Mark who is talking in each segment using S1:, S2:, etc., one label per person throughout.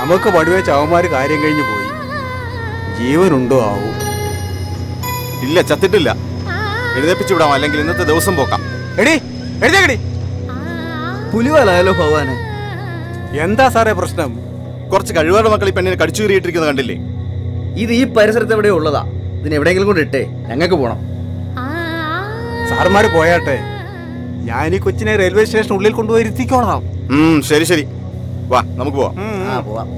S1: നമുക്ക് പടുവേ ചവന്മാര് കാര്യം കഴിഞ്ഞു പോയി ജീവനുണ്ടോ ആവൂ
S2: ഇല്ല ചത്തിട്ടില്ല എഴുന്നേപ്പിച്ചു വിടാം അല്ലെങ്കിൽ ഇന്നത്തെ ദിവസം പോക്കാം
S1: എടി എഴുതേക്കടി
S3: പുലിവാലായാലോ ഭഗവാനെ
S1: എന്താ സാറേ പ്രശ്നം
S2: കുറച്ച് കഴിവുകളുടെ മക്കൾ ഈ പെണ്ണിനെ കടിച്ചു കീറിയിട്ടിരിക്കുന്നത് കണ്ടില്ലേ
S3: ഇത് ഈ പരിസരത്ത് എവിടെ ഉള്ളതാ ഇതിന് എവിടെയെങ്കിലും കൊണ്ട് ഇട്ടേ ഞങ്ങൾക്ക് പോണം
S1: സാറുമാര് പോയാട്ടെ ഞാൻ ഈ കൊച്ചിനെ റെയിൽവേ സ്റ്റേഷൻ ഉള്ളിൽ കൊണ്ടുപോയി ഇരുത്തിക്കോളാം
S2: ഉം, ശരി ശരി വാ നമുക്ക് പോവാം
S3: ആ പോവാം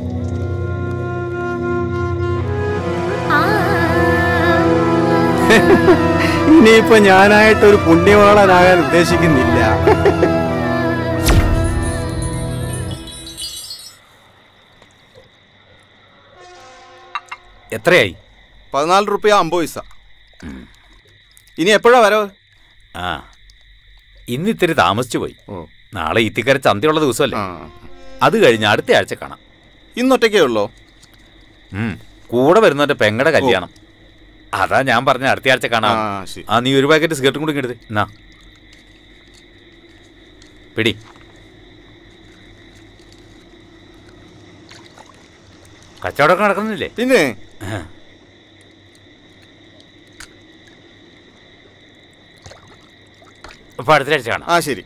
S1: ഇനിയിപ്പോ ഞാനായിട്ട് ഒരു പുണ്യവാളനാകാൻ ഉദ്ദേശിക്കുന്നില്ല
S4: എത്രയായി
S2: പതിനാല് റുപ്യ അമ്പത് പൈസ ഇനി എപ്പോഴാ വരവ്
S4: ആ ഇന്ന് ഇത്തിരി താമസിച്ചു പോയി നാളെ ഇത്തിക്കര ചന്തയുള്ള ദിവസമല്ലേ
S2: ആ.
S4: അത് കഴിഞ്ഞ് അടുത്ത ആഴ്ച കാണാം
S2: ഇന്നൊറ്റയ്ക്കേ ഉള്ളോ
S4: ഉം. കൂടെ വരുന്നവന്റെ പെങ്ങടെ കല്യാണം അതാ ഞാൻ പറഞ്ഞ അടുത്ത ആഴ്ച കാണാം
S2: ആ, ശരി.
S4: ആ നീ ഒരു പാക്കറ്റ് സിഗരറ്റും കൂടി എടുത്ത് എന്നാ പിടി കച്ചവടമൊക്കെ നടക്കുന്നില്ലേ
S2: പിന്നെ
S4: അപ്പൊ അടുത്ത ആഴ്ച കാണാം
S2: ആ ശരി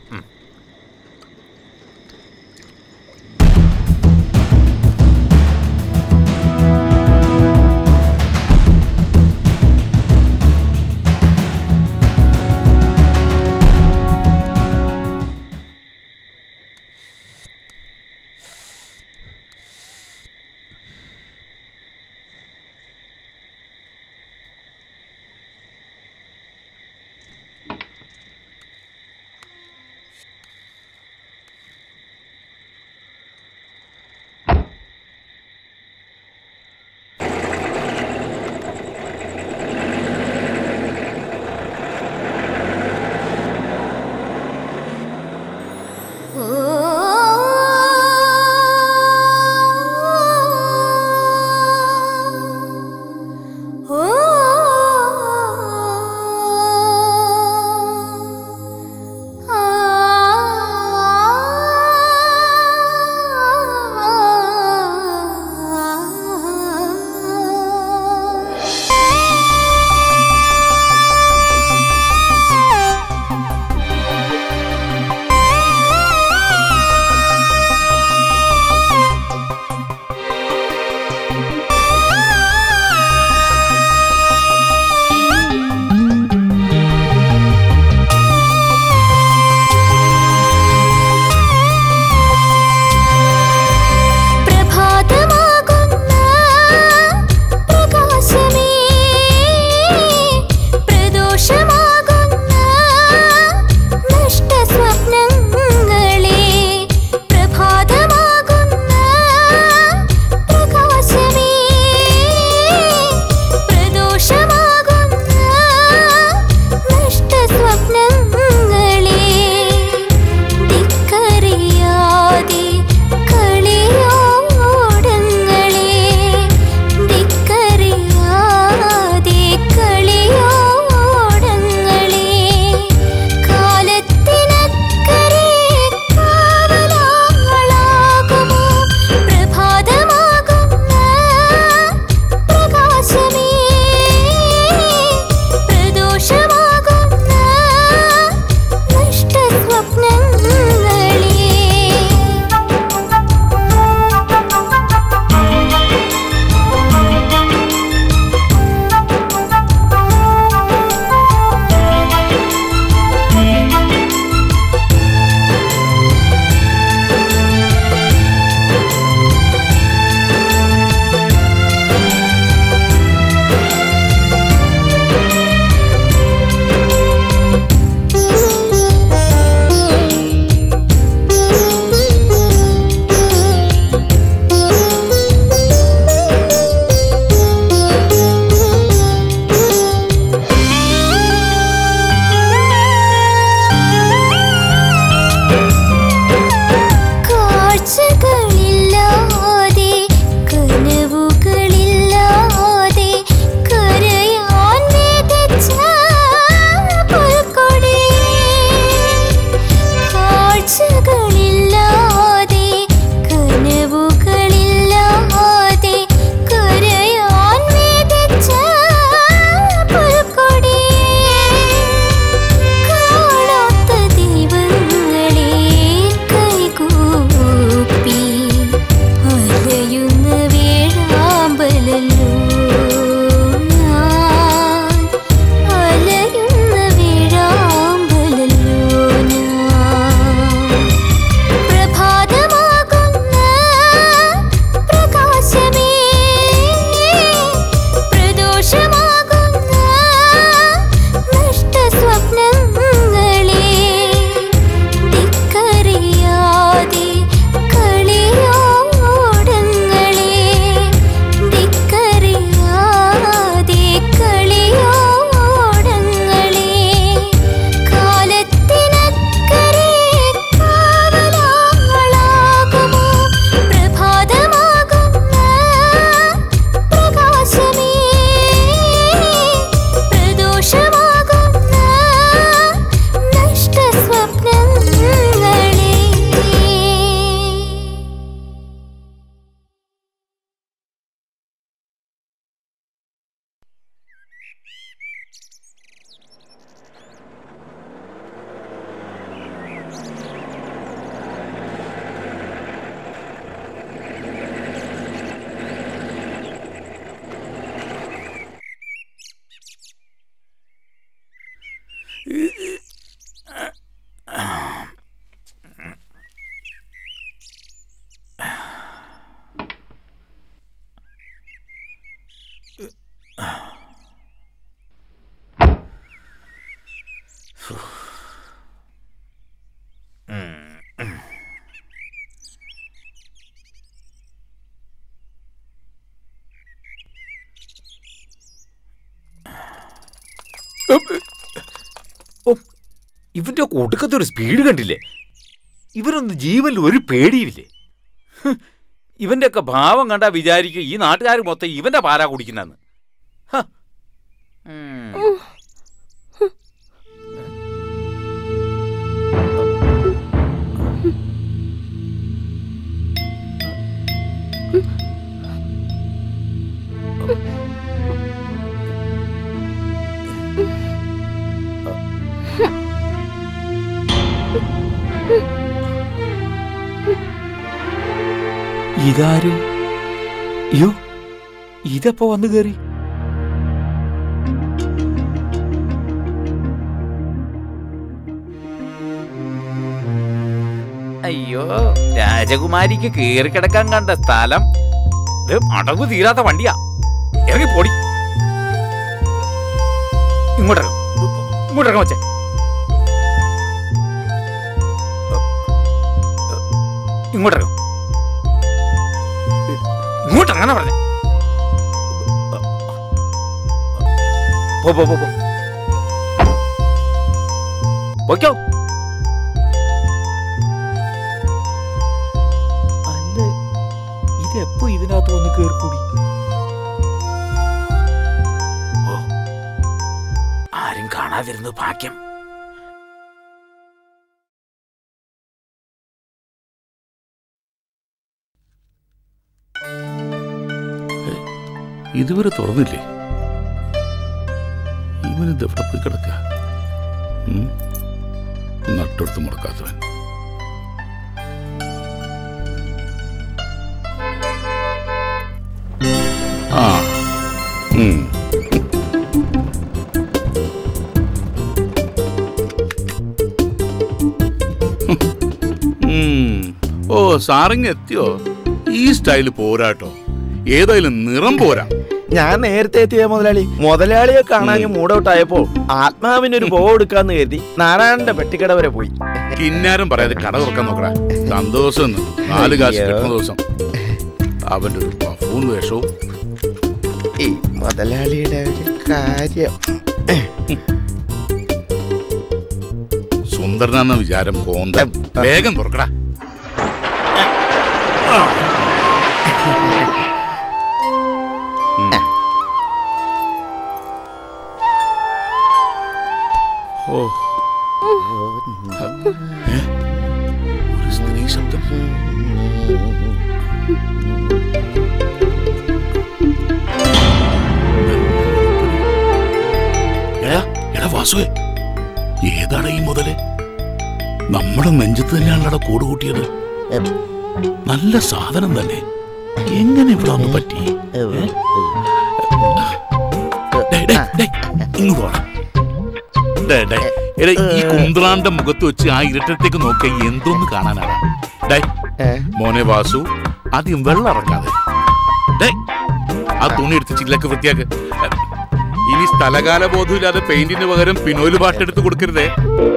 S4: ഓ, ഇവന്റെ ഒടുക്കത്തെ ഒരു സ്പീഡ് കണ്ടില്ലേ ഇവരൊന്നും ജീവനിൽ ഒരു പേടിയില്ലേ ഹ്, ഇവന്റെയൊക്കെ ഭാവം കണ്ടാ വിചാരിക്കും ഈ നാട്ടുകാർ മൊത്തം ഇവന്റെ പാരാ കുടിക്കുന്നെന്ന് ഹ. ഉം. ഇതാര് അയ്യോ ഇതെപ്പോ വന്നു കയറി അയ്യോ രാജകുമാരിക്ക് കേറി കിടക്കാൻ കണ്ട സ്ഥലം ഇത് അടവ് തീരാത്ത വണ്ടിയാ ഇറങ്ങി പൊടി ഇങ്ങോട്ടിറങ്ങും ഇങ്ങോട്ടിറങ്ങും വച്ചേ ഇങ്ങോട്ടിറങ്ങും ഇങ്ങോട്ട് അങ്ങനെ പറഞ്ഞേ പോ പോ പോ പോ പോയ്ക്കോ അല്ല ഇതെപ്പോ ഇതിനകത്ത് വന്ന് കേറിക്കൂടി ഓ ആരും കാണാതിരുന്നത് ഭാഗ്യം
S5: ഇതുവരെ തുറന്നില്ലേ ഇവനിത് എവിടെ പോയി കിടക്ക നട്ടെടുത്ത് മുടക്കാത്തവൻ ആ ഉം. ഉം. ഓ സാറിങ് എത്തിയോ ഈ സ്റ്റൈല് പോരാട്ടോ ഏതായാലും നിറം പോരാ
S6: ഞാൻ നേരത്തെ എത്തിയ മുതലാളി മുതലാളിയെ കാണാൻ മൂടൗട്ടായപ്പോ ആത്മാവിനൊരു പോ എടുക്കാന്ന് കരുതി നാരായണന്റെ പെട്ടിക്കട വരെ പോയി
S5: കിന്നാരം പറയാതെ കട തുറക്കാൻ നോക്കടാ സന്തോഷം എന്ന്. നാല് കാശ്
S6: അയ്യോ.
S5: കിട്ടുന്ന ദിവസം അവന്റെ ഒരു പഫൂൺ വേഷവും
S6: ഈ മുതലാളിയുടെ ഒരു കാര്യം
S5: സുന്ദരനെന്ന വിചാരം കോന്ത വേഗം തുറക്കടാ ഉം. ഓ ഏ? ഒരു സ്ത്രീ ശബ്ദം എടാ എടാ വാസുവേ ഏതാണ് ഈ മുതല് നമ്മുടെ നെഞ്ചത്ത് തന്നെയാണല്ലോ കൂട് കൂട്ടിയത് നല്ല സാധനം തന്നെ എങ്ങനെ ഇവിടെ ഒന്ന് പറ്റി ഡേയ്, ഡേയ്, ഡേയ്, ഇങ്ങോട്ട് വാ. ഡേയ്, ഡേയ്, എടാ, ഈ കുന്ത്രാന്റെ മുഖത്ത് വെച്ച് ആ ഇരട്ടത്തേക്ക് നോക്കിയ എന്തോന്ന് കാണാനാണ് ഡേയ് മോനെ വാസു ആദ്യം വെള്ളം ഇറക്കാതെ ഡേയ്, ആ തുണി എടുത്ത് ചില്ലൊക്കെ വൃത്തിയാക്ക് ഇനി സ്ഥലകാല ബോധമില്ലാതെ പെയിന്റിന് പകരം പിനോല് പാട്ടെടുത്ത് കൊടുക്കരുതേ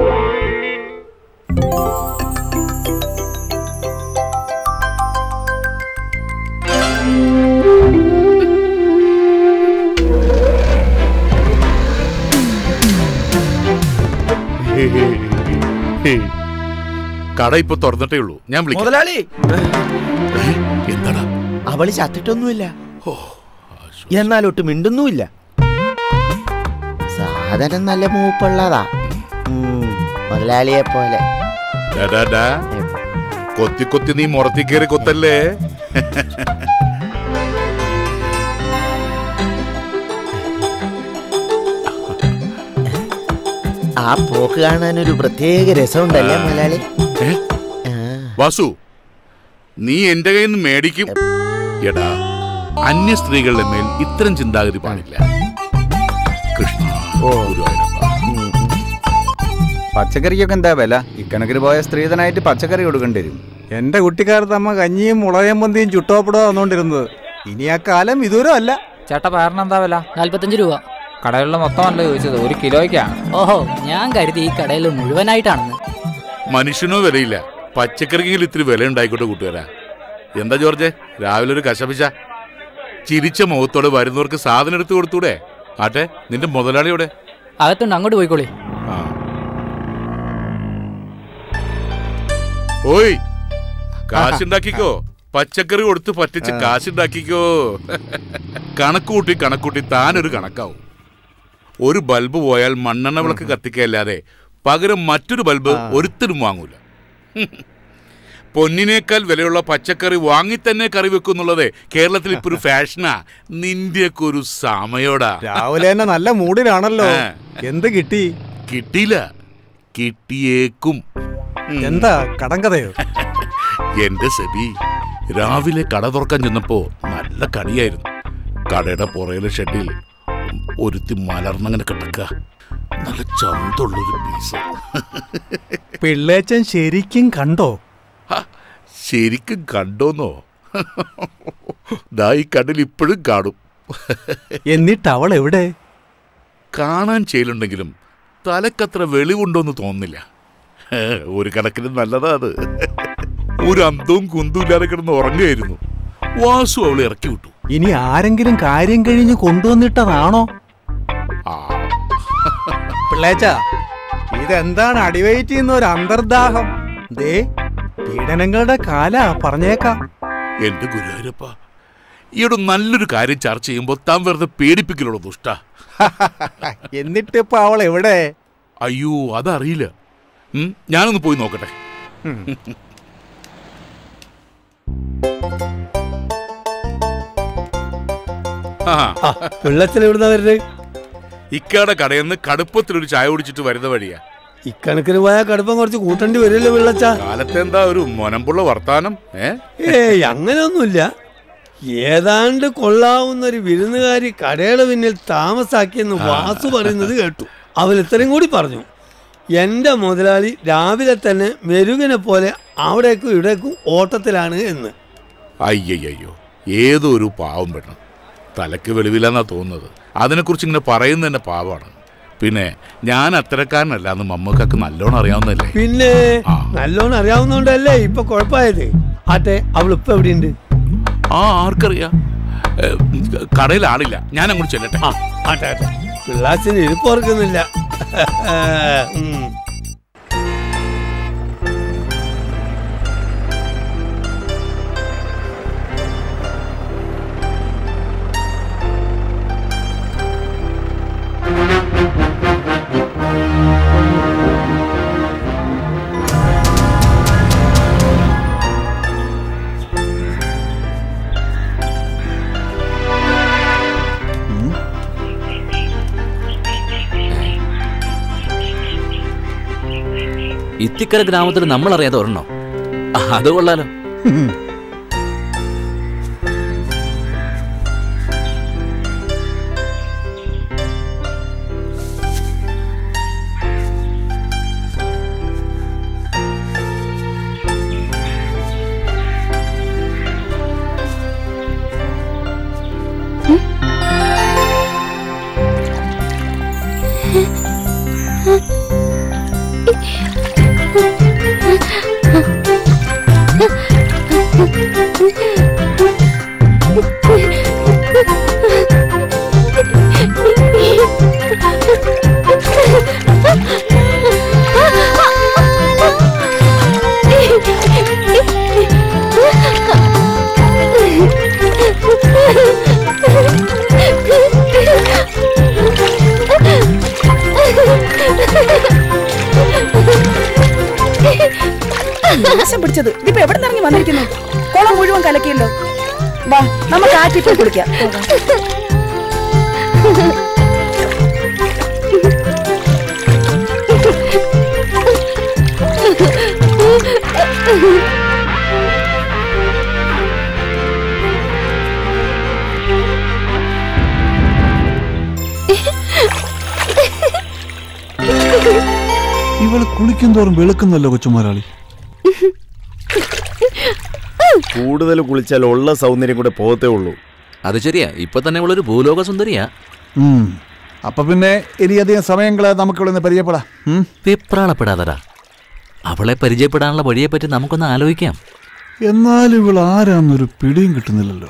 S5: കട ഇപ്പൊ തുറന്നിട്ടേ ഉള്ളൂ ഞാൻ വിളിക്കാം
S6: മുതലാളി
S5: ഏ? എന്താടാ
S6: അവള് ചത്തിട്ടൊന്നുമില്ല
S5: ഓ
S6: എന്നാൽ ഒട്ട് മിണ്ടുന്നുമില്ല സാധനം നല്ല മൂപ്പുള്ളതാ ഉം, മുതലാളിയെ പോലെ
S5: ഡാ, ഡാ, ഡാ. കൊത്തി കൊത്തി നീ മുറത്തി കയറി കൊത്തല്ലേ
S6: ആ പോക്ക് കാണാൻ ഒരു പ്രത്യേക രസമുണ്ടല്ലേ മുതലാളി
S5: ഏ?
S6: ആ,
S5: വാസു നീ എന്റെ കയ്യിൽ നിന്ന് മേടിക്കും എടാ അന്യ സ്ത്രീകളുടെ മേൽ ഇത്തരം ചിന്താഗതി പാടില്ല കൃഷ്ണ
S6: ഓ.
S5: ഗുരുവായൂരപ്പ
S6: ഉം, ഉം.
S1: പച്ചക്കറിക്കൊക്കെ എന്താ വില ഇക്കണക്കിന് പോയ സ്ത്രീധനായിട്ട് പച്ചക്കറി കൊടുക്കേണ്ടി വരും
S7: എന്റെ കുട്ടിക്കാലത്ത് അമ്മ കഞ്ഞിയും മുളകം പന്തിയും ചുട്ടോപ്പടോ വന്നോണ്ടിരുന്നത് ഇനി ആ കാലം വിദൂരം അല്ല
S8: ചേട്ടാ പേരിന് എന്താ വില
S9: നാല്പത്തഞ്ച് രൂപ
S8: കടകളിലെ മൊത്തമല്ല ചോദിച്ചത് ഒരു കിലോയ്ക്കാ
S9: ഓഹോ ഞാൻ കരുതി ഈ കടയിൽ മുഴുവനായിട്ടാണെന്ന്
S5: മനുഷ്യനോ വിലയില്ല പച്ചക്കറിക്കെങ്കിലും ഇത്തിരി വില ഉണ്ടായിക്കോട്ടെ കൂട്ടുകാരാ എന്താ ജോർജ് രാവിലെ ഒരു കശപിശ ചിരിച്ച മുഖത്തോടെ വരുന്നവർക്ക് സാധനം എടുത്തു കൊടുത്തൂടെ ആട്ടെ നിന്റെ മുതലാളിയോടെ
S9: അകത്തുണ്ട് അങ്ങോട്ട് പോയിക്കോളി
S5: ആ. ഓയ് കാശുണ്ടാക്കിക്കോ പച്ചക്കറി കൊടുത്ത് പറ്റിച്ച് കാശുണ്ടാക്കിക്കോ കണക്കൂട്ടി കണക്കൂട്ടി താനൊരു കണക്കാവും ഒരു ബൾബ് പോയാൽ മണ്ണെണ്ണ വിളക്ക് കത്തിക്കല്ലാതെ പകരം മറ്റൊരു ബൾബ് ഒരുത്തരും വാങ്ങൂല പൊന്നിനേക്കാൾ വിലയുള്ള പച്ചക്കറി വാങ്ങി തന്നെ കറി വെക്കുന്നുള്ളത് കേരളത്തിൽ ഇപ്പൊ ഒരു ഫാഷനാ നിന്റെയൊക്കെ ഒരു സമയോടാ
S7: രാവിലെ തന്നെ നല്ല മൂഡിലാണല്ലോ
S5: ആ.
S7: എന്ത് കിട്ടി
S5: കിട്ടിയില്ല കിട്ടിയേക്കും ഉം.
S7: എന്താ കടങ്കഥയോ
S5: എന്റെ സെബി രാവിലെ കട തുറക്കാൻ ചെന്നപ്പോ നല്ല കടിയായിരുന്നു കടയുടെ പുറയിലെ ഷെഡിൽ ഒരുത്തി മലർന്നങ്ങനെ കിടക്ക നല്ല ചന്തുള്ളൊരു പീസ്
S7: പിള്ളേച്ചൻ ശരിക്കും കണ്ടോ
S5: ഹ, ശരിക്കും കണ്ടോന്നോ ദാ ഈ കണ്ണിൽ ഇപ്പോഴും കാണും
S7: എന്നിട്ട് അവൾ എവിടെ
S5: കാണാൻ ചെയ്യലുണ്ടെങ്കിലും തലക്കത്ര വെളിവുണ്ടോന്ന് തോന്നുന്നില്ല ഹേ, ഒരു കണക്കിന് നല്ലതാ അത് ഒരു അന്തവും കുന്തും ഇല്ലാതെ കിടന്ന് ഉറങ്ങുകയായിരുന്നു വാസു അവളെ ഇറക്കി വിട്ടു
S7: ഇനി ആരെങ്കിലും കാര്യം കഴിഞ്ഞ് കൊണ്ടുവന്നിട്ടതാണോ
S5: ആ
S7: പിള്ളേച്ച ഇതെന്താണ് അടിവയറ്റ് ചെയ്യുന്ന ഒരു അന്തർദാഹം ദേ പീഡനങ്ങളുടെ കാല പറഞ്ഞേക്കാം
S5: എന്റെ ഗുരുവായൂരപ്പ ഈയിടെ നല്ലൊരു കാര്യം ചർച്ച ചെയ്യുമ്പോൾ താൻ വെറുതെ പേടിപ്പിക്കലുള്ളൂ ദുഷ്ട
S7: എന്നിട്ടിപ്പോ അവൾ എവിടെ
S5: അയ്യോ അതറിയില്ല ഉം, ഞാനൊന്ന് പോയി നോക്കട്ടെ ആ
S10: വെള്ളത്തിൽ എവിടുന്ന വരുന്നത്
S5: ഇക്കയുടെ കടയിൽ നിന്ന് കടുപ്പത്തിലൊരു ചായ കുടിച്ചിട്ട് വരുന്ന വഴിയാ
S10: ഇക്കണക്കിന് പോയാൽ കടുപ്പം കുറച്ച് കൂട്ടേണ്ടി വരുമല്ലോ വെള്ളച്ച
S5: കാലത്തെ എന്താ ഒരു മൊനമ്പുള്ള വർത്താനം ഏ
S10: ഏയ് അങ്ങനെയൊന്നുമില്ല ഏതാണ്ട് കൊള്ളാവുന്ന ഒരു വിരുന്നുകാരി കടയുടെ പിന്നിൽ താമസാക്കിയെന്ന് വാസു പറയുന്നത് കേട്ടു അവൻ ഇത്രയും കൂടി പറഞ്ഞു എൻ്റെ മുതലാളി രാവിലെ തന്നെ മെരുകിനെ പോലെ അവിടേക്കും ഇവിടേക്കും ഓട്ടത്തിലാണ് എന്ന്
S5: അയ്യയ്യോ ഏതോ ഒരു പാവം പെണ്ണ് തലക്ക് വെളിവില്ലെന്നാ തോന്നുന്നത് അതിനെക്കുറിച്ച് ഇങ്ങനെ പറയുന്നത് തന്നെ പാവമാണ് പിന്നെ ഞാൻ അത്തരക്കാരനല്ല എന്ന് മമ്മക്കൊക്കെ നല്ലോണം അറിയാവുന്നതല്ലേ
S10: പിന്നെ
S5: ആ.
S10: നല്ലോണം അറിയാവുന്നോണ്ടല്ലേ ഇപ്പൊ കുഴപ്പമായത് ആട്ടെ അവൾ ഇപ്പൊ എവിടെയുണ്ട്
S5: ആ ആർക്കറിയാം ഏ, കടയിൽ ആളില്ല ഞാൻ അങ്ങോട്ട് ചെല്ലട്ടെ
S10: ആ ആട്ടെ ആട്ടെ പിള്ളാച്ചിന് ഇരിപ്പ് ഓർക്കുന്നില്ല ഉം.
S11: ഇത്തിക്കര ഗ്രാമത്തിൽ നമ്മൾ അറിയാതെ ഒരെണ്ണോ അത് കൊള്ളാലോ
S12: നാശം പിടിച്ചത് ഇതിപ്പോ എവിടെ നിന്ന് ഇറങ്ങി വന്നിരിക്കുന്നു കുളം മുഴുവൻ കലക്കിയല്ലോ വാ നമുക്ക് ആറ്റി പോയി കുളിക്കാം
S13: ഇവള് കുളിക്കും തോറും വെളുക്കുന്നല്ലോ കൊച്ചുമുതലാളി
S6: കൂടുതൽ കുളിച്ചാൽ ഉള്ള സൗന്ദര്യം കൂടെ പോകത്തേ ഉള്ളൂ
S11: അത് ശരിയാ ഇപ്പൊ തന്നെ ഇവളൊരു ഭൂലോക സുന്ദരിയാ
S13: ഉം. അപ്പൊ പിന്നെ ഇനിയധികം സമയങ്ങളെ നമുക്ക് ഇവിടെ നിന്ന് പരിചയപ്പെടാം ഉം?
S11: വെപ്രാളപ്പെടാതടാ അവളെ പരിചയപ്പെടാനുള്ള വഴിയെപ്പറ്റി നമുക്കൊന്ന് ആലോചിക്കാം
S13: എന്നാലും ഇവൾ ആരാന്നൊരു പിടിയും കിട്ടുന്നില്ലല്ലോ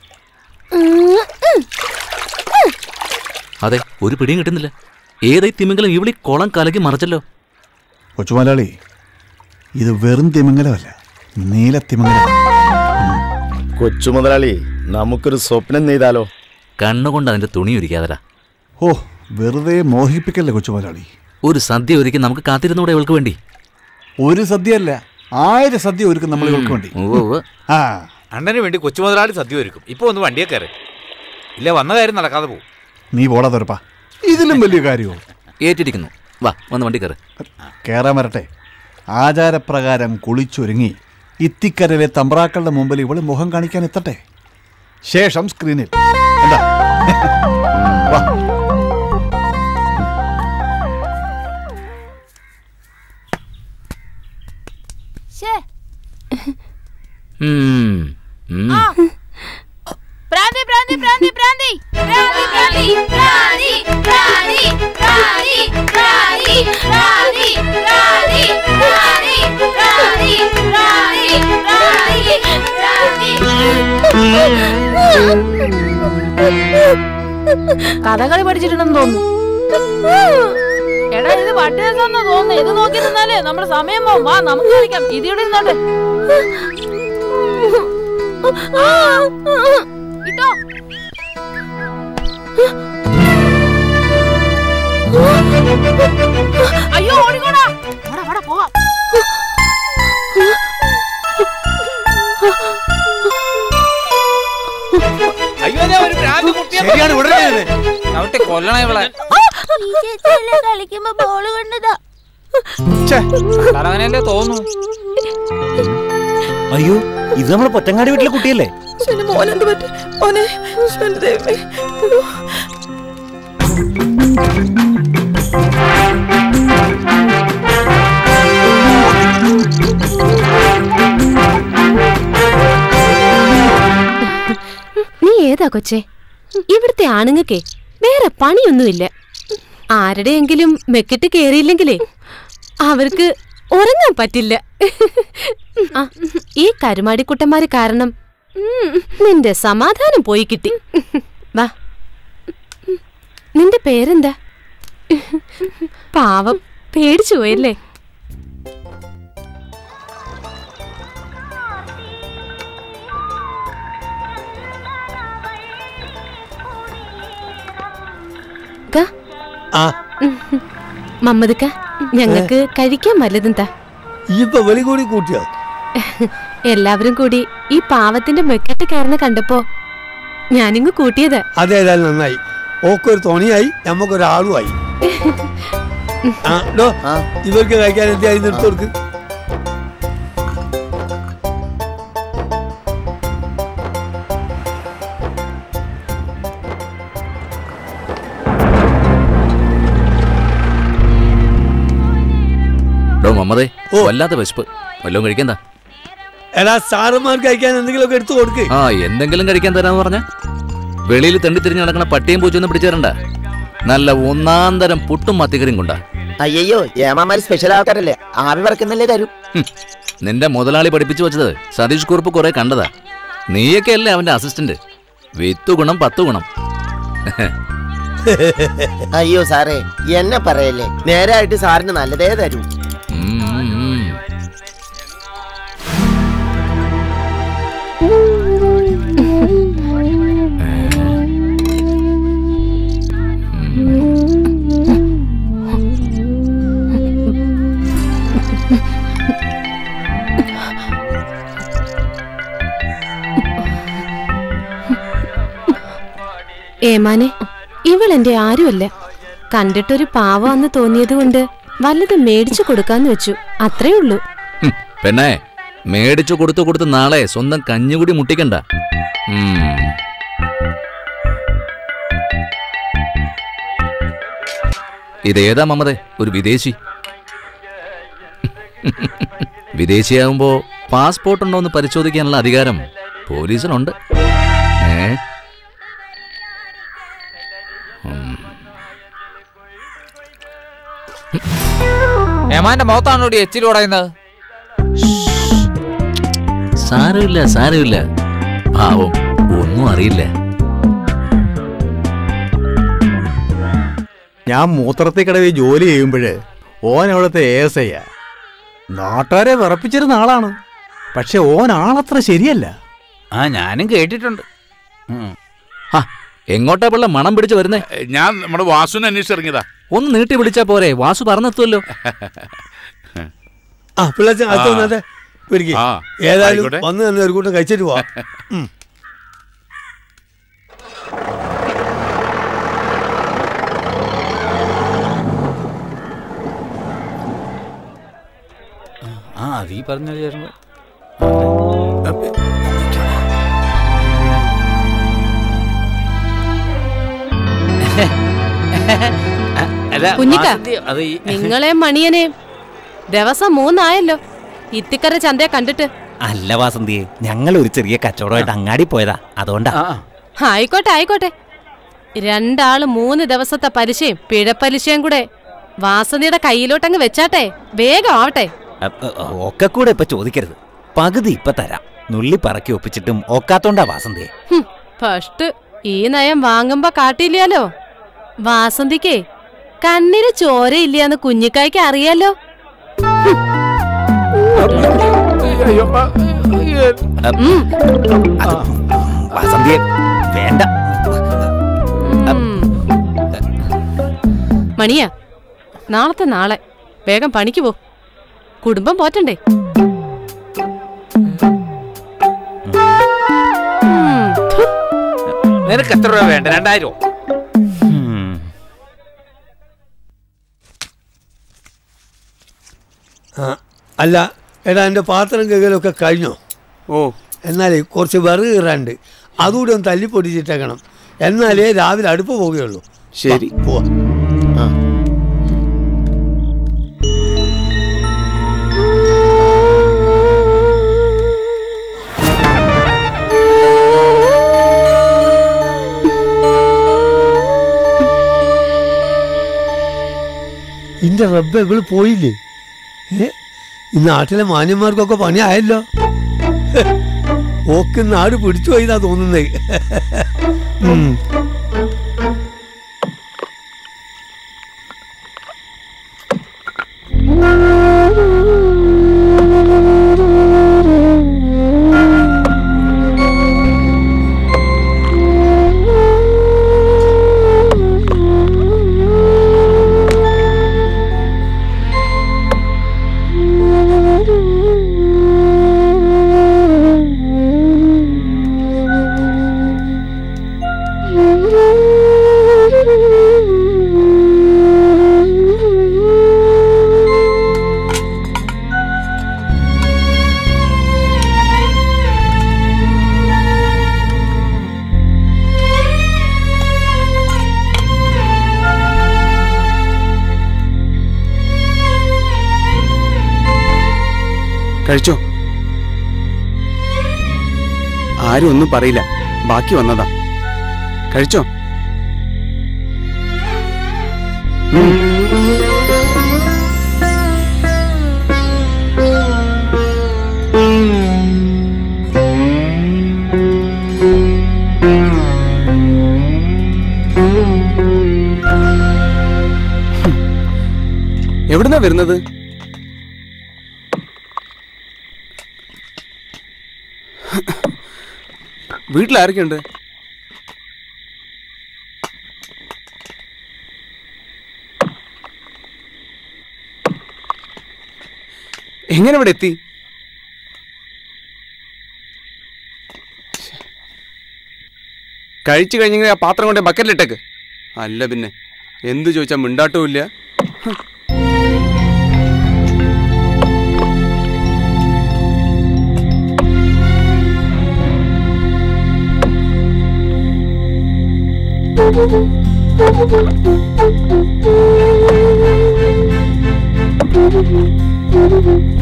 S11: അതെ ഒരു പിടിയും കിട്ടുന്നില്ല ഏതായി തിമിംഗലം ഇവിളി കുളം കലക്കി മറിച്ചല്ലോ
S13: കൊച്ചുമുതലാളി ഇത് വെറും തിമിങ്ങലമല്ല നീല തിമിങ്ങലം
S6: കൊച്ചു മുതലാളി നമുക്കൊരു സ്വപ്നം നെയ്താലോ
S11: കണ്ണുകൊണ്ട് അതിന്റെ തുണി ഒരുക്കാതടാ
S13: ഓ വെറുതെ മോഹിപ്പിക്കല്ലേ കൊച്ചുമുതലാളി
S11: ഒരു സദ്യ ഒരുക്കി നമുക്ക് കാത്തിരുന്നൂടെ ഇവൾക്ക് വേണ്ടി
S13: ഒരു സദ്യയല്ല ആയിരം സദ്യ ഒരുക്കും നമ്മൾ ഇവൾക്ക് വേണ്ടി ആ
S4: അണ്ണന് വേണ്ടി കൊച്ചുമുതലാളി സദ്യ ഒരുക്കും ഇപ്പൊ ഒന്ന് വണ്ടിയെ കയറി ഇല്ല വന്ന കാര്യം നടക്കാതെ പോകും
S13: നീ പോടാ തുറപ്പാ ഇതിലും വലിയ കാര്യമോ
S11: ഏറ്റിരിക്കുന്നു വാ വന്ന് വണ്ടി കയറ്
S13: കേറാൻ വരട്ടെ ആചാരപ്രകാരം കുളിച്ചൊരുങ്ങി ഇത്തിക്കരയിലെ തമ്പ്രാക്കളുടെ മുമ്പിൽ ഇവള് മുഖം കാണിക്കാൻ എത്തട്ടെ ശേഷം സ്ക്രീനിൽ എന്താ വാ
S11: ഉം. ഉം.
S14: പ്രാന്തി പ്രാന്തി പ്രാന്തി പ്രാന്തി പ്രാന്തി പ്രാന്തി പ്രാന്തി പ്രാന്തി പ്രാന്തി പ്രാന്തി പ്രാന്തി പ്രാന്തി പ്രാന്തി പ്രാന്തി പ്രാന്തി
S15: കഥകളി പഠിച്ചിട്ടുണ്ടെന്ന് തോന്നുന്നു എടാ ഇത് പട്ടിയസാന്ന് തോന്നുന്നു ഇത് നോക്കി നിന്നാലേ നമ്മുടെ സമയം പോവും വാ നമുക്ക് കളിക്കാം ഇതിവിടെ ഇരുന്നോട്ടെ
S14: ഇട്ടോ
S15: അയ്യോ ഓടിക്കോടാ വാടാ വാടാ പോവാം
S4: അയ്യോ ദേ ഒരു ഭ്രാന്ത് കുട്ടിയെ
S7: ശരിയാണ് ഉടനെ തന്നെ.
S8: ചവിട്ടി കൊല്ലണേ ഇവളെ
S14: ഈ ചേച്ചിയല്ലേ കളിക്കുമ്പോ ബോള് കണ്ടതാ
S8: തലവനല്ലേ തോന്നുന്നു
S16: അയ്യോ ഇത് നമ്മളെ പൊറ്റങ്ങാടി വീട്ടിലെ കുട്ടിയല്ലേ
S12: എന്റെ മോനെന്ത് പറ്റി മോനെ എന്റെ ദൈവമേ അയ്യോ.
S17: നീ ഏതാ കൊച്ചേ ഇവിടുത്തെ ആണുങ്ങൾക്കേ വേറെ പണിയൊന്നുമില്ല ആരുടെയെങ്കിലും മെക്കിട്ട് കേറിയില്ലെങ്കിലേ അവർക്ക് ഉറങ്ങാൻ പറ്റില്ല ആ, ഈ കരുമാടിക്കുട്ടന്മാര് കാരണം ഉം, നിന്റെ സമാധാനം പോയി കിട്ടി വാ നിന്റെ പേരെന്താ പാവം പേടിച്ചു പോയല്ലേ ക
S10: ആ
S17: മമ്മദ്ക്ക ഞങ്ങൾക്ക് കഴിക്കാൻ വല്ലതും താ
S10: ഇപ്പൊ വെളി കൂടി കൂട്ടിയോ
S17: എല്ലാവരും കൂടി ഈ പാവത്തിന്റെ മെക്കെട്ട് കയറുന്ന കണ്ടപ്പോ ഞാനിങ്ങ് കൂട്ടിയത്
S10: അതേതായാലും നന്നായി ഓക്കൊരു തുണിയായി നമുക്കൊരാളുമായി ആ ഡോ ഇവർക്ക് കഴിക്കാൻ എന്തായി നിർത്തി കൊടുക്ക്
S11: ഡോ മമ്മതേ വല്ലാത്ത വിശപ്പ് വല്ലതും കഴിക്കണ്ട
S10: എടാ സാറന്മാർക്ക് കഴിക്കാൻ എന്തെങ്കിലുമൊക്കെ എടുത്തു കൊടുക്ക്
S11: ആ എന്തെങ്കിലും കഴിക്കാൻ തരാന്ന് പറഞ്ഞ വെളിയിൽ തെണ്ടി തിരിഞ്ഞ് നടക്കണ പട്ടിയും പൂച്ചൊന്നും പിടിച്ചേരണ്ട നല്ല ഒന്നാം തരം പുട്ടും മത്തിക്കറിയും കൊണ്ടാ
S18: അയ്യോ ഏമാമാര് സ്പെഷ്യൽ ആൾക്കാരല്ലേ ആവി പറക്കുന്നല്ലേ തരൂ
S11: ഹും, നിന്റെ മുതലാളി പഠിപ്പിച്ചു വെച്ചത് സതീഷ് കുറുപ്പ് കുറെ കണ്ടതാ നീയൊക്കെ അല്ലേ അവന്റെ അസിസ്റ്റന്റ് വിത്തു ഗുണം പത്തു ഗുണം
S18: അയ്യോ സാറേ എന്നെ പറയല്ലേ നേരായിട്ട് സാറിന് നല്ലതേ തരൂ
S11: ഉം, ഉം, ഉം.
S17: ഏമാനെ ഇവൾ എന്റെ ആരുമല്ല കണ്ടിട്ടൊരു പാവാന്ന് തോന്നിയത് കൊണ്ട് വല്ലത് മേടിച്ചു കൊടുക്കാന്ന് വെച്ചു അത്രേ ഉള്ളൂ
S11: ഹും, പെണ്ണേ മേടിച്ചു കൊടുത്തു കൊടുത്ത് നാളെ സ്വന്തം കഞ്ഞുകൂടി മുട്ടിക്കണ്ട ഉം. ഇതേതാ മമതേ ഒരു വിദേശി വിദേശിയാകുമ്പോ പാസ്പോർട്ട് ഉണ്ടോ എന്ന് പരിശോധിക്കാനുള്ള അധികാരം പോലീസിനുണ്ട് ഏ ഉം.
S8: ഏമാന്റെ മുഖത്താണോടി എച്ചിൽ ഉടയുന്നത്
S11: സാരമില്ല സാരമില്ല പാവം ഒന്നും അറിയില്ല
S7: ഞാൻ മൂത്രത്തിൽ കടവിൽ ജോലി ചെയ്യുമ്പോഴ് ഓൻ അവിടുത്തെ എ എസ് ഐയാ നാട്ടുകാരെ വിറപ്പിച്ചിരുന്ന ആളാണ് പക്ഷെ ഓൻ ആളത്ര ശരിയല്ല
S4: ആ ഞാനും കേട്ടിട്ടുണ്ട്
S11: എങ്ങോട്ടാ പിള്ള മണം പിടിച്ച് വരുന്നേ
S5: ഞാൻ നമ്മുടെ വാസുവിനെ അന്വേഷിച്ചിറങ്ങിയതാ
S11: ഒന്ന് നീട്ടി വിളിച്ചാ പോരെ വാസു പറഞ്ഞെത്തുമല്ലോ
S10: ആ പിള്ളച്ച അകത്ത്
S5: ആ.
S10: വന്നാട്ടെ പിടിക്ക്
S5: ആ,
S10: ഏതായാലും
S5: ആയിക്കോട്ടെ.
S10: വന്ന് തന്നെ ഒരു കൂട്ടം കഴിച്ചിട്ട് പോവാം ഉം.
S4: ആ അത് ഈ പറഞ്ഞ ചേർന്ന് അല്ല,
S17: കുഞ്ഞിക്ക
S4: വാസന്തി, അത് ഈ-
S17: നിങ്ങളെ മണിയനെയും ദിവസം മൂന്നായല്ലോ ഇത്തിക്കര ചന്തയെ കണ്ടിട്ട്
S16: അല്ല വാസന്തിയെ ഞങ്ങൾ ഒരു ചെറിയ കച്ചവടമായിട്ട് അങ്ങാടി പോയതാ അതുകൊണ്ടാ
S17: ആയിക്കോട്ടെ ആയിക്കോട്ടെ രണ്ടാള് മൂന്ന് ദിവസത്തെ പലിശയും പിഴപ്പലിശയും കൂടെ വാസന്തിയുടെ കയ്യിലോട്ടങ്ങ് വെച്ചാട്ടെ വേഗം ആവട്ടെ
S16: അ- അ- ഒക്കെ കൂടെ ഇപ്പൊ ചോദിക്കരുത് പകുതി ഇപ്പൊ തരാം നുള്ളി പറക്കി ഒപ്പിച്ചിട്ടും ഒക്കാത്തോണ്ടാ വാസന്തിയെ
S17: ഹും, ഫസ്റ്റ് ഈ നയം വാങ്ങുമ്പോ കാട്ടില്ലാലോ വാസന്തിക്കേ കണ്ണിന് ചോരയില്ലാന്ന് കുഞ്ഞിക്കായ്ക്ക് അറിയാലോ ഉം.
S16: വാസന്തിയെ വേണ്ട
S17: മണിയാ നാളത്തെ നാളെ വേഗം പണിക്ക് പോ കുടുംബം പോറ്റണ്ടേ
S4: നിനക്ക് എത്ര രൂപ വേണ്ട രണ്ടായിരോ
S10: ആ, അല്ല എടാ എൻ്റെ പാത്രം കഴുകലൊക്കെ കഴിഞ്ഞോ
S1: ഓ
S10: എന്നാലേ കുറച്ച് വിറക് കീറാണ്ട് അതുകൂടി ഒന്ന് തല്ലി പൊടിച്ചിട്ടേക്കണം എന്നാലേ രാവിലെ അടുപ്പ് പോവുകയുള്ളൂ
S1: ശരി
S10: പോവാ ഇന്റെ റബ്ബ് ഇവള് പോയില്ലേ ഏ ഈ നാട്ടിലെ മാന്യന്മാർക്കൊക്കെ പണിയായല്ലോ ഹെ, ഓക്ക് നാട് പിടിച്ചു പോയിന്നാ തോന്നുന്നേ ഉം.
S1: കഴിച്ചോ ആരും ഒന്നും പറയില്ല ബാക്കി വന്നതാ കഴിച്ചോ ഉം. എവിടുന്നാ വരുന്നത് വീട്ടിൽ ആരൊക്കെയുണ്ട് എങ്ങനെ ഇവിടെ എത്തി കഴിച്ചു കഴിഞ്ഞെങ്കിൽ ആ പാത്രം കൊണ്ട് ബക്കറ്റിലിട്ടേക്ക് അല്ല പിന്നെ എന്ത് ചോദിച്ചാൽ മിണ്ടാട്ടവും ഇല്ല
S14: Thank you.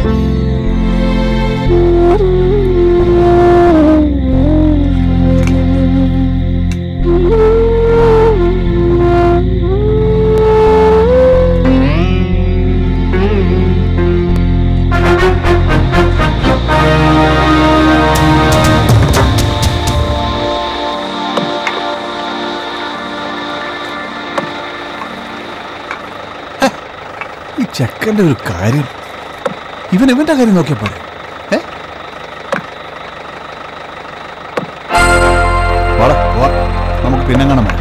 S13: ഈ ചെക്കന്റെ ഒരു കാര്യം ഇവൻ ഇവന്റെ കാര്യം നോക്കിയാ പോരെ ഏ? വാടാ, പോവാം. നമുക്ക് പിന്നെ കാണാം വരാം.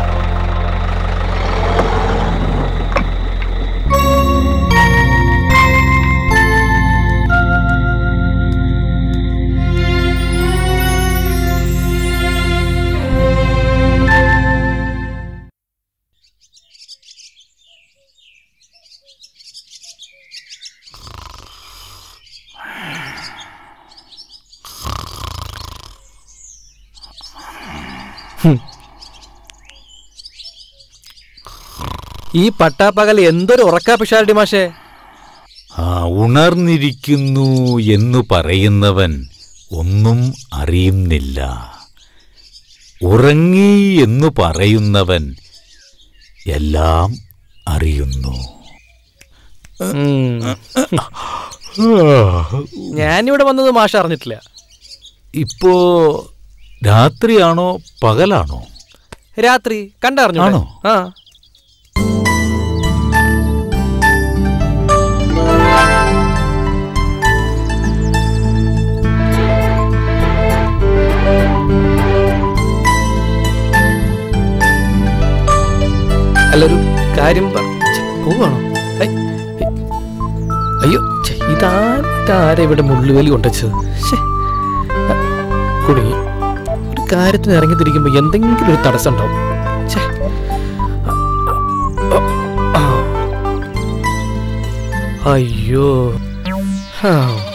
S19: ഈ പട്ടാപ്പകൽ എന്തൊരു ഉറക്കാ പിഷാരടി മാഷേ
S4: ആ ഉണർന്നിരിക്കുന്നു എന്നു പറയുന്നവൻ ഒന്നും അറിയുന്നില്ല ഉറങ്ങി എന്നു പറയുന്നവൻ എല്ലാം അറിയുന്നു
S19: ഞാനിവിടെ വന്നത് മാഷ അറിഞ്ഞിട്ടില്ല
S4: ഇപ്പോ രാത്രിയാണോ പകലാണോ
S19: രാത്രി കണ്ടറിഞ്ഞു
S4: ആണോ?
S19: ആ അല്ലൊരു കാര്യം പറ- ഛെ, പോവാണോ ഐ, ഐ, അയ്യോ ഛെ, ഇതാ ഇതാരാ ഇവിടെ മുള്ളുവേലി കൊണ്ടുവച്ചത് ശ്ശെ. അ, കുടുങ്ങി ഒരു കാര്യത്തിന് ഇറങ്ങി തിരിക്കുമ്പോ എന്തെങ്കിലും ഒരു തടസ്സം ഉണ്ടാവും ഛെ. അ, അ, ആ. അയ്യോ ഹാ.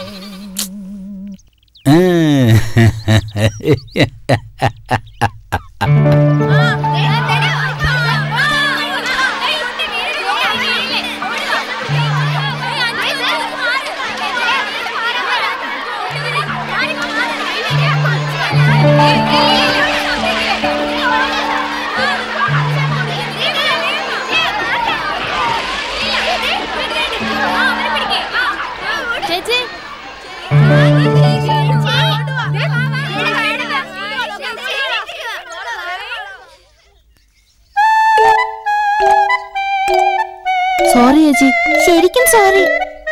S14: ചേച്ചി
S17: സോറി ചേച്ചി ശരിക്കും സോറി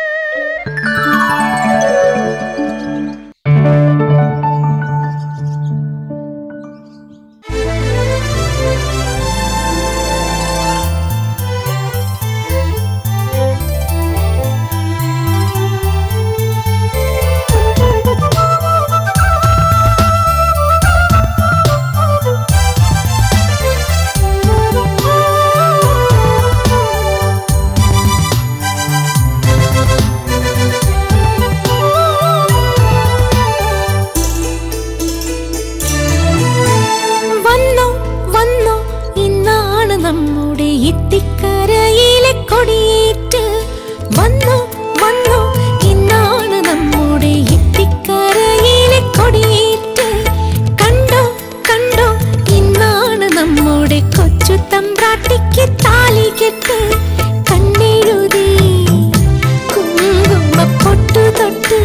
S20: വന്നോ വന്നോ ഇന്നാണ് നമ്മുടെ ഇത്തിക്കരയിലെ കൊടിയേറ്റ് വന്നോ വന്നോ ഇന്നാണ് നമ്മുടെ ഇത്തിക്കരയിലെ കൊടിയേറ്റ് കണ്ടോ കണ്ടോ ഇന്നാണ് നമ്മുടെ കൊച്ചു തമ്പ്രാട്ടിക്ക് താലി കെട്ട് കണ്ണെഴുതി കുങ്കുമ പൊട്ടു തൊട്ട്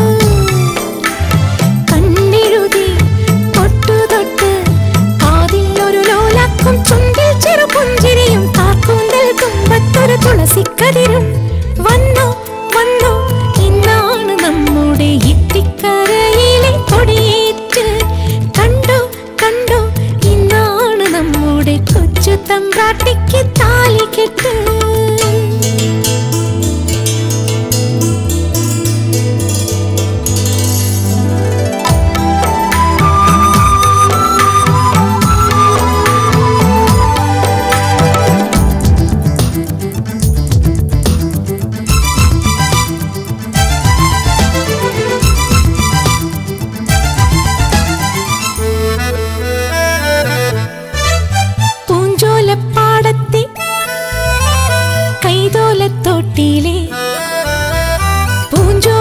S20: കണ്ണെഴുതി പൊട്ടു തൊട്ട് കാതിൽ ഒരു ലോലാക്കും ചുണ്ടിൽ ചെറു പുഞ്ചിരിയും കാക്കൂന്തൽ തുമ്പത്തൊരു തുളസിക്കതിരും വന്നോ വന്നോ ഇന്നാണ് നമ്മുടെ ഇത്തിക്കരയിലെ കൊടിയേറ്റ് കണ്ടോ കണ്ടോ ഇന്നാണ് നമ്മുടെ കൊച്ചു തമ്പ്രാട്ടിക്ക് താലി കെട്ട് പൂഞ്ചോലപ്പാടത്തെ കൈതോലത്തോട്ടിലെ പൂഞ്ചോ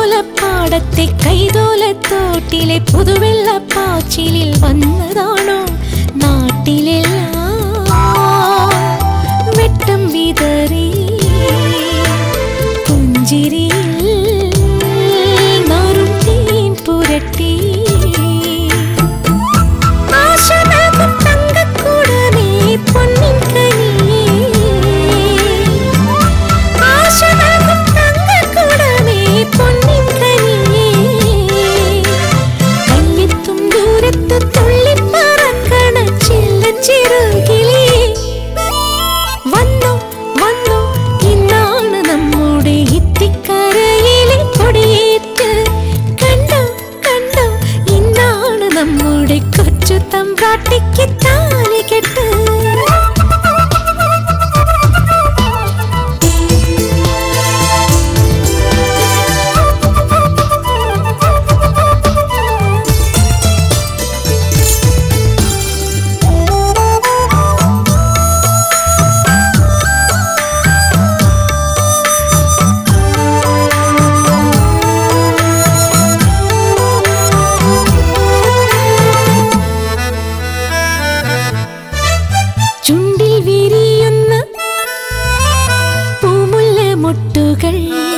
S20: പാടത്തെ കൈതോലത്തോട്ടിലെ പുതുവെള്ളപ്പാച്ചിലിൽ വന്നതാണോ നാട്ടിലെല്ലാം വെട്ടം വിതറി പുഞ്ചിരിയിൽ നാറും തേൻ പുരട്ടി ആശ നൽകും തങ്കക്കുടമേ പൊന്നിൻ കനിയേ ആശ നൽകും തങ്കക്കുടമേ പൊന്നിൻ കനിയേ കയ്യെത്തും ദൂരത്ത് തുള്ളിപ്പറക്കണ ചെല്ലച്ചിറുകിലേ വന്നോ വന്നോ ഇന്നാണ് നമ്മുടെ ഇത്തിക്കരയിലെ കൊടിയേറ്റ് കണ്ടോ കണ്ടോ ഇന്നാണ് നമ്മുടെ കൊച്ചു തമ്പ്രാട്ടിക്ക് താലി കെട്ട് ചുണ്ടിൽ വിരിയുന്ന പൂമുല്ല മൊട്ടുകൾ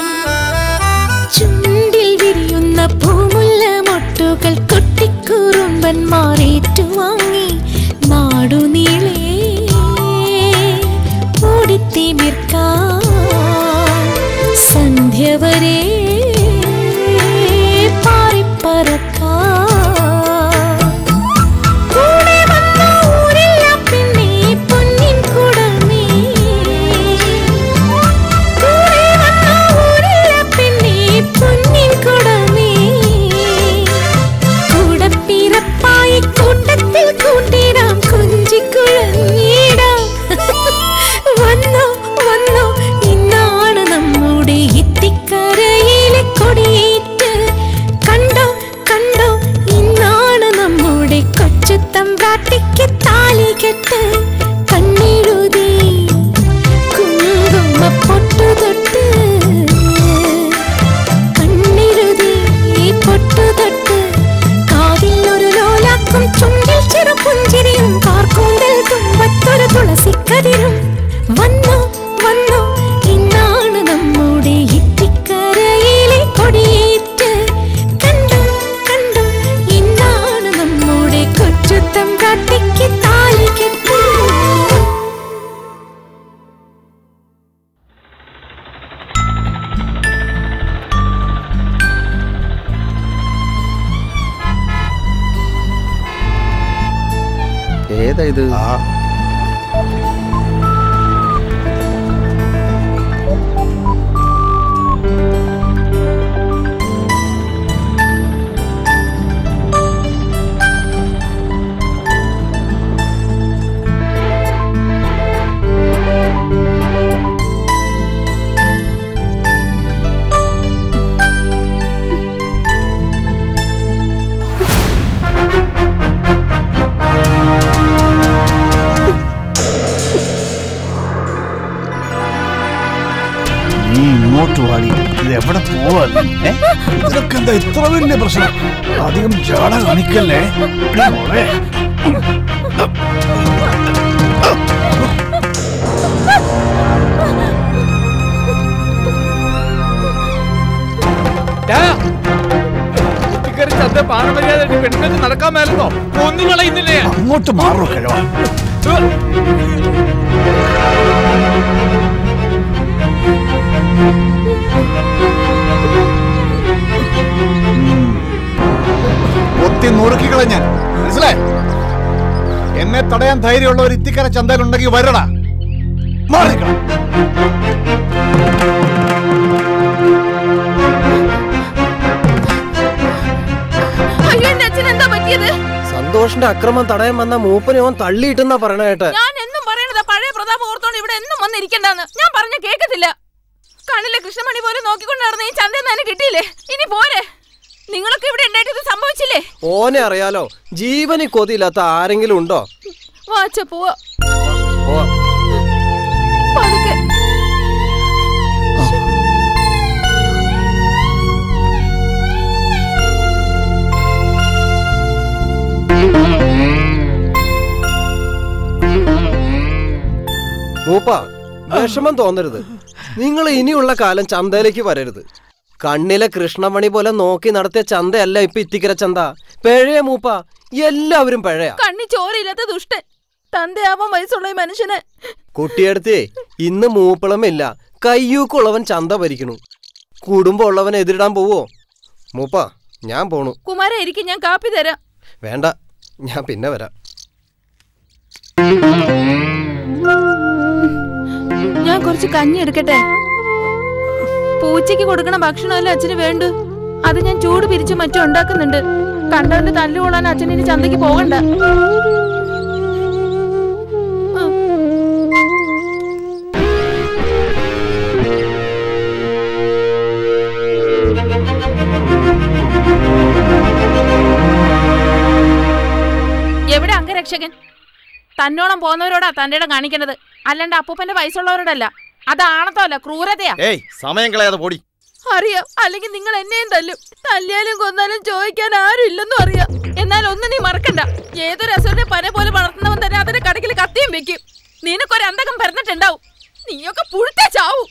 S20: ചുണ്ടിൽ വിരിയുന്ന പൂമുല്ല മൊട്ടുകൾ കൊട്ടിക്കുറുമ്പന്മാർ ഏറ്റുവാങ്ങി നാടുനീളേ ഓടിത്തിമിർക്കാൻ സന്ധ്യ വരെ പാറിപ്പറക്കാൻ കൂടെ വന്ന ഊരില്ല പെണ്ണേ പൊന്നിൻ കുടമേ കൂടെ വന്ന ഊരില്ല പെണ്ണേ പൊന്നിൻ കുടമേ കൂടപ്പിറപ്പായി കൂട്ടത്തിൽ കൂട്ടിടാം കൊഞ്ചിക്കുഴഞ്ഞിടാം വന്നോ വന്നോ ഇന്നാണ് നമ്മുടെ ഇത്തിക്കരയിലെ കൊടിയേറ്റ് കണ്ടോ കണ്ടോ ഇന്നാണ് നമ്മുടെ കൊച്ചു തമ്പ്രാട്ടിക്ക് താലി കെട്ട് കണ്ണെഴുതി കുങ്കുമ പൊട്ടു തൊട്ട് കണ്ണെഴുതി പൊട്ടു തൊട്ട് കാതിൽ ഒരു ലോലാക്കും ചുണ്ടിൽ ചെറു പുഞ്ചിരിയും കാർക്കൂന്തൽ തുമ്പത്തൊരു തുളസിക്കതിരും വന്നോ വന്നോ ഇന്നാണ് നമ്മുടെ ഇത്തിക്കരയിലെ കൊടിയേറ്റ് കണ്ടോ കണ്ടോ ഇന്നാണ് നമ്മുടെ കൊച്ചുത്തം കാട്ടിക്ക് താലി കെട്ട്
S3: ഏതാ ഇത്
S13: നീ ഇങ്ങോട്ട് വാടി ഇത് എവിടെ പോവാ ഏ? ഇതൊക്കെ എന്താ ഇത്ര വലിയ പ്രശ്നം അധികം ജാട കാണിക്കല്ലേ എടി മോളെ
S4: ചന്ത പാനമര്യാദ പെണ്ണുങ്ങൾക്ക് നടക്കാൻ മേലെന്നോ ഒന്നും കളയുന്നില്ലേ
S13: അങ്ങോട്ട് മാറോ കിഴവ
S2: ഒത്തി നുറുക്കിക്കളഞ്ഞാൻ മനസ്സിലായി എന്നെ തടയാൻ ധൈര്യമുള്ള ഒരു ഇത്തിക്കര ചന്തയിലുണ്ടെങ്കിൽ വരടാ മാറിക്കണം
S15: അയ്യോ എന്റെ അച്ഛൻ എന്താ പറ്റിയത്
S21: സന്തോഷിന്റെ അക്രമം തടയാൻ വന്ന മൂപ്പനെ ഓൻ തള്ളിയിട്ടെന്നാ പറയണ കേട്ടെ
S15: ഞാൻ എന്നും പറയണതാ പഴയ പ്രതാപം ഓർത്തോണ്ട് ഇവിടെ എന്നും വന്നിരിക്കണ്ടെന്ന് ഞാൻ പറഞ്ഞ കേക്കത്തില്ല കണ്ണിലെ കൃഷ്ണമണി പോലെ നോക്കിക്കൊണ്ട് നടന്ന ഈ ചന്തയിൽ നിന്ന് കിട്ടിയില്ലേ ഇനി പോരെ നിങ്ങളൊക്കെ ഇവിടെ ഉണ്ടായിട്ട് ഇത് സംഭവിച്ചില്ലേ
S21: ഓനെ അറിയാലോ ജീവന് കൊതിയില്ലാത്ത ആരെങ്കിലും ഉണ്ടോ
S15: വാച്ച പോവാ
S21: ഓ
S15: പതുക്കെ
S21: മൂപ്പ വിഷമം തോന്നരുത് നിങ്ങൾ ഇനിയുള്ള കാലം ചന്തയിലേക്ക് വരരുത് കണ്ണിലെ കൃഷ്ണമണി പോലെ നോക്കി നടത്തിയ ചന്തയല്ല ഇപ്പൊ ഇത്തിക്കര ചന്ത പിഴയ മൂപ്പ എല്ലാവരും പിഴയാ
S15: കണ്ണി ചോരയില്ലാത്ത ദുഷ്ടൻ തന്തയാവാൻ വയസ്സുള്ള ഈ മനുഷ്യന്
S21: കുട്ടിയടുത്തേ ഇന്ന് മൂപ്പളമില്ല കയ്യൂക്കുള്ളവൻ ചന്ത ഭരിക്കണു കുടുംബം ഉള്ളവൻ എതിരിടാൻ പോവോ മൂപ്പ ഞാൻ പോണു
S15: കുമാര എനിക്ക് ഞാൻ കാപ്പി തരാം
S21: വേണ്ട ഞാൻ പിന്നെ വരാം
S15: ഞാൻ കുറച്ച് കഞ്ഞി എടുക്കട്ടെ പൂച്ചയ്ക്ക് കൊടുക്കണ ഭക്ഷണമല്ല അച്ഛന് വേണ്ടു അത് ഞാൻ ചൂട് പിരിച്ച് മറ്റും ഉണ്ടാക്കുന്നുണ്ട് കണ്ടവന്റെ തല്ലുകൊള്ളാൻ അച്ഛൻ ഇനി ചന്തയ്ക്ക് പോകണ്ട എവിടെ അംഗരക്ഷകൻ തന്നോളം പോകുന്നവരോടാ തന്റെ ഇടം കാണിക്കണത് അല്ലാണ്ട് അപ്പൂപ്പന്റെ വയസ്സുള്ളവരോടല്ല അത് ആണത്തല്ല ക്രൂരതയാ
S6: ഏയ് സമയം കളയാതെ പോടി
S15: അറിയാം അല്ലെങ്കിൽ നിങ്ങൾ എന്നെയും തല്ലും തല്ലിയാലും കൊന്നാലും ചോദിക്കാൻ ആരും ഇല്ലെന്നും അറിയാം എന്നാൽ ഒന്ന് നീ മറക്കണ്ട ഏതൊരു അസുരനെ പന പോലെ വളർത്തുന്നവൻ തന്നെ അതിന്റെ കടക്കിൽ കത്തിയും വെക്കും നിനക്കൊരു അന്തകം പറഞ്ഞിട്ടുണ്ടാവും നീയൊക്കെ പുഴുത്തേ ചാവും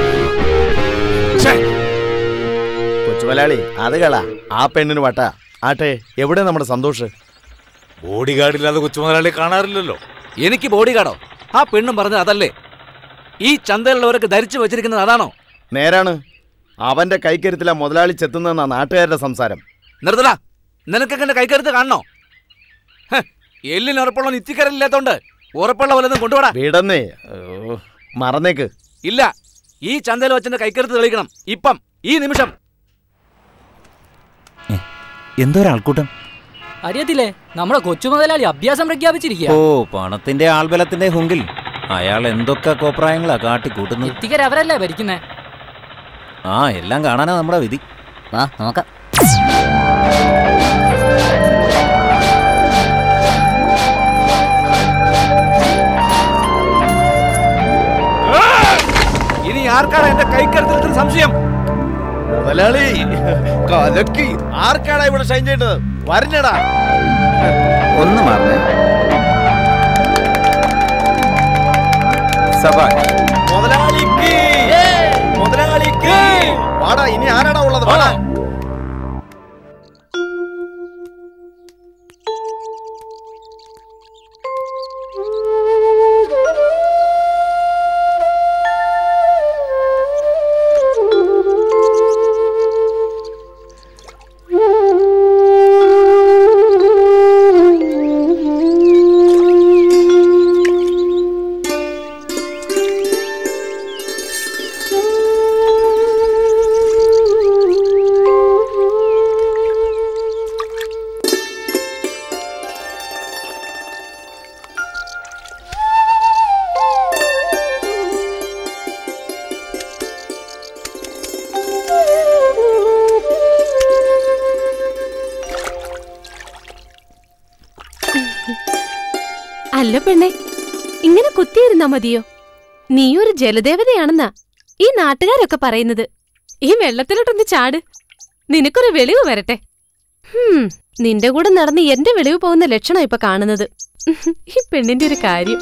S6: കൊച്ചുമലയാളി അത് കള ആ പെണ്ണിന് വട്ട ആട്ടെ എവിടെ നമ്മുടെ സന്തോഷ്
S4: ബോഡി ഗാർഡില്ലാതെ കൊച്ചുമുതലാളി കാണാറില്ലല്ലോ
S11: എനിക്ക് ബോഡി ഗാർഡോ ആ പെണ്ണും പറഞ്ഞത് അതല്ലേ ഈ ചന്തയിലുള്ളവരൊക്കെ ധരിച്ചു വെച്ചിരിക്കുന്നത് അതാണോ
S6: നേരാണ് അവന്റെ കൈക്കരുത്തില മുതലാളി ചെത്തുന്നെന്നാ നാട്ടുകാരുടെ സംസാരം
S11: നിർത്തല നിനക്കൊക്കെ എന്റെ കൈക്കരുത്ത് കാണണോ ഹ്, എല്ലിന് ഉറപ്പുള്ള നിത്യക്കരലില്ലാത്തോണ്ട് ഉറപ്പുള്ള വല്ലതും കൊണ്ടുപോടാ
S6: വിടന്നേ ഓ, മറന്നേക്ക്
S11: ഇല്ല ഈ ചന്തയിൽ വെച്ചെന്റെ കൈക്കരുത്ത് തെളിയിക്കണം ഇപ്പം ഈ നിമിഷം
S16: എന്തോ ഒരാൾക്കൂട്ടം
S8: അറിയത്തില്ലേ നമ്മുടെ കൊച്ചു മുതലാളി അഭ്യാസം പ്രഖ്യാപിച്ചിരിക്കുക
S16: ഓ പണത്തിന്റെ ആൾബലത്തിന്റെ ഹുങ്കിൽ അയാൾ എന്തൊക്കെ കോപ്രായങ്ങളാ കാട്ടിക്കൂട്ടുന്നത്
S8: എത്തിക്കര അവരല്ലേ ഭരിക്കുന്നേ
S16: ആ എല്ലാം കാണാനാ നമ്മുടെ വിധി ആ നോക്കാം
S11: ഇനി ആർക്കാണ് എന്റെ കൈക്കരുത്തിൽ സംശയം
S6: മുതലാളി കലക്കി ആർക്കാടാ ഇവിടെ ഷൈൻ ചെയ്യേണ്ടത് വരഞ്ഞടാ
S3: ഒന്ന് മാറണേ
S6: മുതലാളിക്ക് മുതലാളിക്ക് വാടാ ഇനി ആരാടാ ഉള്ളത് വാടാ
S17: അല്ല പെണ്ണെ ഇങ്ങനെ കുത്തിയിരുന്നാ മതിയോ നീയൊരു ജലദേവതയാണെന്നാ ഈ നാട്ടുകാരൊക്കെ പറയുന്നത് ഈ വെള്ളത്തിലോട്ടൊന്ന് ചാട് നിനക്കൊരു വെളിവ് വരട്ടെ ഹും നിന്റെ കൂടെ നടന്ന് എന്റെ വെളിവ് പോകുന്ന ലക്ഷണം ഇപ്പൊ കാണുന്നത് ഈ പെണ്ണിന്റെ ഒരു കാര്യം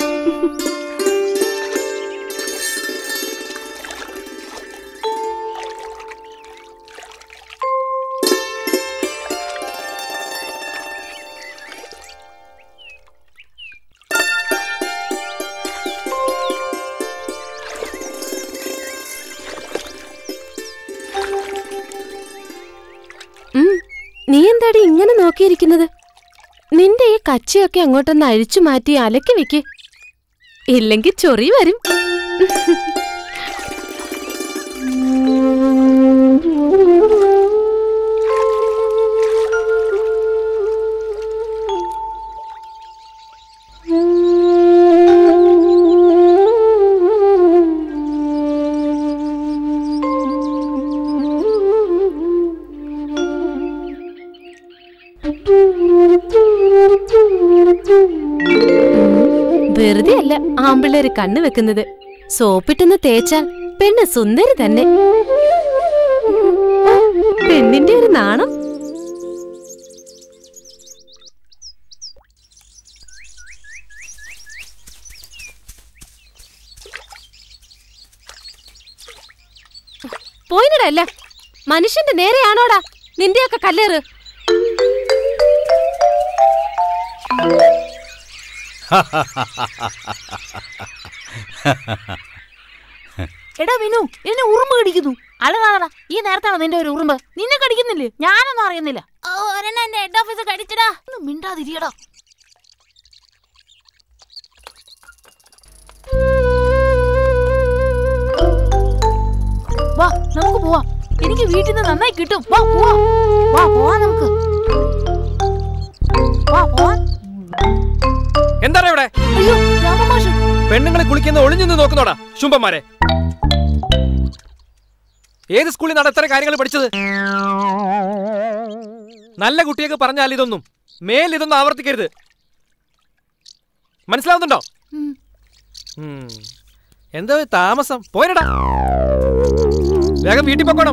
S17: ഉം, നീ എന്താടി ഇങ്ങനെ നോക്കിയിരിക്കുന്നത് നിന്റെ ഈ കച്ചയൊക്കെ അങ്ങോട്ടൊന്ന് അഴിച്ചു മാറ്റി അലക്കി വെക്ക് ഇല്ലെങ്കിൽ ചൊറി വരും വെറുതെ അല്ല ആമ്പിള്ളേര് കണ്ണു വെക്കുന്നത് സോപ്പിട്ടൊന്ന് തേച്ചാൽ പെണ്ണ് സുന്ദരി തന്നെ ഓ, പെണ്ണിന്റെ ഒരു നാണം അല്ല മനുഷ്യന്റെ നേരെയാണോടാ നിന്റെയൊക്കെ കല്ലേറ്
S15: എടാ വിനു എന്നെ ഉറുമ്പ് കടിക്കുന്നു അല്ലതാടാ ഈ നേരത്താണോ നിന്റെ ഒരു ഉറുമ്പ് നിന്നെ കടിക്കുന്നില്ലേ ഞാനൊന്നും അറിയുന്നില്ല ഒരെണ്ണം എന്റെ ഹെഡ് ഓഫീസ് കടിച്ചടാ ഒന്ന് മിണ്ടാതിരിയടാ വാ നമുക്ക് പോവാം എനിക്ക് വീട്ടിൽ നിന്ന് നന്നായി കിട്ടും വാ പോവാ വാ പോവാ നമുക്ക് വാ പോവാ
S19: എന്താണ് ഇവിടെ
S15: അയ്യോ രാമമാഷ്
S19: പെണ്ണുങ്ങളെ കുളിക്കുന്ന ഒളിഞ്ഞു നിന്ന് നോക്കുന്നോടാ ശുംഭന്മാരെ ഏത് സ്കൂളിൽ നിന്നാണ് ഇത്ര കാര്യങ്ങൾ പഠിച്ചത് നല്ല കുട്ടിയൊക്കെ പറഞ്ഞാൽ ഇതൊന്നും മേൽ ഇതൊന്നും ആവർത്തിക്കരുത് മനസ്സിലാവുന്നുണ്ടോ ഉം. എന്താ ഒരു താമസം പോരടാ വേഗം വീട്ടിൽ പൊക്കോണം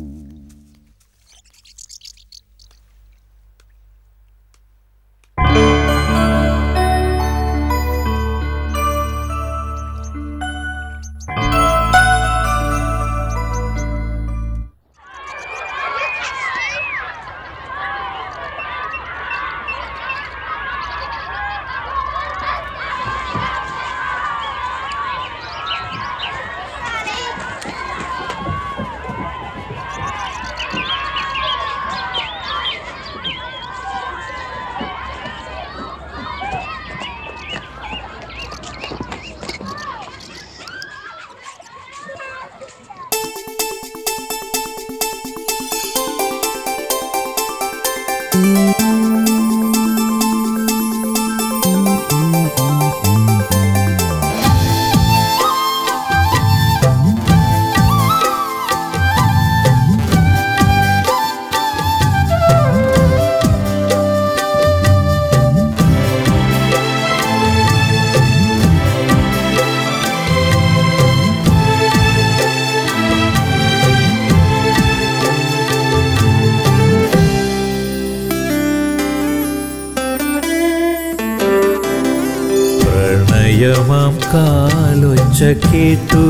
S9: പ്രണയമാം കാലൊച്ച കേട്ടു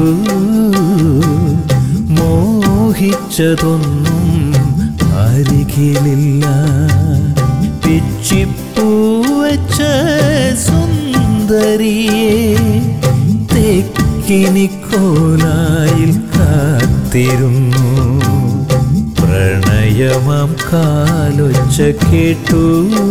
S9: മോഹിച്ചതൊന്നും അരികിലില്ല പിച്ചിപ്പൂവച്ച സുന്ദരിയെ തെക്കിനിക്കോലായിൽ കാത്തിരുന്നു പ്രണയമാം കാലൊച്ച കേട്ടു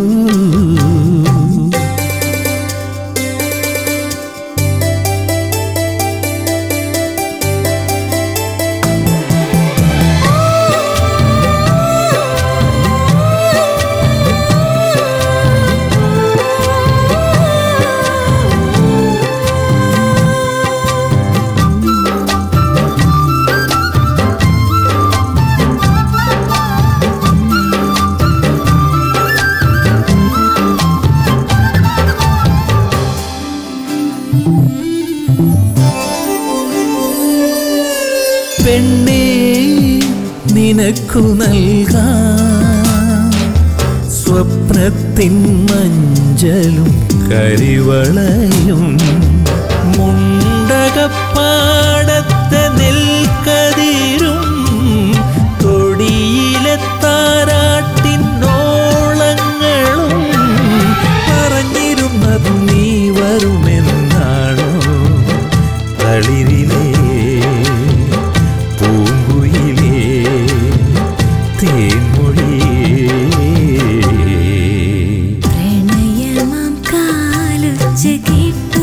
S9: പെണ്ണേ നിനക്കു നൽകാം സ്വപ്നത്തിൻ മഞ്ചലും കരിവളയും മുണ്ടകപ്പാടത്തെ നെൽക്കതിരും തൊടിയിലെ താരാട്ടിന്നോളങ്ങളും പറഞ്ഞിരുന്നത് നീ വരുമെന്നാണോ തളിരിലേ പൂങ്കുയിലേ തേൻമൊഴിയേ
S20: പ്രണയമാം കാലൊച്ച കേട്ടു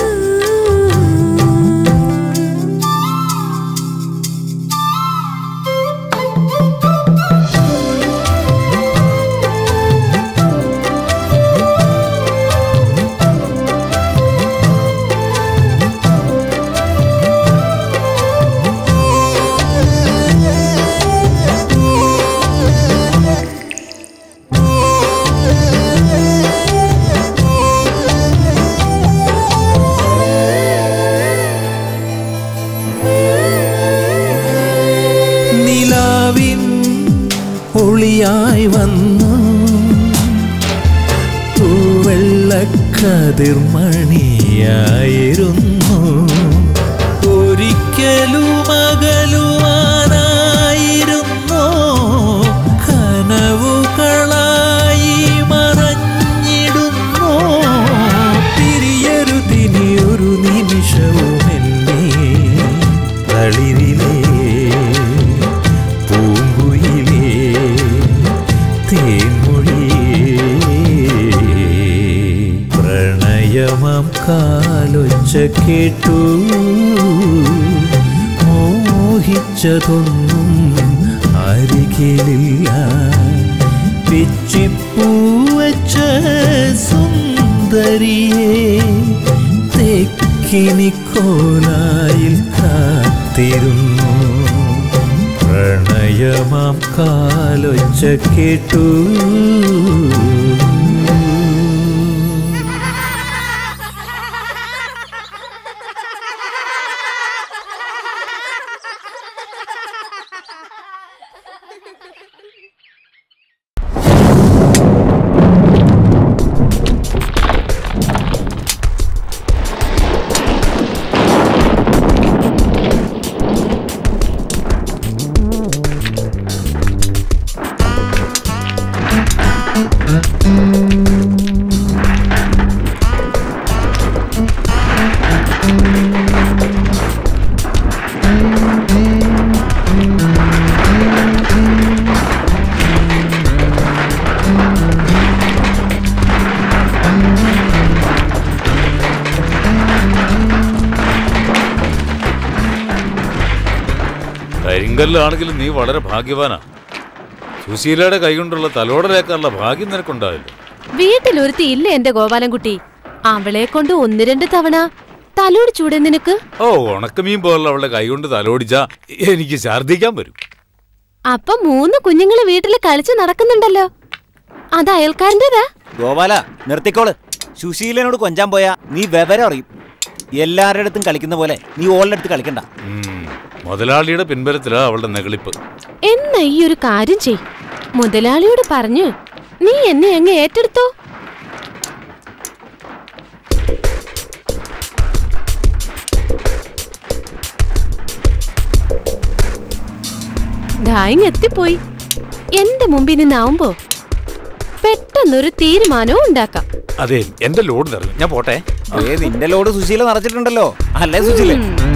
S9: നിലാവിൻ ഒളിയായി വന്നു തൂവെള്ളക്കതിർമണിയായിരുന്നു ഒരിക്കലും അകലുവാനായി കാലൊച്ച കേട്ടു മോഹിച്ചതൊന്നും അരികിലില്ല പിച്ചിപ്പൂവച്ച സുന്ദരിയെ തെക്കിനിക്കോലായിൽ കാത്തിരുന്നു പ്രണയമാം കാലൊച്ച കേട്ടു
S4: കരിങ്കല്ലാണെങ്കിലും നീ വളരെ ഭാഗ്യവാനാ സുശീലയുടെ കൈകൊണ്ടുള്ള തലോടലേക്കാനുള്ള ഭാഗ്യം നിനക്കുണ്ടാവില്ല
S17: വീട്ടിലൊരുത്തി ഇല്ല എന്റെ ഗോപാലൻകുട്ടി അവളെ കൊണ്ട് ഒന്ന് രണ്ട് തവണ തലോട് ചൂടെ നിനക്ക്
S4: ഓ ഉണക്കമീൻ പോലുള്ള അവളുടെ കൈകൊണ്ട് തലോടിച്ചാ എനിക്ക് ഛർദ്ദിക്കാൻ വരും
S17: അപ്പൊ മൂന്ന് കുഞ്ഞുങ്ങള് വീട്ടില് കളിച്ച് നടക്കുന്നുണ്ടല്ലോ അത് അയൽക്കാരൻ്റെതാ
S16: ഗോപാല നിർത്തിക്കോള് സുശീലനോട് കൊഞ്ചാൻ പോയാ നീ വിവരം അറിയും എല്ലാവരുടെ അടുത്തും കളിക്കുന്ന പോലെ നീ ഓളുടെ അടുത്ത് കളിക്കണ്ട
S4: ഉം. മുതലാളിയുടെ പിൻബലത്തിലാ അവളുടെ നെകളിപ്പ്
S17: എന്നാ ഈ ഒരു കാര്യം ചെയ് മുതലാളിയോട് പറഞ്ഞു നീ എന്നെ അങ്ങ് ഏറ്റെടുത്തോ ഡായിങ് എത്തിപ്പോയി എന്റെ മുമ്പിൽ നിന്നാവുമ്പോ പെട്ടെന്നൊരു തീരുമാനവും ഉണ്ടാക്കാം
S4: അതെ എന്റെ ലോഡ് നിറഞ്ഞു ഞാൻ പോട്ടെ
S16: ഏ നിന്റെ ലോഡ് സുശീല നിറച്ചിട്ടുണ്ടല്ലോ അല്ലേ സുശീല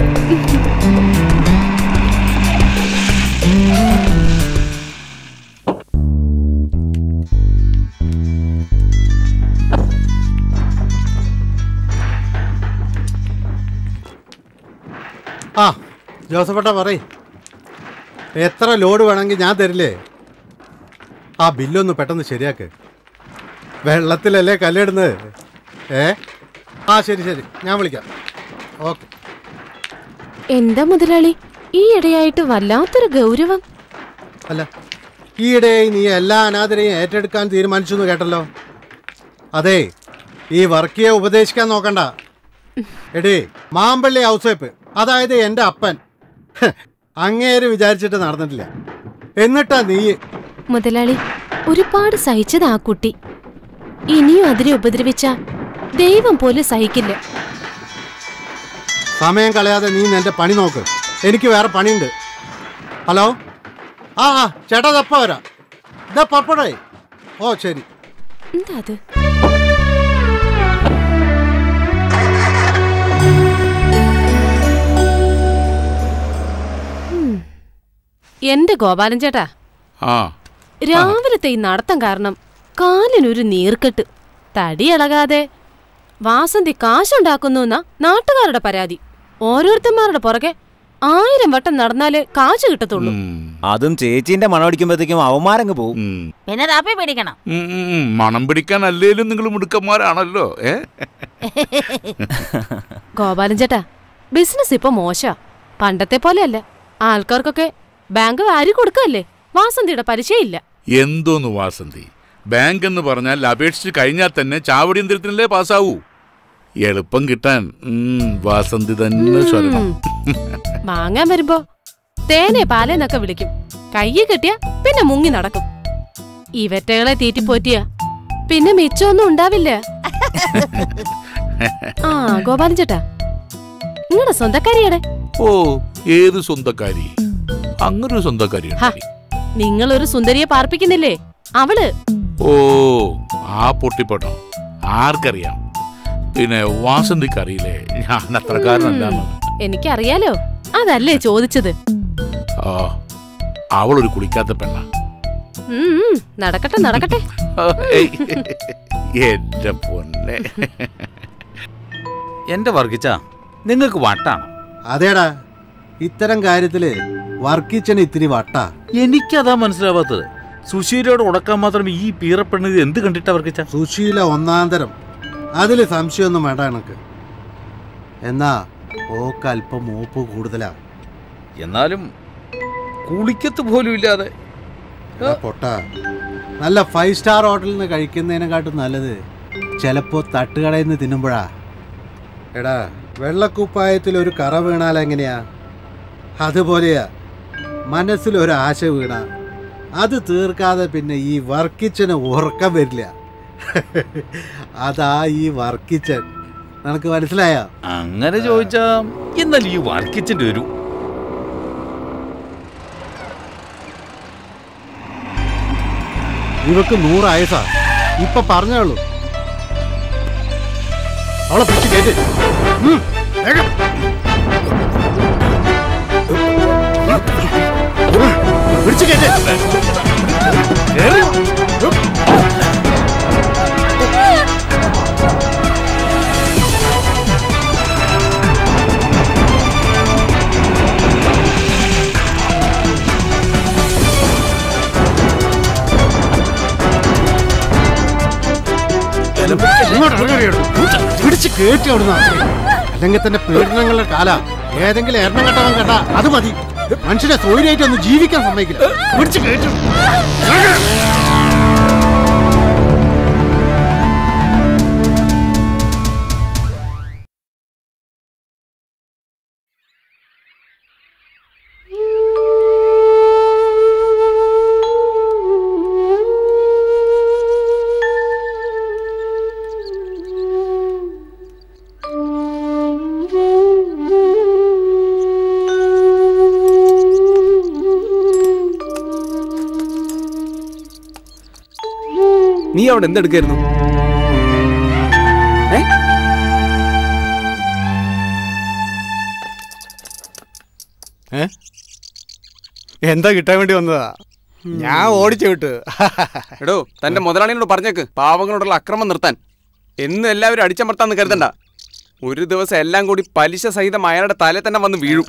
S7: ആ ജോസഫേട്ട പറയ് എത്ര ലോഡ് വേണമെങ്കിൽ ഞാൻ തരില്ലേ ആ ബില്ലൊന്ന് പെട്ടെന്ന് ശരിയാക്ക് വെള്ളത്തിലല്ലേ കല്ലിടുന്നത് ഏ ആ ശരി ശരി ഞാൻ വിളിക്കാം ഓക്കെ
S17: എന്താ മുതലാളി ഈ ഇടയായിട്ട് വല്ലാത്തൊരു ഗൗരവം
S7: അല്ല ഈയിടെയായി നീ എല്ലാ അനാഥരെയും ഏറ്റെടുക്കാൻ തീരുമാനിച്ചു എന്ന് കേട്ടല്ലോ അതെ ഈ വർക്കിയെ ഉപദേശിക്കാൻ നോക്കണ്ട എടേ മാമ്പള്ളി ഔസേപ്പ് അതായത് എൻ്റെ അപ്പൻ ഹ്, അങ്ങേര് വിചാരിച്ചിട്ട് നടന്നിട്ടില്ല എന്നിട്ടാ നീ
S17: മുതലാളി ഒരുപാട് സഹിച്ചത് ആ കുട്ടി ഇനിയും അതിനെ ഉപദ്രവിച്ച ദൈവം പോലും സഹിക്കില്ല
S7: സമയം കളയാതെ നീ നിന്റെ പണി നോക്ക് എനിക്ക് വേറെ പണിയുണ്ട് ഹലോ ആ ആ ചേട്ടാ തപ്പ വരാം ഇതാ പപ്പടേ ഓ ശരി
S17: എന്താ അത് ഉം. എന്റെ ഗോപാലൻ ചേട്ടാ
S5: ആ
S17: രാവിലത്തെ ഈ നടത്തം കാരണം കാലിനൊരു നീർക്കെട്ട് തടി ഇളകാതെ വാസന്തി കാശുണ്ടാക്കുന്നു എന്നാ നാട്ടുകാരുടെ പരാതി ഓരോരുത്തന്മാരുടെ പുറകെ ആയിരം വട്ടം നടന്നാലേ കാശ് കിട്ടത്തുള്ളൂ
S16: അതും ചേച്ചീന്റെ മണമടിക്കുമ്പോഴത്തേക്കും അവന്മാരങ്ങ് പോവും
S15: പിന്നെ താപ്പി പിടിക്കണം
S5: ഉം, ഉം, ഉം. മണം പിടിക്കാൻ അല്ലേലും നിങ്ങൾ മിടുക്കന്മാരാണല്ലോ ഏ
S17: ഗോപാലൻ ചേട്ടാ ബിസിനസ് ഇപ്പൊ മോശ പണ്ടത്തെ പോലെയല്ല ആൾക്കാർക്കൊക്കെ ബാങ്ക് വാരി കൊടുക്കല്ലേ വാസന്തിയുടെ പലിശയില്ല
S5: എന്തോന്ന് വാസന്തി ബാങ്ക് എന്ന് പറഞ്ഞാൽ അപേക്ഷിച്ച് കഴിഞ്ഞാൽ തന്നെ ചാവടി യന്ത്രത്തിനല്ലേ പാസ്സാവൂ എളുപ്പം കിട്ടാൻ ഉം, വാസന്തി തന്നെ ശരണം
S17: വാങ്ങാൻ വരുമ്പോ തേനെ പാലേന്നൊക്കെ വിളിക്കും കയ്യെ കെട്ടിയ പിന്നെ മുങ്ങി നടക്കും ഇവറ്റകളെ തീറ്റിപ്പോറ്റിയ പിന്നെ മിച്ചമൊന്നും ഉണ്ടാവില്ല ആ ഗോപാലൻ ചേട്ടാ നിങ്ങളുടെ സ്വന്തക്കാരിയുടെ
S5: ഓ ഏത് സ്വന്തക്കാരി അങ്ങനൊരു സ്വന്തക്കാരി
S17: ഹ, നിങ്ങളൊരു സുന്ദരിയെ പാർപ്പിക്കുന്നില്ലേ അവള്
S5: ഓ ആ പൊട്ടിപ്പോട്ടോ ആർക്കറിയാം പിന്നെ വാസന്തിക്ക് അറിയില്ലേ ഞാൻ അത്രക്കാരനല്ലാന്ന്
S17: എനിക്കറിയാലോ അതല്ലേ ചോദിച്ചത്
S5: ആ അവളൊരു കുളിക്കാത്ത പെണ്ണ
S17: ഉം, ഉം, നടക്കട്ടെ നടക്കട്ടെ.
S5: 哎 എന്റെ പൊന്നെ
S20: 「君の声が聞こえる」
S4: എന്റെ വർഗിച്ച നിങ്ങൾക്ക് വട്ടാണോ
S7: അതേടാ ഇത്തരം കാര്യത്തില് വർക്കിച്ചന് ഇത്തിരി വട്ടാ
S4: എനിക്കതാ മനസ്സിലാവാത്തത് സുശീലയോട് ഉടക്കാൻ മാത്രം ഈ പീറപ്പെണ്ണത് എന്ത് കണ്ടിട്ടാ വർഗിച്ച
S7: സുശീല ഒന്നാന്തരം അതിൽ സംശയമൊന്നും വേണ്ട എനക്ക് എന്നാ ഓക്ക് അല്പം മൂപ്പ് കൂടുതലാ
S4: എന്നാലും കുളിക്കത്ത് പോലും ഇല്ലാതെ
S7: എടാ പൊട്ടാ നല്ല ഫൈവ് സ്റ്റാർ ഹോട്ടലിൽ നിന്ന് കഴിക്കുന്നതിനെക്കാട്ടും നല്ലത് ചിലപ്പോ തട്ടുകടയിൽ നിന്ന് തിന്നുമ്പോഴാ എടാ വെള്ളക്കുപ്പായത്തിൽ ഒരു കറ വീണാൽ എങ്ങനെയാ അതുപോലെയാ മനസ്സിൽ ഒരു ആശ വീണ അത് തീർക്കാതെ പിന്നെ ഈ വർക്കിച്ചന് ഉറക്കം വരില്ല അതാ ഈ വർക്കിച്ചൻ നിനക്ക് മനസ്സിലായോ
S4: അങ്ങനെ ചോദിച്ചാ എന്നാൽ ഈ വർക്കിച്ചിന്റെ ഒരു
S7: ഇവക്ക് നൂറായസാ ഇപ്പൊ പറഞ്ഞോളൂ അവളെ പിടിച്ച് കേട്ട് ഉം, വേഗം. പിടിച്ച് കേട്ട് കേറ്. ഉം. ഇങ്ങോട്ട് ഇറങ്ങടിയോട്ട്. പിടിച്ച് കേട്ടി അവിടുന്ന് അല്ലെങ്കിൽ തന്നെ പീഡനങ്ങളുടെ കാല ഏതെങ്കിലും എണ്ണം കെട്ടവൻ കേട്ടാ അത് മതി മനുഷ്യനെ സ്വൈര്യമായിട്ട് ഒന്ന് ജീവിക്കാൻ സമ്മതിക്കില്ല പിടിച്ച് കേട്ടു
S1: നീ അവിടെ എന്തെടുക്കായിരുന്നു ഏ
S12: ഏ എന്താ കിട്ടാൻ വേണ്ടി വന്നതാ ഞാൻ ഓടിച്ചു വിട്ടു
S1: എടോ തന്റെ മുതലാളിനോട് പറഞ്ഞേക്ക് പാവങ്ങളോടുള്ള അക്രമം നിർത്താൻ എന്നും എല്ലാവരും അടിച്ചമർത്താന്ന് കരുതണ്ട ഒരു ദിവസം എല്ലാം കൂടി പലിശ സഹിതം അയാളുടെ തലേ തന്നെ വന്ന് വീഴും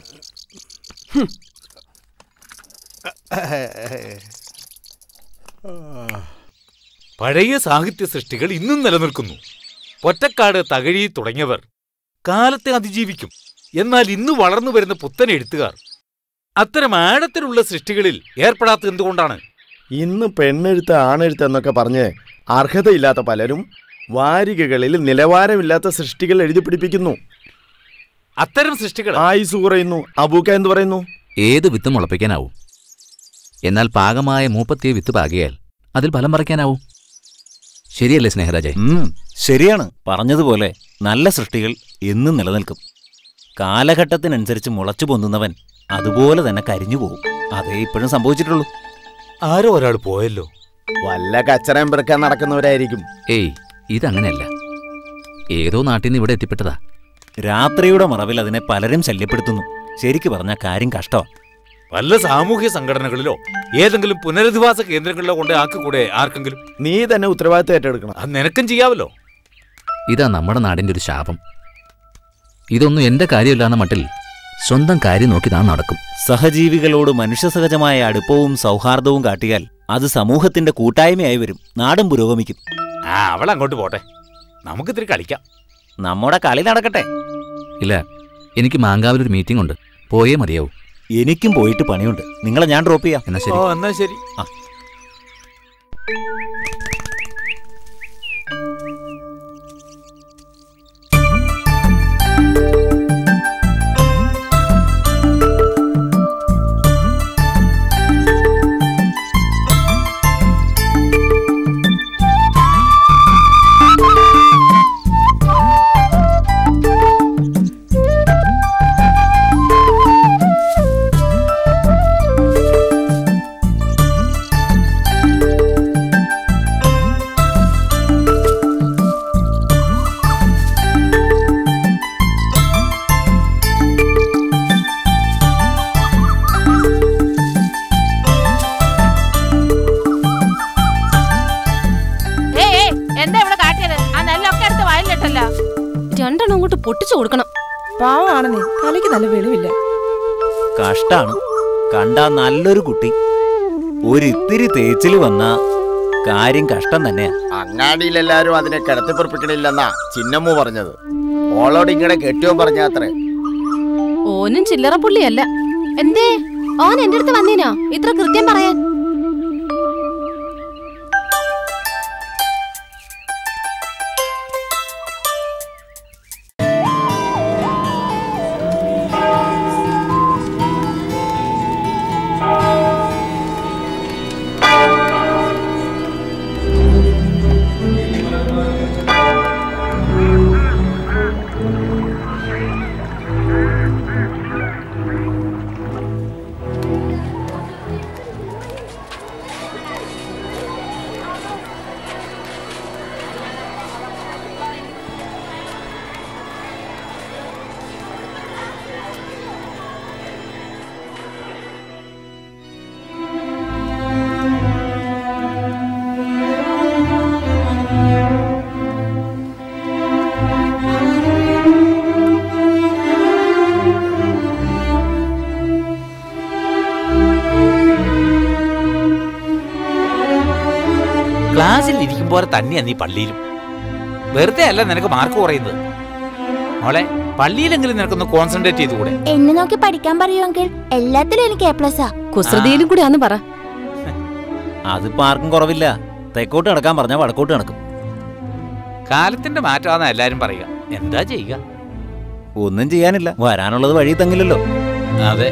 S4: പഴയ സാഹിത്യ സൃഷ്ടികൾ ഇന്നും നിലനിൽക്കുന്നു പൊറ്റക്കാട് തകഴി തുടങ്ങിയവർ കാലത്തെ അതിജീവിക്കും എന്നാൽ ഇന്ന് വളർന്നു വരുന്ന പുത്തൻ എഴുത്തുകാർ അത്തരം ആഴത്തിലുള്ള സൃഷ്ടികളിൽ ഏർപ്പെടാത്തത് എന്തുകൊണ്ടാണ്
S6: ഇന്ന് പെണ്ണെഴുത്ത് ആണെഴുത്ത് എന്നൊക്കെ പറഞ്ഞ് അർഹതയില്ലാത്ത പലരും വാരികകളിൽ നിലവാരമില്ലാത്ത സൃഷ്ടികൾ എഴുതി പിടിപ്പിക്കുന്നു
S4: അത്തരം സൃഷ്ടികൾ
S6: ആയുസ് കുറയുന്നു അബൂക്ക എന്ത് പറയുന്നു
S11: ഏത് വിത്ത് മുളപ്പിക്കാനാവും എന്നാൽ പാകമായ മൂപ്പത്തിയ വിത്ത് പാകിയാൽ അതിൽ ഫലം പറിക്കാനാവും ശരിയല്ലേ സ്നേഹരാജേ
S16: ഉം, ശരിയാണ് പറഞ്ഞതുപോലെ നല്ല സൃഷ്ടികൾ എന്നും നിലനിൽക്കും കാലഘട്ടത്തിനനുസരിച്ച് മുളച്ചു പൊന്തുന്നവൻ അതുപോലെ തന്നെ കരിഞ്ഞു പോകും അതേ ഇപ്പോഴും സംഭവിച്ചിട്ടുള്ളൂ
S4: ആരോ ഒരാൾ പോയല്ലോ
S6: വല്ല കച്ചറയും പെറുക്കാൻ നടക്കുന്നവരായിരിക്കും
S11: ഏയ് ഇതങ്ങനെയല്ല ഏതോ നാട്ടിൽ നിന്ന് ഇവിടെ എത്തിപ്പെട്ടതാ
S16: രാത്രിയുടെ മറവിൽ അതിനെ പലരും ശല്യപ്പെടുത്തുന്നു ശരിക്കു പറഞ്ഞ കാര്യം കഷ്ടമാ
S4: വല്ല സാമൂഹ്യ സംഘടനകളിലോ ഏതെങ്കിലും പുനരധിവാസ കേന്ദ്രങ്ങളിലോ കൊണ്ട് ആക്കിക്കൂടെ ആർക്കെങ്കിലും
S6: നീ തന്നെ ഉത്തരവാദിത്തം ഏറ്റെടുക്കണം
S4: അത് നിനക്കും ചെയ്യാവല്ലോ
S11: ഇതാ നമ്മുടെ നാടിന്റെ ഒരു ശാപം ഇതൊന്നും എന്റെ കാര്യമില്ലാന്ന മട്ടിൽ സ്വന്തം കാര്യം നോക്കി താൻ നടക്കും
S16: സഹജീവികളോട് മനുഷ്യസഹജമായ അടുപ്പവും സൗഹാർദ്ദവും കാട്ടിയാൽ അത് സമൂഹത്തിന്റെ കൂട്ടായ്മയായി വരും നാടും പുരോഗമിക്കും
S4: ആ അവൾ അങ്ങോട്ട് പോട്ടെ നമുക്ക് ഇത്തിരി കളിക്കാം
S16: നമ്മുടെ കളി നടക്കട്ടെ
S11: ഇല്ല എനിക്ക് മാങ്കാവിലൊരു മീറ്റിംഗ് ഉണ്ട് പോയേ മതിയാവൂ
S16: എനിക്കും പോയിട്ട് പണിയുണ്ട് നിങ്ങളെ ഞാൻ ഡ്രോപ്പ് ചെയ്യാം
S11: എന്നാ
S4: ഓ എന്നാ ശരി
S16: ആ
S17: അങ്ങോട്ട് പൊട്ടിച്ചു കൊടുക്കണം
S18: പാവാണെന്നേ തലയ്ക്ക് നല്ല വെളിവില്ല
S16: കഷ്ടാണ് കണ്ടാ നല്ലൊരു കുട്ടി ഒരിത്തിരി തേച്ചിൽ വന്ന കാര്യം കഷ്ടം തന്നെയാ
S6: അങ്ങാടിയിലെല്ലാരും അതിനെ കിടത്തിപ്പുറപ്പിക്കണില്ലെന്നാ ചിന്നമ്മു പറഞ്ഞത് ഓളോട് ഇങ്ങനെ കെട്ടിയോ പറഞ്ഞ അത്രേ
S17: ഓനും ചില്ലറ പുള്ളിയല്ല എന്തേ ഓൻ എന്റെ അടുത്ത് വന്നീനോ ഇത്ര കൃത്യം പറയാൻ
S4: ക്ലാസ്സിൽ ഇരിക്കുമ്പോൾ തന്നെയാ നീ പള്ളിയിലും വെറുതെ അല്ല നിനക്ക് മാർക്ക് കുറയുന്നത് മോളെ പള്ളിയിലെങ്കിലും നിനക്കൊന്ന് കോൺസെൻട്രേറ്റ് ചെയ്തുകൂടെ
S14: എന്നെ നോക്കി പഠിക്കാൻ പറയുമെങ്കിൽ എല്ലാത്തിലും എനിക്ക് എ പ്ലസാ
S17: കുസൃതിയിലും കൂടി ആന്ന് പറ
S16: അതിപ്പോ ആർക്കും കുറവില്ല തെക്കോട്ട് നടക്കാൻ പറഞ്ഞാൽ വടക്കോട്ട് നടക്കും
S4: കാലത്തിന്റെ മാറ്റമാണെന്ന് എല്ലാരും പറയുക എന്താ ചെയ്യുക
S16: ഒന്നും ചെയ്യാനില്ല വരാനുള്ളത് വഴി തങ്ങില്ലല്ലോ
S4: അതെ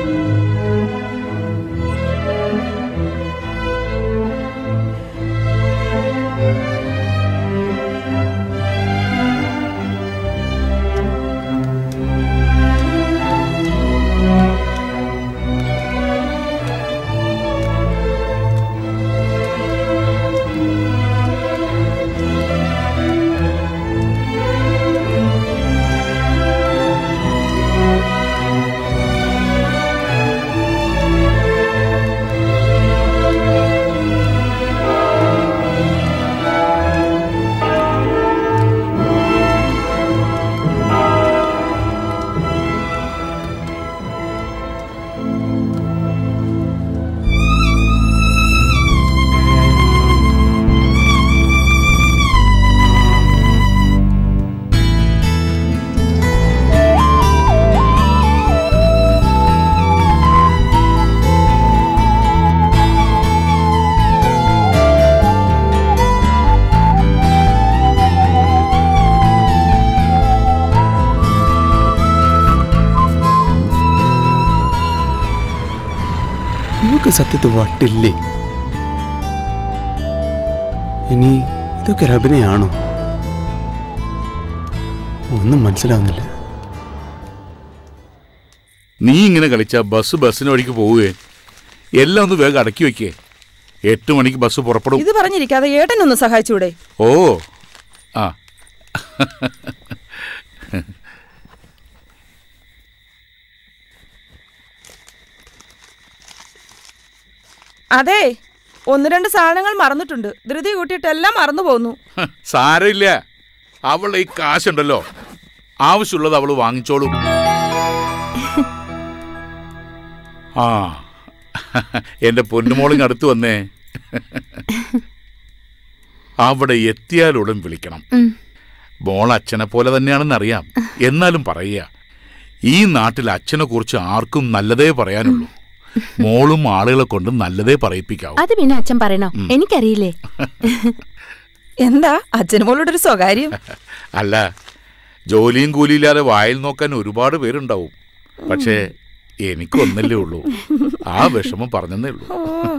S1: നമുക്ക് സത്യത്തിൽ വട്ടില്ലേ ഇനി ഇതൊക്കെ ഒരു അഭിനയാണോ ഒന്നും മനസ്സിലാവുന്നില്ല
S5: നീ ഇങ്ങനെ കളിച്ചാ ബസ് ബസ്സിന് വഴിക്ക് പോവുകയെ എല്ലാം ഒന്ന് വേഗം അടക്കി വെക്കേ എട്ട് മണിക്ക് ബസ് പുറപ്പെടും
S18: ഇത് പറഞ്ഞിരിക്കാതെ ഏട്ടനൊന്ന് സഹായിച്ചൂടെ
S5: ഓ ആ
S18: അതെ ഒന്ന് രണ്ട് സാധനങ്ങൾ മറന്നിട്ടുണ്ട് ധൃതി കൂട്ടിയിട്ടെല്ലാം മറന്നു പോന്നു
S5: ഹ, സാരമില്ല അവളുടെ ഈ കാശുണ്ടല്ലോ ആവശ്യമുള്ളത് അവള് വാങ്ങിച്ചോളും ആ എന്റെ പൊന്നുമോളിങ് അടുത്ത് വന്നേ അവിടെ എത്തിയാലുടൻ വിളിക്കണം മോൾ അച്ഛനെ പോലെ തന്നെയാണെന്ന് അറിയാം എന്നാലും പറയുക ഈ നാട്ടിൽ അച്ഛനെ കുറിച്ച് ആർക്കും നല്ലതേ പറയാനുള്ളൂ മോളും ആളുകളെ കൊണ്ട് നല്ലതേ പറയിപ്പിക്കാവൂ
S14: അത് പിന്നെ അച്ഛൻ പറയണോ
S5: ഉം.
S14: എനിക്കറിയില്ലേ
S18: എന്താ അച്ഛന് മോളോട് ഒരു സ്വകാര്യം
S5: അല്ല ജോലിയും കൂലിയില്ലാതെ വായിൽ നോക്കാൻ ഒരുപാട് പേരുണ്ടാവും പക്ഷേ എനിക്കൊന്നല്ലേ ഉള്ളൂ ആ വിഷമം പറഞ്ഞതേ ഉള്ളൂ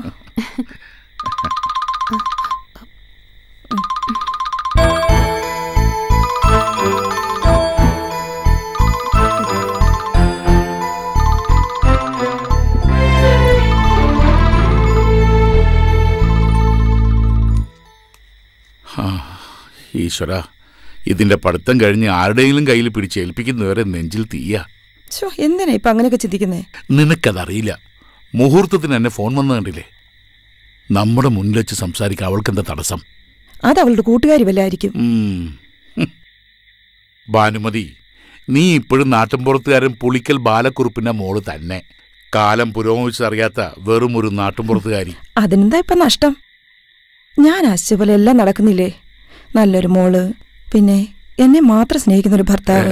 S5: ആ, ഈശ്വര ഇതിന്റെ പഠിത്തം കഴിഞ്ഞ് ആരുടെയെങ്കിലും കയ്യിൽ പിടിച്ച് ഏൽപ്പിക്കുന്നവരെ നെഞ്ചിൽ തീയ
S18: ഛോ, എന്തിനാ ഇപ്പൊ അങ്ങനെയൊക്കെ ചിന്തിക്കുന്നേ
S5: നിനക്കതറിയില്ല മുഹൂർത്തത്തിന് എന്നെ ഫോൺ വന്ന കണ്ടില്ലേ നമ്മുടെ മുന്നിൽ വെച്ച് സംസാരിക്കാൻ അവൾക്കെന്താ തടസ്സം
S18: അത് അവളുടെ കൂട്ടുകാരി വല്ലായിരിക്കും
S5: ഉം. ഹും. ഭാനുമതി നീ ഇപ്പോഴും നാട്ടിൻപുറത്തുകാരൻ പുളിക്കൽ ബാലക്കുറുപ്പിന്റെ മോള് തന്നെ കാലം പുരോഗമിച്ചറിയാത്ത വെറും ഒരു നാട്ടിൻപുറത്തുകാരി
S18: അതിനെന്താ ഇപ്പൊ നഷ്ടം ഞാൻ ആശിച്ച പോലെ എല്ലാം നടക്കുന്നില്ലേ നല്ലൊരു മോള് പിന്നെ എന്നെ മാത്രം സ്നേഹിക്കുന്ന ഒരു ഭർത്താവ്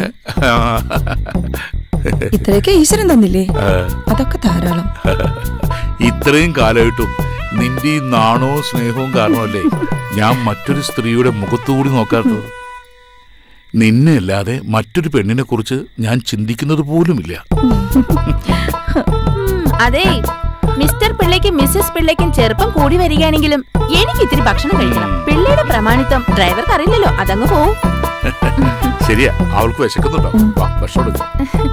S18: ഇത്രയൊക്കെ ഈശ്വരൻ തന്നില്ലേ അതൊക്കെ ധാരാളം
S5: ഇത്രയും കാലമായിട്ടും നിന്റെ ഈ നാണവും സ്നേഹവും കാരണമല്ലേ ഞാൻ മറ്റൊരു സ്ത്രീയുടെ മുഖത്തുകൂടി നോക്കാത്തത് നിന്നെ അല്ലാതെ മറ്റൊരു പെണ്ണിനെ കുറിച്ച് ഞാൻ ചിന്തിക്കുന്നത് പോലുമില്ല
S15: അതെ മിസ്റ്റർ പിള്ളയ്ക്കും മിസ്സസ് പിള്ളയ്ക്കും ചെറുപ്പം കൂടി വരികയാണെങ്കിലും എനിക്ക് ഇത്തിരി ഭക്ഷണം കഴിക്കണം പിള്ളയുടെ പ്രമാണിത്വം ഡ്രൈവർക്ക് അറിയില്ലല്ലോ അതങ്ങ് പോവും
S5: ശരിയാ അവൾക്ക് വിശക്കുന്നുണ്ടോ വാ ഭക്ഷണം എടുക്കാം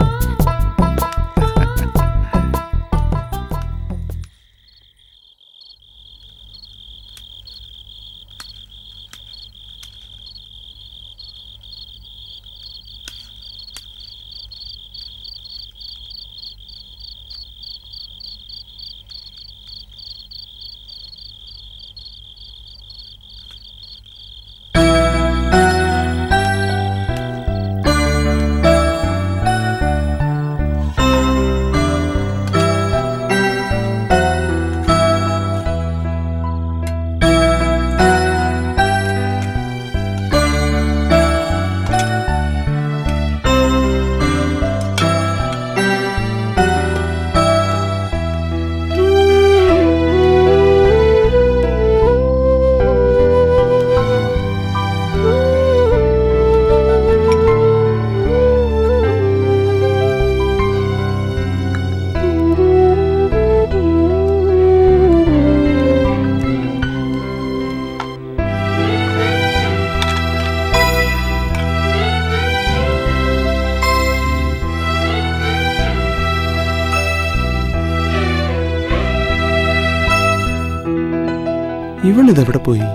S12: ഇവളിതെവിടെ പോയി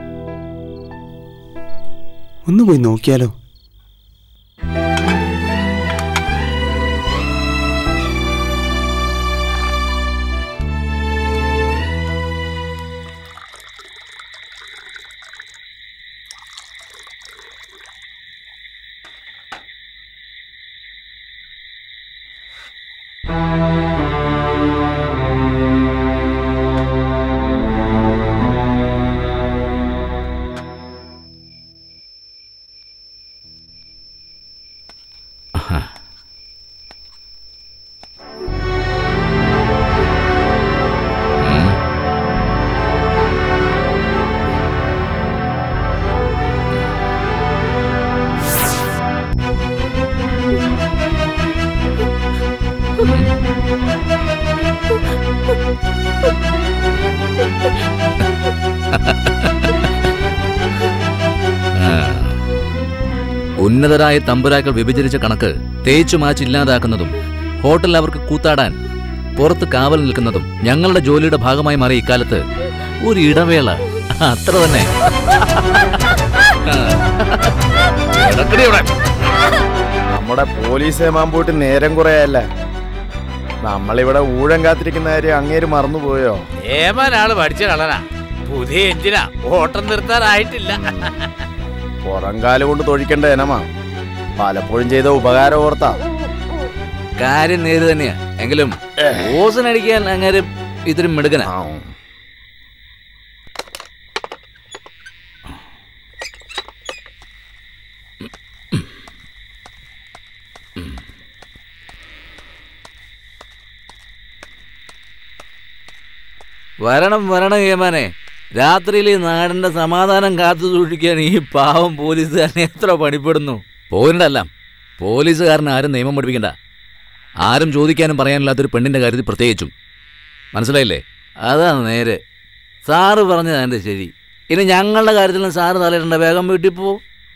S12: ഒന്ന് പോയി നോക്കിയാലോ
S11: ഉന്നതരായ തമ്പുരാക്കൾ വിഭജിച്ച കണക്ക് തേച്ചു മാച്ച് ഇല്ലാതാക്കുന്നതും ഹോട്ടൽ അവർക്ക് കൂത്താടാൻ പുറത്ത് കാവൽ നിൽക്കുന്നതും ഞങ്ങളുടെ ജോലിയുടെ ഭാഗമായി മാറിയ ഇക്കാലത്ത് ഒരു ഇടവേള അത്ര തന്നെ
S6: കിടക്കടി അവിടെ. നമ്മുടെ പോലീസ് ഏമാൻ പോയിട്ട് നേരം കുറയല്ല നമ്മളിവിടെ ഊഴം കാത്തിരിക്കുന്ന കാര്യം അങ്ങേര് മറന്നുപോയോ
S4: ഏമാനാള് പഠിച്ച കളനാ പുതിയ എഞ്ചിനാ ഓട്ടം നിർത്താറായിട്ടില്ല
S6: പുറംകാല് കൊണ്ട് തൊഴിക്കേണ്ട ഇനമാ പലപ്പോഴും ചെയ്ത ഉപകാരം ഓർത്താ
S11: കാര്യം നേര് തന്നെയാ എങ്കിലും ഓസനടിക്കാൻ അങ്ങനെ ഇത്തിരി മിടുക്കനാ വരണം വരണം ഏമാനെ രാത്രിയിൽ ഈ നാടിന്റെ സമാധാനം കാത്തു സൂക്ഷിക്കാൻ ഈ പാവം പോലീസുകാരൻ എത്ര പണിപ്പെടുന്നു പോയിണ്ടല്ല പോലീസുകാരൻ ആരും നിയമം പഠിപ്പിക്കണ്ട ആരും ചോദിക്കാനും പറയാനില്ലാത്തൊരു പെണ്ണിന്റെ കാര്യത്തിൽ പ്രത്യേകിച്ചും മനസ്സിലായില്ലേ അതാണ് നേരെ സാറ് പറഞ്ഞത് എൻ്റെ ശരി ഇനി ഞങ്ങളുടെ കാര്യത്തിലും സാറ് തലയിടേണ്ട വേഗം വീട്ടിൽ പോ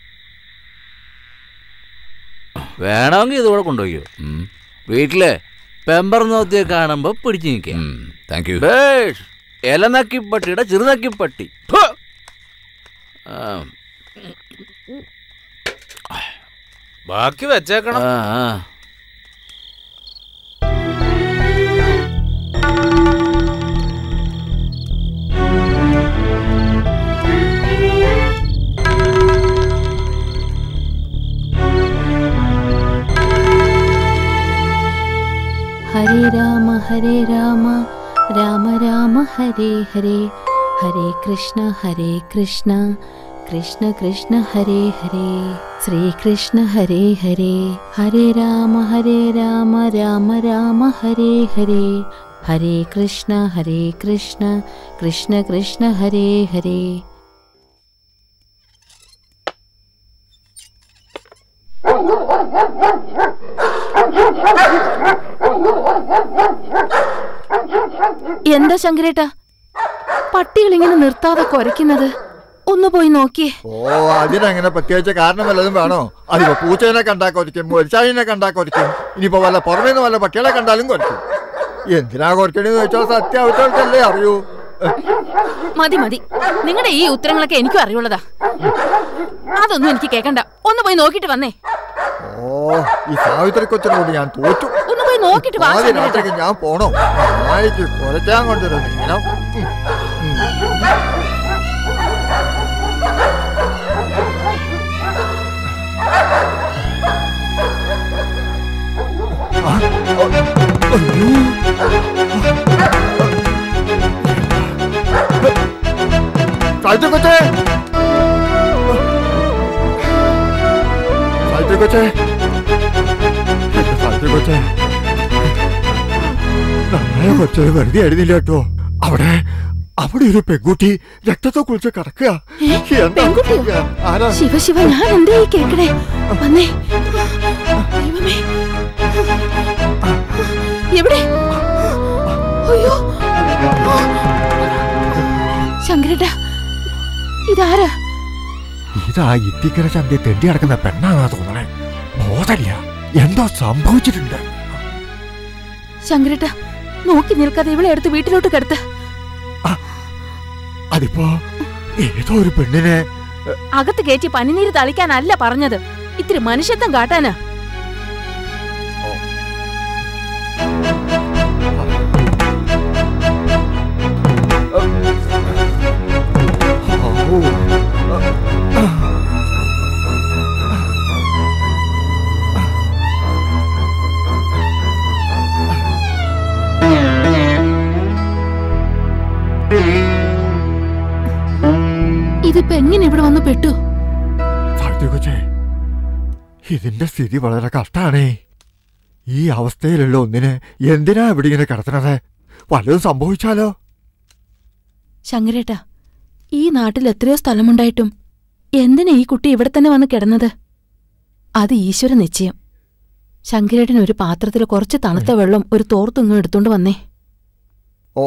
S11: വേണമെങ്കിൽ ഇതുകൂടെ കൊണ്ടുപോയോ വീട്ടിലെ പെമ്പർ നോത്തിയെ കാണുമ്പോൾ പിടിച്ചു നിൽക്കാം താങ്ക് യു ബേഷ് എലനക്കിപ്പട്ടിയുടെ ചെറുനക്കിപ്പട്ടി ഫു. ആ,
S4: ബാക്കി വെച്ചേക്കണം
S11: ആ, ആ.
S14: ഹരേ രാമ ഹരേ രാമ രാമ രാമ ഹരേ ഹരേ ഹരേ കൃഷ്ണ ഹരേ കൃഷ്ണ കൃഷ്ണ കൃഷ്ണ ഹരേ ഹരേ ശ്രീകൃഷ്ണ ഹരേ ഹരേ ഹരേ രാമ ഹരേ രാമ രാമ രാമ ഹരേ ഹരേ ഹരേ കൃഷ്ണ ഹരേ കൃഷ്ണ കൃഷ്ണ കൃഷ്ണ ഹരേ ഹരേ എന്താ ശങ്കരേട്ടാ പട്ടികൾ ഇങ്ങനെ നിർത്താതെ കുരയ്ക്കുന്നത് ഒന്ന് പോയി നോക്കിയേ
S10: ഓ അതിനങ്ങനെ പ്രത്യേകിച്ച് കാരണം വല്ലതും വേണോ അതിപ്പോ പൂച്ചേനെ കണ്ടാ കൊരിക്കും മുരിച്ചാഴിനെ കണ്ടാ കൊരിക്കും ഇനിയിപ്പോ വല്ല പുറമേ നിന്ന് വല്ല പട്ടികളെ കണ്ടാലും കൊരിക്കും എന്തിനാ കൊരക്കണെന്ന് വെച്ചാൽ സത്യാവസ്ഥകൾക്കല്ലേ അറിയൂ
S15: മതി മതി നിങ്ങളുടെ ഈ ഉത്തരങ്ങളൊക്കെ എനിക്കും അറിയുള്ളതാ അതൊന്നും എനിക്ക് കേക്കണ്ട ഒന്ന് പോയി നോക്കിട്ട് വന്നേ
S10: ഓ ഈ സാവിത്രി കൊച്ചിനോട് ഞാൻ തോറ്റു
S15: ഒന്ന് പോയി നോക്കിട്ട് വാ
S10: ആദ്യ
S15: ശങ്കരേട്ടാ.
S10: രാത്രിക്ക് ഞാൻ പോണോ നായിക്ക് കുറയ്ക്കാൻ കൊണ്ടൊരു നീളം സാവിത്രി കൊച്ചേ സാവിത്രി കൊച്ചേ സാവിത്രി കൊച്ചേ നമ്മളെ കൊച്ചൊരു വെറുതെ എഴുതില്ല കേട്ടോ അവിടെ അവിടെ ഒരു പെൺകുട്ടി രക്തത്തെ കുളിച്ച് കിടക്കുക എന്താ ആരാ
S15: ശിവ ശിവ ഞാൻ എന്താ ഈ കേക്കണേ വന്നേ ദൈവമേ എവിടെ അയ്യോ ശങ്കരേട്ടാ ഇതാരാ
S10: ഇതാ ഇത്തിക്കര ചന്തി തെണ്ടി കിടക്കുന്ന പെണ്ണാന്നാ തോന്നണേ ബോധമില്ല എന്തോ സംഭവിച്ചിട്ടുണ്ട്
S15: ശങ്കരേട്ടാ നോക്കി നിൽക്കാതെ ഇവളെ എടുത്ത് വീട്ടിലോട്ട് കിടത്ത്
S10: അതിപ്പോ ഏതോ ഒരു പെണ്ണിനെ
S15: അകത്ത് കയറ്റി പനിനീര് തളിക്കാനല്ല പറഞ്ഞത് ഇത്തിരി മനുഷ്യത്വം കാട്ടാനാ ഇതിപ്പോ എങ്ങനെ ഇവിടെ വന്ന് പെട്ടു
S10: സാവിത്രി കൊച്ചേ ഇതിന്റെ സ്ഥിതി വളരെ കഷ്ടാണേ ഈ അവസ്ഥയിലുള്ള ഒന്നിനെ എന്തിനാ ഇവിടെ ഇങ്ങനെ കിടത്തണത് വല്ലതും സംഭവിച്ചാലോ
S15: ശങ്കരേട്ടാ ഈ നാട്ടിൽ എത്രയോ സ്ഥലമുണ്ടായിട്ടും എന്തിനാ ഈ കുട്ടി ഇവിടെ തന്നെ വന്ന് കിടന്നത് അത് ഈശ്വര നിശ്ചയം ശങ്കരേട്ടൻ ഒരു പാത്രത്തിൽ കുറച്ച് തണുത്ത വെള്ളം ഒരു തോർത്തുങ്ങ് എടുത്തോണ്ട് വന്നേ
S10: ഓ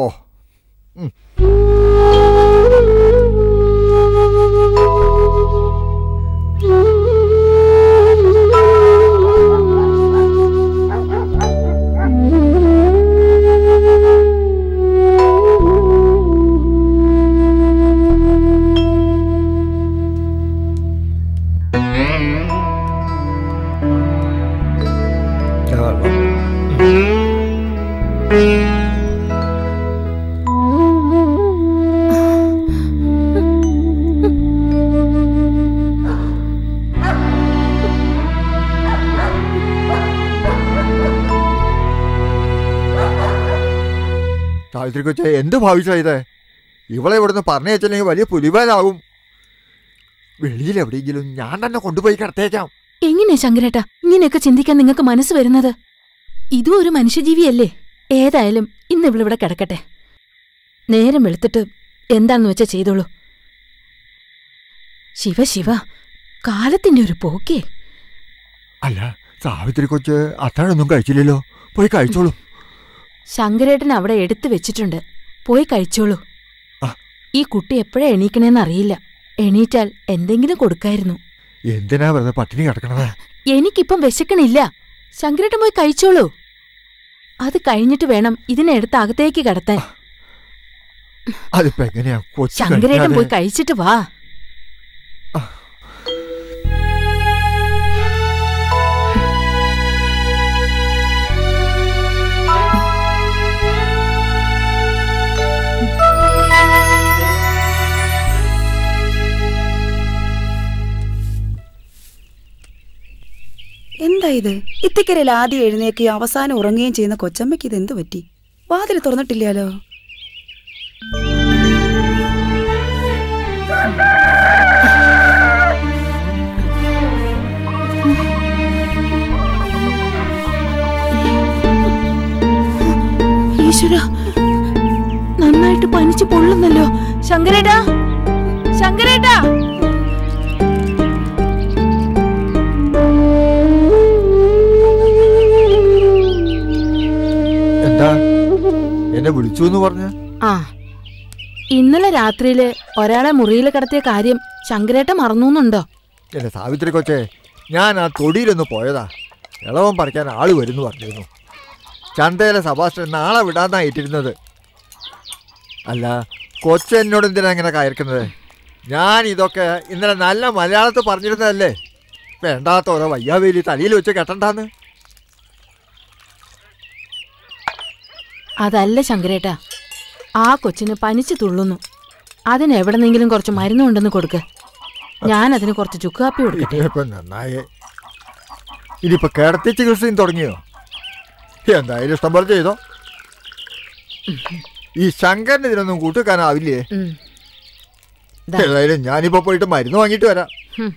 S10: സാവിത്രി കൊച്ചേ എന്ത് ഭാവിച്ചാ ഇത് ഇവളെ ഇവിടുന്ന് പറഞ്ഞു വെച്ചില്ലെങ്കിൽ വലിയ പുലിവാലാകും വെളിയിൽ എവിടെയെങ്കിലും ഞാൻ തന്നെ കൊണ്ടുപോയി കിടത്തേക്കാം
S15: എങ്ങനെയാ ശങ്കരേട്ടാ ഇങ്ങനെയൊക്കെ ചിന്തിക്കാൻ നിങ്ങൾക്ക് മനസ്സ് വരുന്നത് ഇതും ഒരു മനുഷ്യജീവിയല്ലേ ഏതായാലും ഇന്ന് ഇവളിവിടെ കിടക്കട്ടെ നേരം വെളുത്തിട്ട് എന്താണെന്ന് വെച്ചാ ചെയ്തോളൂ ശിവ ശിവ കാലത്തിന്റെ ഒരു പോക്കേ
S10: അല്ല സാവിത്രി കൊച്ച് അത്താഴൊന്നും കഴിച്ചില്ലല്ലോ പോയി കഴിച്ചോളൂ
S15: ശങ്കരേട്ടൻ അവിടെ എടുത്തു വെച്ചിട്ടുണ്ട് പോയി കഴിച്ചോളൂ ഈ കുട്ടി എപ്പോഴാ എണീക്കണേന്ന് അറിയില്ല എണീറ്റാൽ എന്തെങ്കിലും കൊടുക്കായിരുന്നു
S10: എന്തിനാ വെറുതെ പട്ടിണി കിടക്കണത്
S15: എനിക്കിപ്പം വിശക്കണില്ല ശങ്കരേട്ടൻ പോയി കഴിച്ചോളൂ അത് കഴിഞ്ഞിട്ട് വേണം ഇതിനെ എടുത്ത് അകത്തേക്ക് കടത്താൻ
S10: അതിപ്പോ എങ്ങനെയാ കൊച്ചു
S15: ശങ്കരേട്ടൻ പോയി
S10: കഴിക്കാതെ-
S15: കഴിച്ചിട്ട് വാ
S18: എന്താ
S13: ഇത് ഇത്തിക്കരയിൽ ആദ്യം എഴുന്നേക്കുകയും അവസാനം ഉറങ്ങുകയും ചെയ്യുന്ന കൊച്ചമ്മയ്ക്ക് ഇത് എന്ത് പറ്റി വാതിൽ തുറന്നിട്ടില്ലാലോ
S17: ഈശ്വര നന്നായിട്ട് പനിച്ച് പൊള്ളുന്നല്ലോ ശങ്കരേട്ടാ ശങ്കരേട്ടാ
S10: എന്താ എന്നെ വിളിച്ചു എന്ന് പറഞ്ഞ
S17: ആ ഇന്നലെ രാത്രിയില് ഒരാളെ മുറിയിൽ കിടത്തിയ കാര്യം ശങ്കരേട്ട മറന്നുന്നുണ്ടോ
S10: എന്റെ സാവിത്രി കൊച്ചേ ഞാൻ ആ തൊടിയിലൊന്ന് പോയതാ ഇളവൻ പറിക്കാൻ ആള് വരുന്നു പറഞ്ഞിരുന്നു ചന്തയിലെ സഭാഷണൻ നാളെ വിടാന്നാ ഇട്ടിരുന്നത് അല്ല കൊച്ച എന്നോട് എന്തിനാ ഇങ്ങനെ കയർക്കുന്നത് ഞാൻ ഇതൊക്കെ ഇന്നലെ നല്ല മലയാളത്തിൽ പറഞ്ഞിരുന്നതല്ലേ വേണ്ടാത്ത ഓരോ വയ്യാവേലി തലയിൽ വെച്ച് കെട്ടണ്ടാന്ന്
S17: അതല്ല ശങ്കരേട്ടാ ആ കൊച്ചിന് പനിച്ചു തുള്ളുന്നു അതിന് എവിടെന്നെങ്കിലും കുറച്ച് മരുന്നുണ്ടെന്ന് കൊടുക്ക് ഞാൻ അതിന് കുറച്ച് ചുക്ക് കാപ്പി കൊടുക്കട്ടെ
S10: ഇപ്പൊ നന്നായേ ഇനിയിപ്പോ കിടത്തി ചികിത്സയും തുടങ്ങിയോ എന്തായാലും ഇഷ്ടം പോലെ ചെയ്തോ ഈ ശങ്കരന് ഇതിനൊന്നും കൂട്ടുവെക്കാനാവില്ലേ
S17: ഉം. ദാ.
S10: ഏതായാലും ഞാനിപ്പോ പോയിട്ട് മരുന്ന് വാങ്ങിയിട്ട് വരാം
S17: ഹും.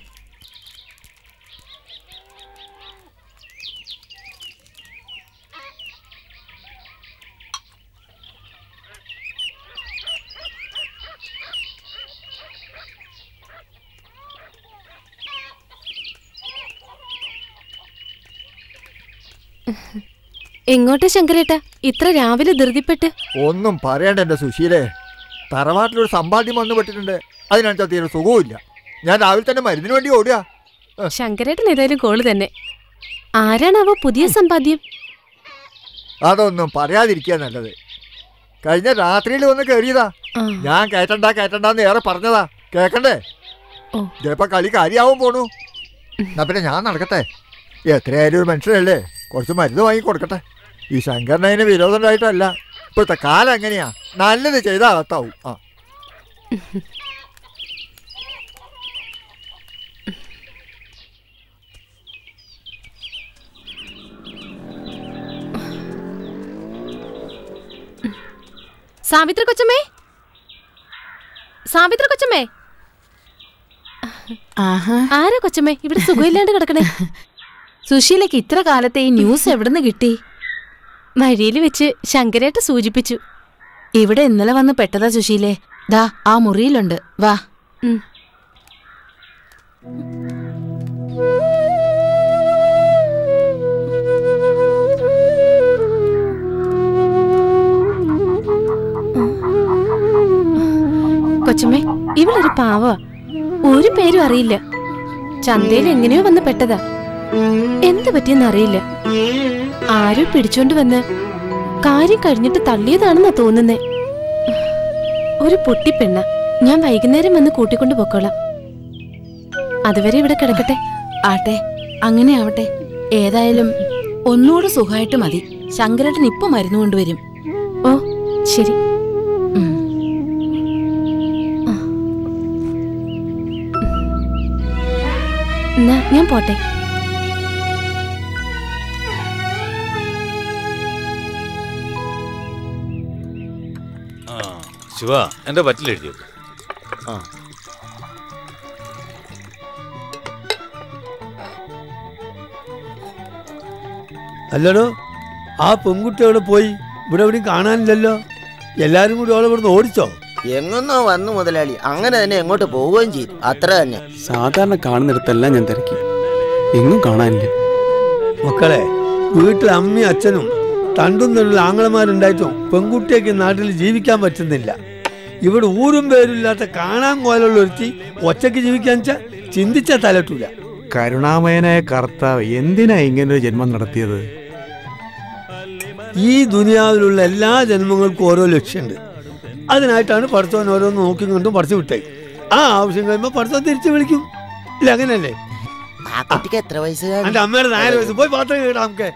S17: എങ്ങോട്ടാ ശങ്കരേട്ടാ ഇത്ര രാവിലെ ധൃതിപ്പെട്ട്
S10: ഒന്നും പറയണ്ട എന്റെ സുശീലേ തറവാട്ടിലൊരു സമ്പാദ്യം വന്നു പെട്ടിട്ടുണ്ട് അതിനനുസരിച്ച് തീരെ സുഖവുമില്ല ഞാൻ രാവിലെ തന്നെ മരുന്നിന് വേണ്ടി ഓടുക
S17: ശങ്കരേട്ടൻ ഏതായാലും കോള് തന്നെ ആരാണാവോ പുതിയ സമ്പാദ്യം
S10: അതൊന്നും പറയാതിരിക്കുക നല്ലത് കഴിഞ്ഞ രാത്രിയിൽ വന്ന് കയറിയതാ ഞാൻ കയറ്റണ്ട കയറ്റണ്ടെന്ന് ഏറെ പറഞ്ഞതാ കേക്കണ്ടേ
S17: ഓ.
S10: ഇതിപ്പോ കളി കാര്യാവും പോണു എന്നാ പിന്നെ ഞാൻ നടക്കട്ടെ എത്രയായാലും ഒരു മനുഷ്യനല്ലേ കുറച്ച് മരുന്ന് വാങ്ങി കൊടുക്കട്ടെ ഈ ശങ്കരന് അതിന് വിരോധം ഉണ്ടായിട്ടല്ല ഇപ്പോഴത്തെ കാലം എങ്ങനെയാ നല്ലത് ചെയ്താൽ അകത്താവും ആ
S17: സാവിത്രി കൊച്ചമ്മേ സാവിത്രി കൊച്ചമ്മേ ആരാ കൊച്ചമ്മേ ഇവിടെ സുഖമില്ലാണ്ട് കിടക്കണേ സുശീലയ്ക്ക് ഇത്ര കാലത്തെ ഈ ന്യൂസ് എവിടുന്ന് കിട്ടി വഴിയിൽ വെച്ച് ശങ്കരേട്ട സൂചിപ്പിച്ചു ഇവിടെ ഇന്നലെ വന്ന് പെട്ടതാ സുശീലേ ദാ ആ മുറിയിലുണ്ട് വാ ഉം. കൊച്ചമ്മേ ഇവളൊരു പാവ ഒരു പേരും അറിയില്ല ചന്തയിൽ എങ്ങനെയോ വന്ന് പെട്ടതാ എന്ത് പറ്റിയെന്ന് അറിയില്ല ആരോ പിടിച്ചോണ്ട് വന്ന് കാര്യം കഴിഞ്ഞിട്ട് തള്ളിയതാണെന്നാ തോന്നുന്നേ ഒരു പൊട്ടിപ്പെണ്ണ ഞാൻ വൈകുന്നേരം വന്ന് കൂട്ടിക്കൊണ്ട് പൊക്കോളാം അതുവരെ ഇവിടെ കിടക്കട്ടെ ആട്ടെ അങ്ങനെ ആവട്ടെ ഏതായാലും ഒന്നുകൂടെ സുഖമായിട്ട് മതി ശങ്കരേട്ടൻ ഇപ്പൊ മരുന്ന് കൊണ്ടുവരും ഓ ശരി ഉം. ആ. എന്നാ ഞാൻ പോട്ടെ
S4: ആ ശിവ എന്റെ പറ്റിലെഴുതിയോ
S16: ആ
S22: അല്ലടോ ആ പെൺകുട്ടി അവിടെ പോയി ഇവിടെ എവിടെയും കാണാനില്ലല്ലോ എല്ലാരും കൂടി അവളെ ഇവിടുന്ന് ഓടിച്ചോ
S6: എങ്ങൊന്നോ വന്നു മുതലാളി അങ്ങനെ തന്നെ എങ്ങോട്ട് പോവുകയും ചെയ്തു അത്ര തന്നെ
S12: സാധാരണ കാണുന്നിടത്തെല്ലാം ഞാൻ തിരക്കി എങ്ങും കാണാനില്ല
S22: മക്കളെ വീട്ടിൽ അമ്മയും അച്ഛനും തണ്ടും തൊഴിൽ ആങ്ങളമാരുണ്ടായിട്ടും പെൺകുട്ടിയൊക്കെ ഈ നാട്ടിൽ ജീവിക്കാൻ പറ്റുന്നില്ല ഇവിടെ ഊരും പേരില്ലാത്ത കാണാൻ കോലുള്ള ഒരുത്തി ഒറ്റയ്ക്ക് ജീവിക്കാൻ വെച്ചാൽ ചിന്തിച്ച തലട്ടൂല
S23: കരുണാമയനായ കർത്താവ് എന്തിനാ ഇങ്ങനൊരു ജന്മം നടത്തിയത്
S22: ഈ ദുനിയാവിലുള്ള എല്ലാ ജന്മങ്ങൾക്കും ഓരോ ലക്ഷ്യമുണ്ട് അതിനായിട്ടാണ് പഠിത്തവൻ ഓരോന്ന് നോക്കിയും കണ്ടും പഠിച്ചു വിട്ടേ ആ ആവശ്യം കഴിയുമ്പോൾ പഠിത്തം തിരിച്ചു വിളിക്കും ഇല്ല അങ്ങനല്ലേ
S6: ആ കുട്ടിക്ക് എത്ര വയസ്സ്
S22: എന്റെ അമ്മയുടെ നാല് വയസ്സ് പോയി പാത്രം കേടാ നമുക്ക്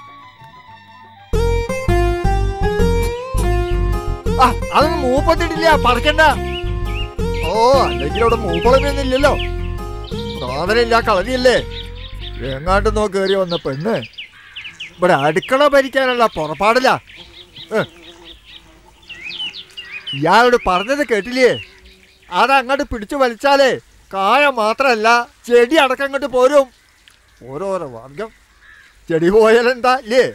S10: ആ അതൊന്നും മൂപ്പത്തിട്ടില്ല പറക്കണ്ട ഓ അല്ലെങ്കിൽ അവിടെ മൂപ്പളമൊന്നും ഇല്ലല്ലോ സാധനമില്ല കളരിയല്ലേ എങ്ങാണ്ട് നോ കയറി വന്ന പെണ്ണ് ഇവിടെ അടുക്കള ഭരിക്കാനുള്ള പുറപ്പാടില്ല ഇയാളോട് പറഞ്ഞത് കേട്ടില്ലേ അതങ്ങോട്ട് പിടിച്ചു വലിച്ചാലേ കായ മാത്രല്ല ചെടി അടക്കം അങ്ങോട്ട് പോരും ഓരോരോ വർഗം ചെടി പോയാലെന്താ ഇല്ലേ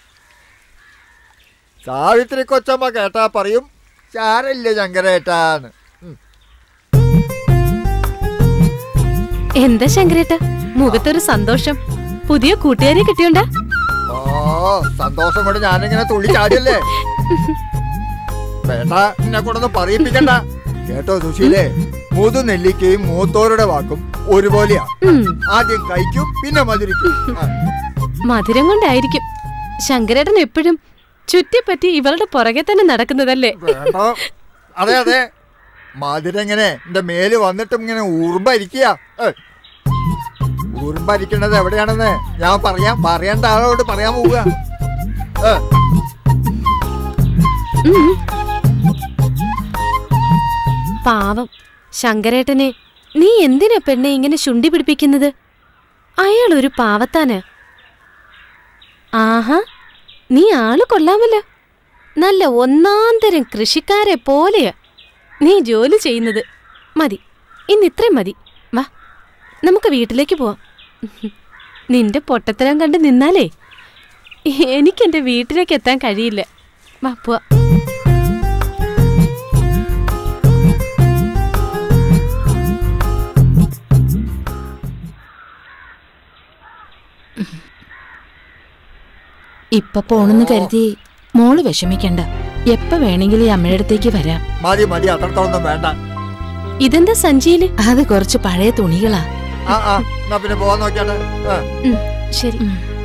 S10: സാവിത്രി കൊച്ചമ്മ കേട്ടാ പറയും ചാരല്ലേ ശങ്കരേട്ടാന്ന്
S17: എന്താ ശങ്കരേട്ട മുഖത്തൊരു സന്തോഷം പുതിയ കൂട്ടുകാരെ കിട്ടിയോണ്ടാ
S10: ഓ സന്തോഷം കൊണ്ട് ഞാനിങ്ങനെ തുള്ളി ചാടിയല്ലേ വേണ്ട എന്നെ കൊണ്ടൊന്ന് പറയിപ്പിക്കണ്ട കേട്ടോ സുശീലേ മുതു നെല്ലിക്കയും മൂത്തോരുടെ വാക്കും ഒരുപോലെയാ ആദ്യം കഴിക്കും പിന്നെ മധുരിക്കും ആ.
S17: മധുരം കൊണ്ടായിരിക്കും ശങ്കരേട്ടൻ എപ്പോഴും ചുറ്റിപ്പറ്റി ഇവളുടെ പുറകെ തന്നെ നടക്കുന്നതല്ലേ
S10: വേണ്ട അതെ അതെ മധുരെങ്ങനെ എന്റെ മേല് വന്നിട്ടും ഇങ്ങനെ ഊർമ്പരിക്കുക ഊർമ്പരിക്കണത് എവിടെയാണെന്ന് ഞാൻ പറയാം പറയേണ്ട ആളോട് പറയാൻ പോവുക ഏ,
S17: ഉം. പാവം ശങ്കരേട്ടനെ നീ എന്തിനാ പെണ്ണെ ഇങ്ങനെ ശുണ്ടി പിടിപ്പിക്കുന്നത് അയാൾ ഒരു പാവത്താന് ആഹാ നീ ആള് കൊള്ളാമല്ലോ നല്ല ഒന്നാന്തരം കൃഷിക്കാരെ പോലെയാ നീ ജോലി ചെയ്യുന്നത് മതി ഇന്ന് ഇത്രയും മതി വാ നമുക്ക് വീട്ടിലേക്ക് പോവാം നിന്റെ പൊട്ടത്തരം കണ്ട് നിന്നാലേ എനിക്കെന്റെ വീട്ടിലേക്ക് എത്താൻ കഴിയില്ല വാ പോവാ
S2: ഇപ്പൊ പോണെന്ന് കരുതി മോള് വിഷമിക്കണ്ട എപ്പ വേണമെങ്കിലും ഈ അമ്മയുടെ അടുത്തേക്ക് വരാം
S10: മതി മതി അത്രത്തോളം വേണ്ട
S17: ഇതെന്താ സഞ്ചിയില്
S2: അത് കുറച്ച് പഴയ തുണികളാ
S10: ആ ആ എന്നാ പിന്നെ പോവാൻ നോക്കിയാട്ടെ ആ.
S17: ശരി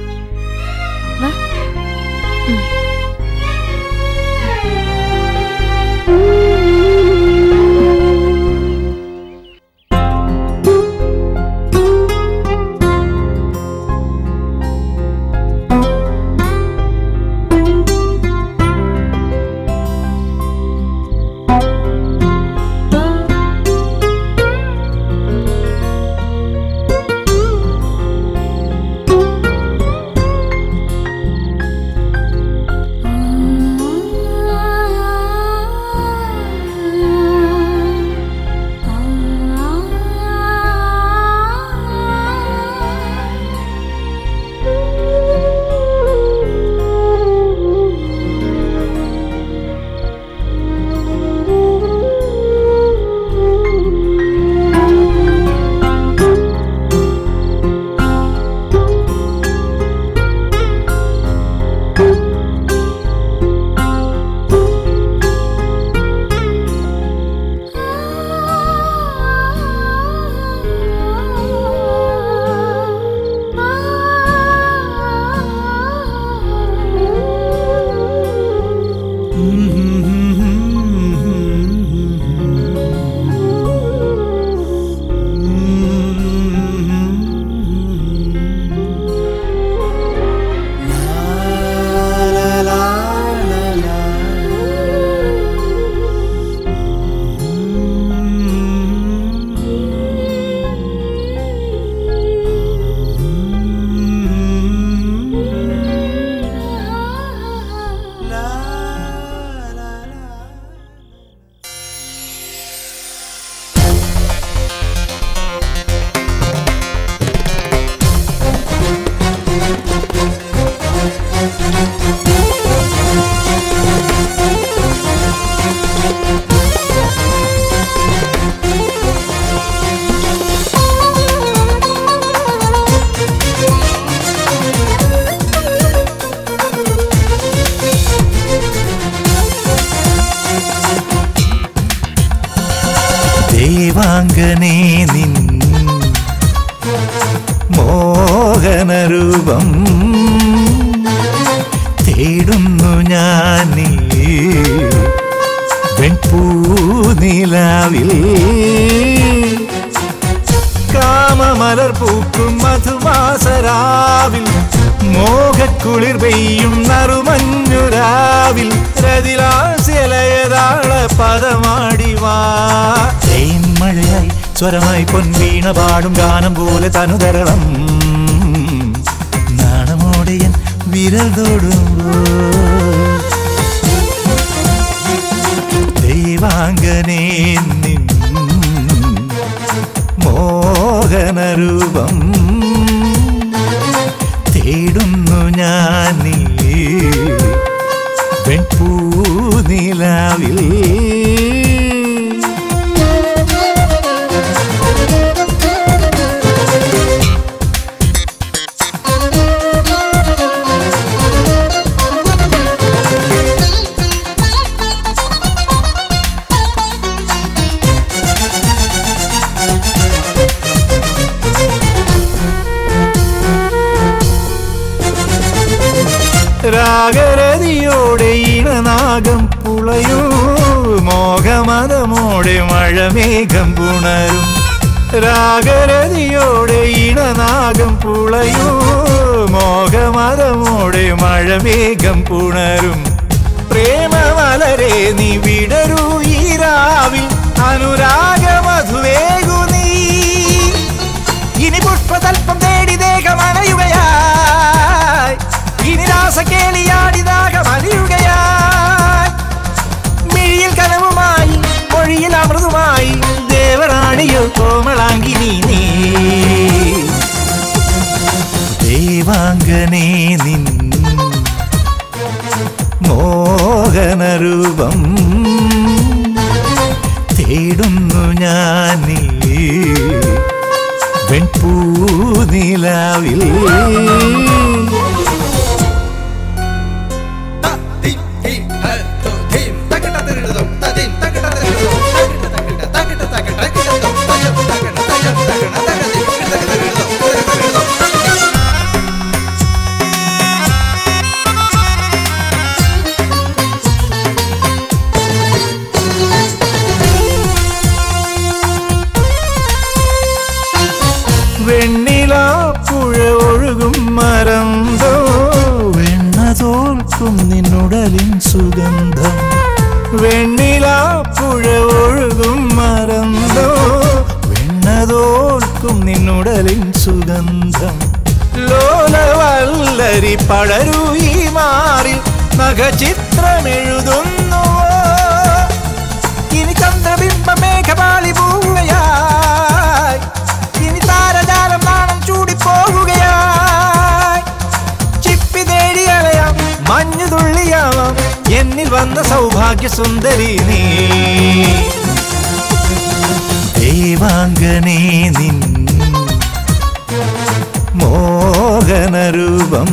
S9: ദേവാംഗനേ നിൻ മോഹനരൂപം തേടുന്നു ഞാൻ വെൺപൂനിലാവിൽ കാമമലർ പൂക്കും മധുമാസരാവിൽ മോഹക്കുളിർ പെയ്യും നറുമഞ്ഞുരാവിൽ രതിലാസ്യലയതാള പദമാടി വാ തേൻ മഴയായി സ്വരമായി പൊൻവീണ പാടും ഗാനം പോലെ തനുതരളം വിരൽ തൊടുമ്പോൾ ദൈവാംഗനേ നിൻ മോഹനരൂപം തേടുന്നു ഞാൻ നീ വെൺപൂനിലാവിൽ രാഗരതിയോടെ ഇണനാഗം പുളയൂ മോഹമതമോടെ മഴമേഘം പുണരും രാഗരതിയോടെ ഇണനാഗം പുളയൂ മോഹമതമോടെ മഴമേഘം പുണരും പ്രേമമലരെ നീ വിടരൂ ഈ രാവിൽ അനുരാഗമധുവേകു നീ ഇനി പുഷ്പതൽപ്പം തേടി ദേഹമണയുകയായി ഇനി രാസകേളിയാടി ദാഹമലിയുകയായി മിഴിയിൽ കനവുമായി മൊഴിയിൽ അമൃതുമായി ദേവറാണിയോ കോമളാങ്കിനി നീ ദേവാംഗനേ നിൻ മോഹനരൂപം തേടുന്നു ഞാൻ നീ വെൺപൂനിലാവിൽ വെണ്ണില പുഴ ഒഴുകും മരന്തോ വെണ്ണ തോൽക്കും നിന്നുടലിൻ സുഗന്ധം വെണ്ണില പുഴ ഒഴുകും മരന്തോ വെണ്ണ തോൽക്കും നിന്നുടലിൻ സുഗന്ധം ലോലവല്ലരി പടരൂ ഈ മാറിൽ നഖചിത്രമെഴുതുന്നു ഇനി ചന്ദ്രബിംബ മേഘപാളി പോവുകയായി ഇനി താരജാലം നാണം ചൂടിപ്പോവുകയായി ചിപ്പി തേടി അലയാം മഞ്ഞു തുള്ളിയാവാം എന്നിൽ വന്ന സൗഭാഗ്യ സുന്ദരി നീ ദേവാംഗനേ നിൻ മോഹനരൂപം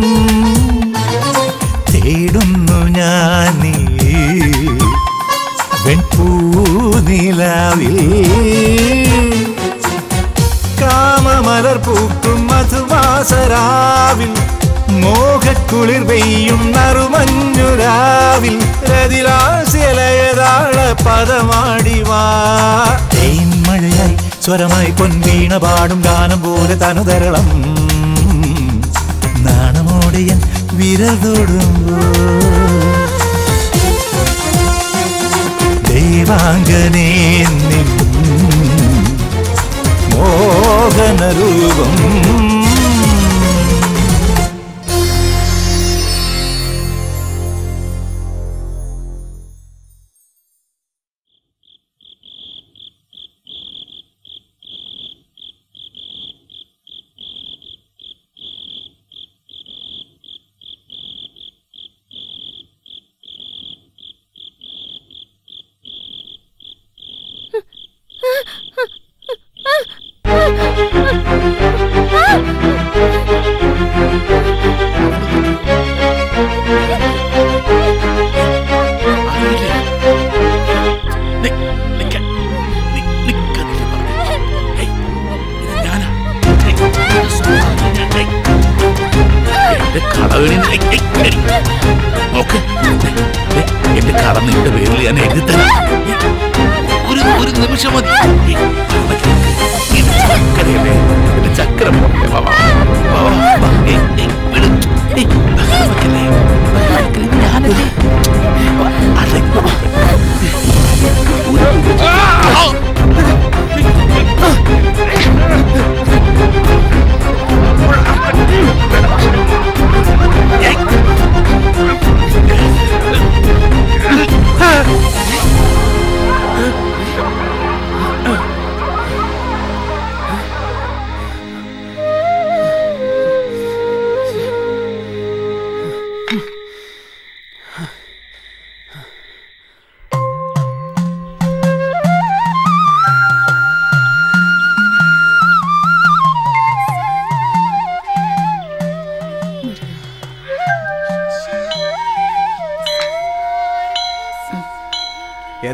S9: തേടുന്നു ഞാൻ നീ വെൺപൂനിലാവിൽ കാമമലർ പൂക്കും മധുമാസരാവിൽ മോഹക്കുളിർ പെയ്യും നറുമഞ്ഞുരാവിൽ രതിലാസ്യലയതാള പദമാടിവാ തേൻമഴയായി സ്വരമായി പൊൻവീണ പാടും ഗാനം പോലെ തനുതരളം നാണമോടെ ഞാൻ വിരൽ തൊടുമ്പോൾ ദൈവാംഗനേ നിൻ മോഹനരൂപം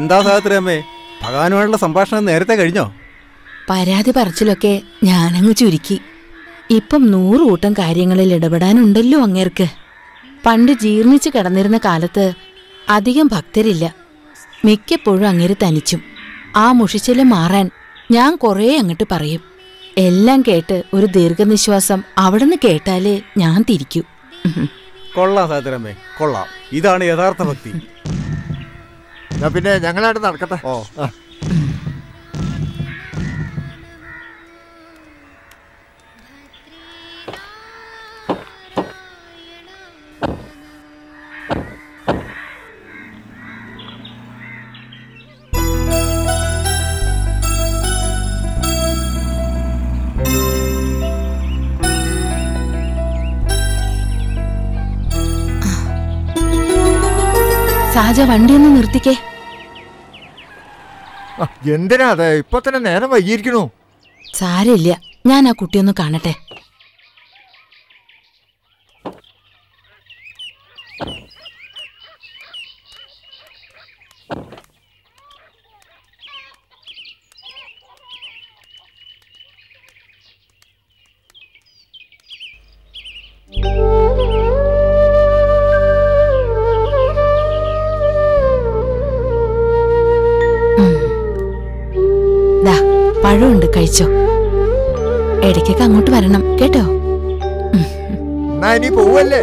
S23: എന്താ സാഹത്രമ്മേ ഭഗവാനുമായിട്ടുള്ള സംഭാഷണം നേരത്തെ കഴിഞ്ഞോ
S2: പരാതി പറച്ചിലൊക്കെ ഞാനങ്ങ് ചുരുക്കി ഇപ്പം നൂറ് കൂട്ടം കാര്യങ്ങളിൽ ഇടപെടാനുണ്ടല്ലോ അങ്ങേർക്ക് പണ്ട് ജീർണിച്ച് കിടന്നിരുന്ന കാലത്ത് അധികം ഭക്തരില്ല മിക്കപ്പോഴും അങ്ങേര് തനിച്ചും ആ മുഷിച്ചില് മാറാൻ ഞാൻ കുറേ അങ്ങോട്ട് പറയും എല്ലാം കേട്ട് ഒരു ദീർഘനിശ്വാസം അവിടുന്ന് കേട്ടാലേ ഞാൻ തിരിക്കൂ
S23: കൊള്ളാം സാഹത്രമ്മേ കൊള്ളാം ഇതാണ് യഥാർത്ഥ ഭക്തി
S10: എന്നാ പിന്നെ ഞങ്ങളായിട്ട് നടക്കട്ടെ
S23: ഓ
S2: സാജ വണ്ടി ഒന്ന് നിർത്തിക്കേ
S10: ആ, എന്തിനാ അതെ ഇപ്പൊ തന്നെ നേരം വൈകിയിരിക്കണു
S2: സാരമില്ല ഞാൻ ആ കുട്ടിയൊന്ന് കാണട്ടെ ദാ പഴമുണ്ട് കഴിച്ചോ ഇടയ്ക്കൊക്കെ അങ്ങോട്ട് വരണം കേട്ടോ
S10: എന്നാ ഇനി പോവല്ലേ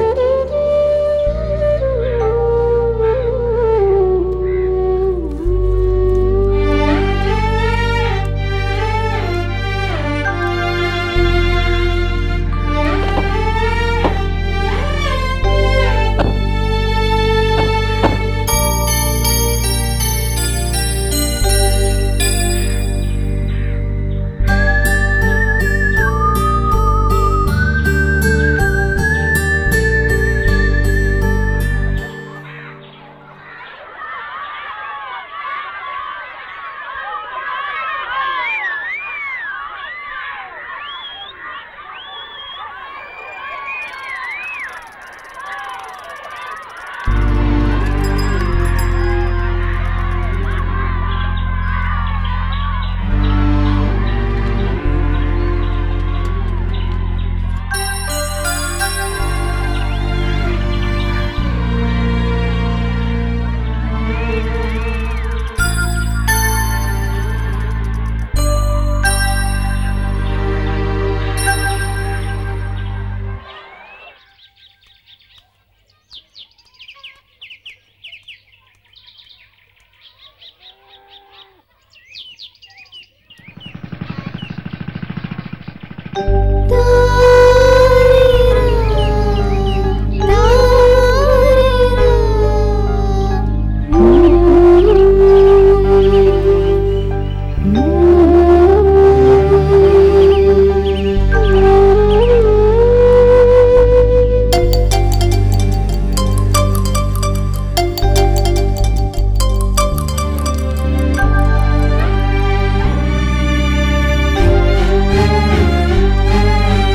S20: ആ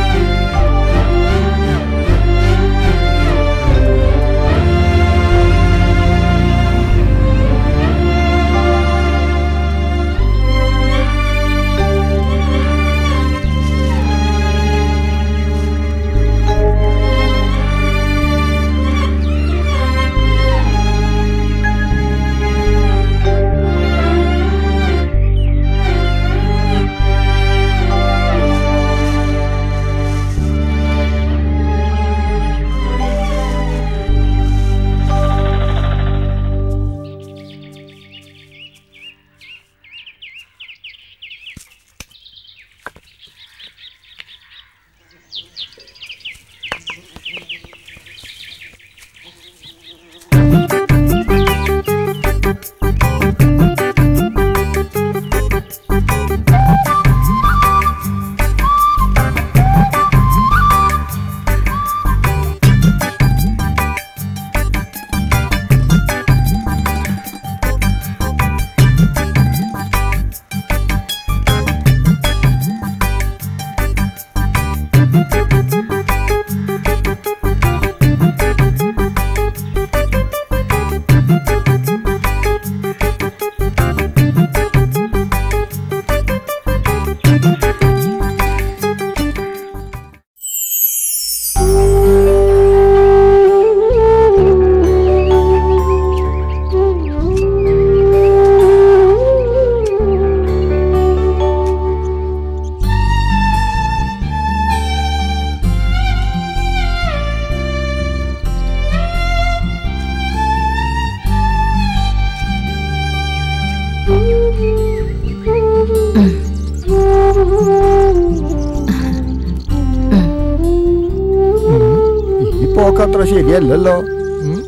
S10: പോക്ക് അത്ര ശരിയല്ലല്ലോ ഉം?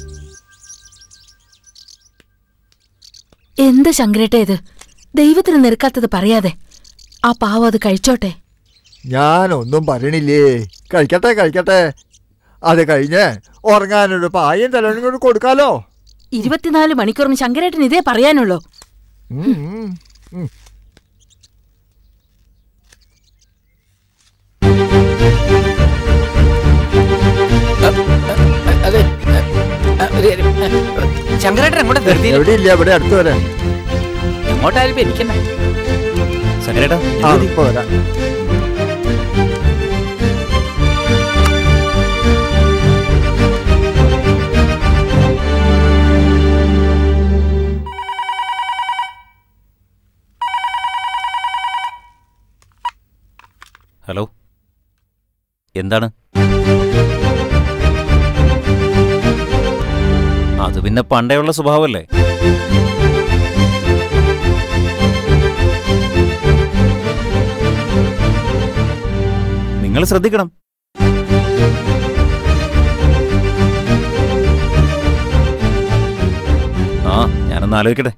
S2: എന്താ ശങ്കരേട്ട ഇത് ദൈവത്തിന് നിരക്കാത്തത് പറയാതെ ആ പാവം അത് കഴിച്ചോട്ടെ
S10: ഞാനൊന്നും പറയണില്ലേ കഴിക്കട്ടെ കഴിക്കട്ടെ അത് കഴിഞ്ഞ് ഉറങ്ങാനൊരു പായും തലവനും കൂടി കൊടുക്കാലോ
S2: ഇരുപത്തിനാല് മണിക്കൂറിന് ശങ്കരേട്ടൻ ഇതേ പറയാനുള്ളൂ
S10: ഉം, ഉം, ഉം.
S4: ശങ്കരേട്ടൻ എങ്ങോട്ടാ ധൃതി
S10: എവിടെ ഇല്ല ഇവിടെ അടുത്ത് വരാം
S4: എങ്ങോട്ടായാലും എനിക്കണ്ട
S16: ശങ്കരേട്ടാ
S10: ആ ഇപ്പൊ വരാം
S16: ഹലോ എന്താണ് അത് പിന്നെ പണ്ടേയുള്ള സ്വഭാവമല്ലേ നിങ്ങൾ ശ്രദ്ധിക്കണം ആ ഞാനൊന്ന് ആലോചിക്കട്ടെ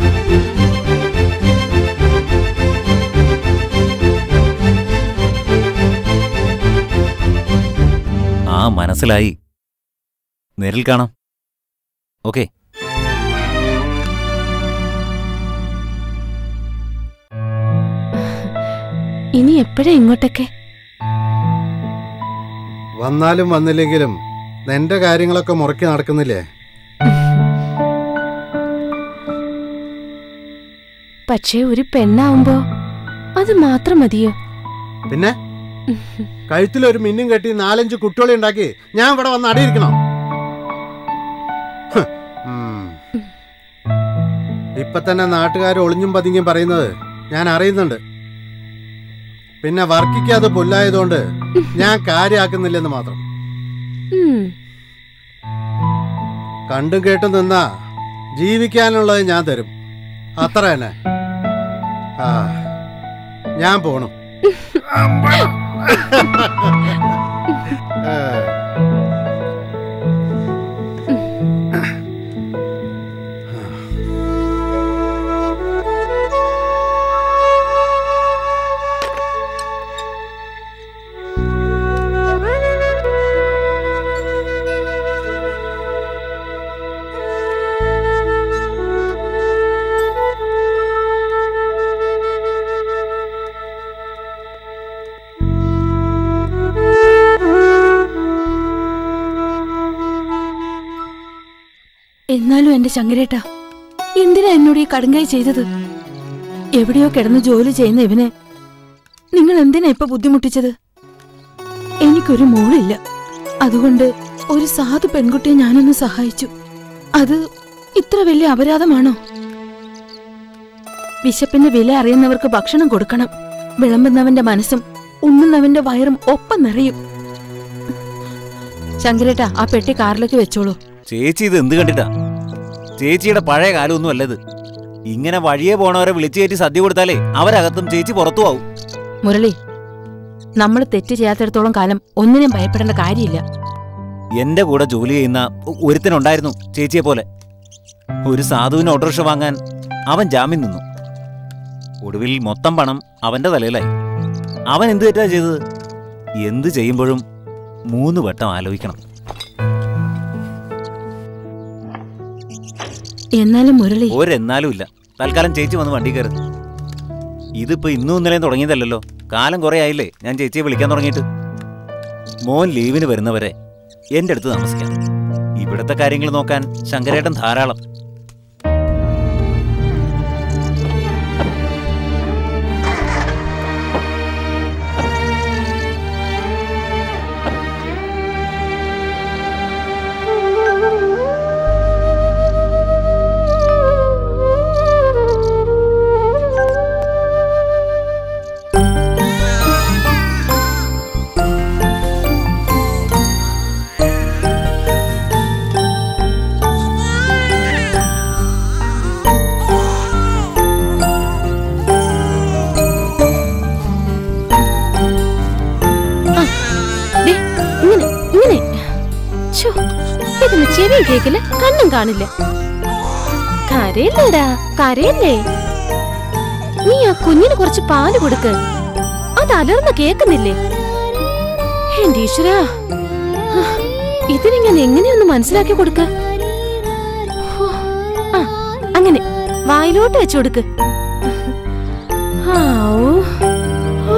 S16: ആ മനസ്സിലായി നേരിൽ കാണാം ഓക്കെ
S17: ഇനി എപ്പോഴാ ഇങ്ങോട്ടൊക്കെ
S7: വന്നാലും വന്നില്ലെങ്കിലും നിന്റെ കാര്യങ്ങളൊക്കെ മുറക്കി നടക്കുന്നില്ലേ
S17: പക്ഷേ ഒരു പെണ്ണാവുമ്പോ അത് മാത്രം മതിയോ
S7: പിന്നെ കഴുത്തിലൊരു മിന്നും കെട്ടി നാലഞ്ച് കുട്ടികളെ ഉണ്ടാക്കി ഞാൻ ഇവിടെ വന്ന് അടിയിരിക്കണം ഹ്, ഉം. ഇപ്പൊ തന്നെ നാട്ടുകാർ ഒളിഞ്ഞും പതിങ്ങും പറയുന്നത് ഞാൻ അറിയുന്നുണ്ട് പിന്നെ വർക്കിക്ക് അത് പുല്ലായതുകൊണ്ട് ഞാൻ കാര്യമാക്കുന്നില്ലെന്ന് മാത്രം
S17: ഉം.
S7: കണ്ടും കേട്ടും നിന്നാ ജീവിക്കാനുള്ളത് ഞാൻ തരും അത്ര തന്നെ ആ ഞാൻ പോണു ഏ.
S2: എന്നാലും എന്റെ ശങ്കരേട്ട എന്തിനാ എന്നോട് ഈ കടുങ്കായി ചെയ്തത് എവിടെയോ കിടന്ന് ജോലി ചെയ്യുന്ന ഇവനെ നിങ്ങൾ എന്തിനാ ഇപ്പൊ ബുദ്ധിമുട്ടിച്ചത് എനിക്കൊരു മോളില്ല അതുകൊണ്ട് ഒരു സാധു പെൺകുട്ടിയെ ഞാനൊന്ന് സഹായിച്ചു അത് ഇത്ര വലിയ അപരാധമാണോ വിശപ്പിന്റെ വില അറിയുന്നവർക്ക് ഭക്ഷണം കൊടുക്കണം വിളമ്പുന്നവന്റെ മനസ്സും ഉണ്ണുന്നവന്റെ വയറും ഒപ്പം നിറയും ശങ്കരേട്ട ആ പെട്ടി കാറിലേക്ക് വെച്ചോളൂ
S16: ചേച്ചി ഇത് എന്ത് കണ്ടിട്ടാ ചേച്ചിയുടെ പഴയ കാലമൊന്നും അല്ലത് ഇങ്ങനെ വഴിയെ പോണവരെ വിളിച്ചു കയറ്റി സദ്യ കൊടുത്താലേ അവരകത്തും ചേച്ചി പുറത്തു ആവും
S2: മുരളി നമ്മൾ തെറ്റ് ചെയ്യാത്തിടത്തോളം കാലം ഒന്നിനും ഭയപ്പെടേണ്ട കാര്യമില്ല
S16: എന്റെ കൂടെ ജോലി ചെയ്യുന്ന ഒ- ഒരുത്തനുണ്ടായിരുന്നു ചേച്ചിയെ പോലെ ഒരു സാധുവിന് ഓട്ടോറിക്ഷ വാങ്ങാൻ അവൻ ജാമ്യം നിന്നു ഒടുവിൽ മൊത്തം പണം അവന്റെ തലയിലായി അവൻ എന്ത് തെറ്റാ ചെയ്തത് എന്ത് ചെയ്യുമ്പോഴും മൂന്ന് വട്ടം ആലോചിക്കണം
S2: എന്നാലും മുരളി
S16: ഒരെന്നാലും ഇല്ല തൽക്കാലം ചേച്ചി വന്ന് വണ്ടി കയറി ഇതിപ്പോ ഇന്നും ഇന്നലെയും തുടങ്ങിയതല്ലല്ലോ കാലം കുറെ ആയില്ലേ ഞാൻ ചേച്ചിയെ വിളിക്കാൻ തുടങ്ങിയിട്ട് മോൻ ലീവിന് വരുന്നവരെ എന്റെ അടുത്ത് താമസിക്കാം ഇവിടുത്തെ കാര്യങ്ങൾ നോക്കാൻ ശങ്കരേട്ടൻ ധാരാളം
S17: ചെവിയും കേക്കില്ല കണ്ണും കാണില്ല കരയില്ലേടാ കരയില്ലേ നീ ആ കുഞ്ഞിന് കുറച്ച് പാല് കൊടുക്ക് അത് അലർന്ന കേക്കുന്നില്ലേ എന്റെ ഈശ്വരാ ഇതിനെ ഞാൻ എങ്ങനെയൊന്ന് മനസ്സിലാക്കി കൊടുക്ക ഹോ, ആ അങ്ങനെ വായിലോട്ട് വെച്ചു കൊടുക്ക് ആവൂ. ഓ.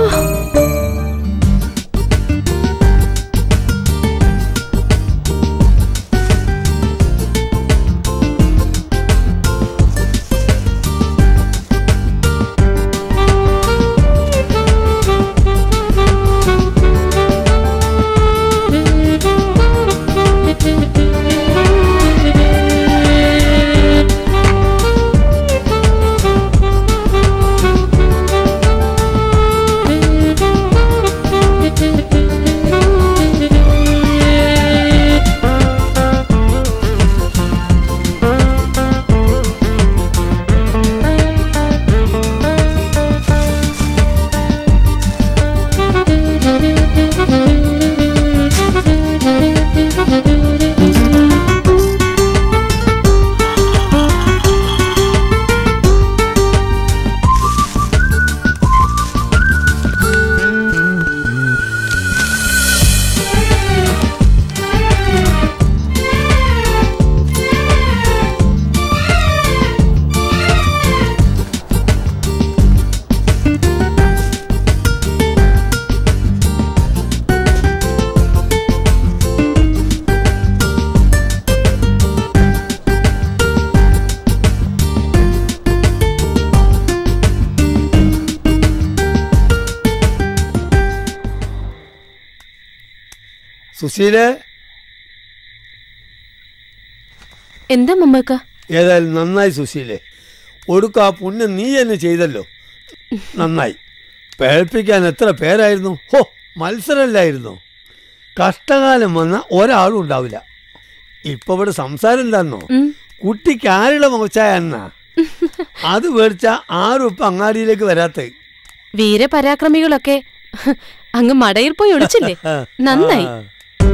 S22: സുശീലേ
S17: എന്താ മമ്മക്ക
S22: ഏതായാലും നന്നായി സുശീലേ ഒടുക്ക ആ പുണ്യം നീ തന്നെ ചെയ്തല്ലോ നന്നായി പേഴ്പ്പിക്കാൻ എത്ര പേരായിരുന്നു ഹോ മത്സരമല്ലായിരുന്നു കഷ്ടകാലം വന്ന ഒരാളും ഉണ്ടാവില്ല ഇപ്പൊ ഇവിടെ സംസാരം എന്താന്നോ കുട്ടിക്ക് ആരുടെ മുഖച്ചായ എന്നാ അത് മേടിച്ച ആരും ഇപ്പൊ അങ്ങാടിയിലേക്ക് വരാത്തേ
S17: വീരപരാക്രമികളൊക്കെ അങ്ങ് മടയിൽ പോയി ഒളിച്ചില്ലേ നന്നായി
S22: ആ.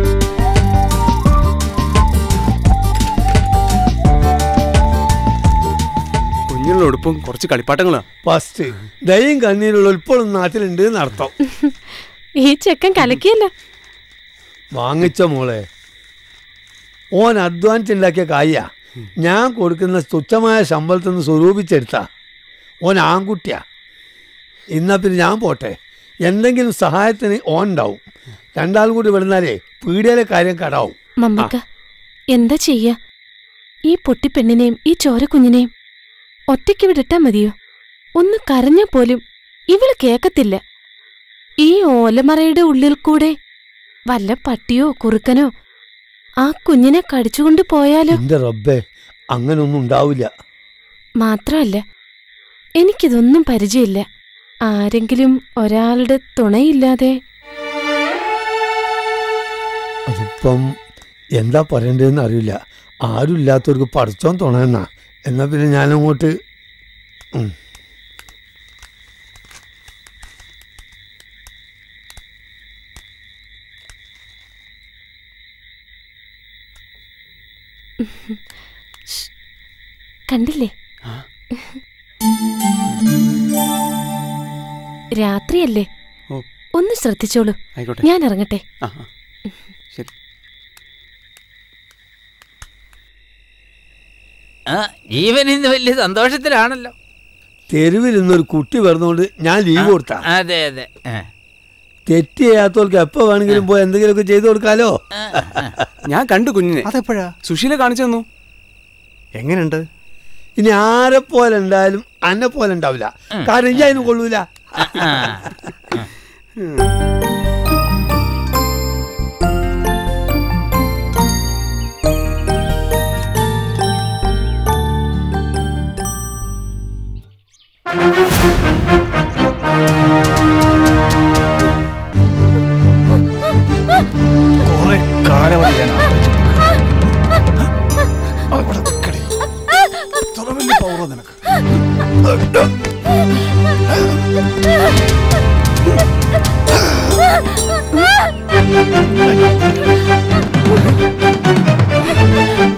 S1: കുഞ്ഞുള്ള ഉടുപ്പും കുറച്ച് കളിപ്പാട്ടങ്ങളാ
S22: ഫസ്റ്റ് ദയും കണ്ണീരുള്ള ഇപ്പോഴും നാട്ടിലുണ്ട് എന്നർത്ഥം
S17: ഈ ചെക്കൻ കലക്കിയല്ല
S22: വാങ്ങിച്ച മോളെ ഓൻ അധ്വാനിച്ചുണ്ടാക്കിയ കായ ഞാൻ കൊടുക്കുന്ന തുച്ഛമായ ശമ്പളത്തിൽ നിന്ന് സ്വരൂപിച്ചെടുത്ത ഓൻ ആൺകുട്ടിയാ എന്നാ പിന്നെ ഞാൻ പോട്ടെ എന്തെങ്കിലും സഹായത്തിന് ഓൻ ഉണ്ടാവും രണ്ടാളും കൂടി വിടുന്നാലേ പീടിയയിലെ കാര്യം കടാവും
S17: മമ്മക്ക എന്താ ചെയ്യാ ഈ പൊട്ടിപ്പെണ്ണിനെയും ഈ ചോരക്കുഞ്ഞിനെയും ഒറ്റയ്ക്ക് വിടട്ടാ മതിയോ ഒന്ന് കരഞ്ഞാ പോലും ഇവള് കേക്കത്തില്ല ഈ ഓലമറയുടെ ഉള്ളിൽ കൂടെ വല്ല പട്ടിയോ കുറുക്കനോ ആ കുഞ്ഞിനെ കടിച്ചുകൊണ്ട് പോയാലോ
S22: എന്റെ റബ്ബേ അങ്ങനൊന്നും ഉണ്ടാവില്ല
S17: മാത്രമല്ല എനിക്കിതൊന്നും പരിചയമില്ല ആരെങ്കിലും ഒരാളുടെ തുണയില്ലാതെ
S22: അതിപ്പം എന്താ പറയണ്ടതെന്ന് അറിയില്ല ആരും ഇല്ലാത്തവർക്ക് പഠിച്ചോൻ തുണയെന്നാ എന്നാ പിന്നെ ഞാനങ്ങോട്ട് ഉം.
S17: ശ്ശ്. കണ്ടില്ലേ രാത്രിയല്ലേ
S1: ഓ.
S17: ഒന്ന് ശ്രദ്ധിച്ചോളൂ
S1: ആയിക്കോട്ടെ.
S17: ഞാൻ ഇറങ്ങട്ടെ
S1: ആ ആ. ശരി
S4: ആ ജീവൻ ഇന്ന് വലിയ സന്തോഷത്തിലാണല്ലോ
S22: തെരുവിൽ ഇന്നൊരു കുട്ടി വരുന്നോണ്ട് ഞാൻ ലീവ് കൊടുത്താ
S4: അതെ അതെ ആ.
S22: തെറ്റ് ചെയ്യാത്തവർക്ക് എപ്പോ വേണമെങ്കിലും പോയി എന്തെങ്കിലുമൊക്കെ ചെയ്തു കൊടുക്കാലോ
S1: ഞാൻ കണ്ടു കുഞ്ഞിനെ അതെപ്പോഴാ സുശീല കാണിച്ചു തന്നു
S22: എങ്ങനെയുണ്ട് ഇനി ആരെ പോലെ ഉണ്ടായാലും അന്നെ പോലെ ഉണ്ടാവില്ല കാരണം ഇജ്ജ് അതിന് കൊള്ളൂല
S3: കുറെ കാലമായി ഞാൻ അവിടെ നിക്കടി. ഇത്ര വലിയ പൗറോ നിനക്ക്
S20: ആ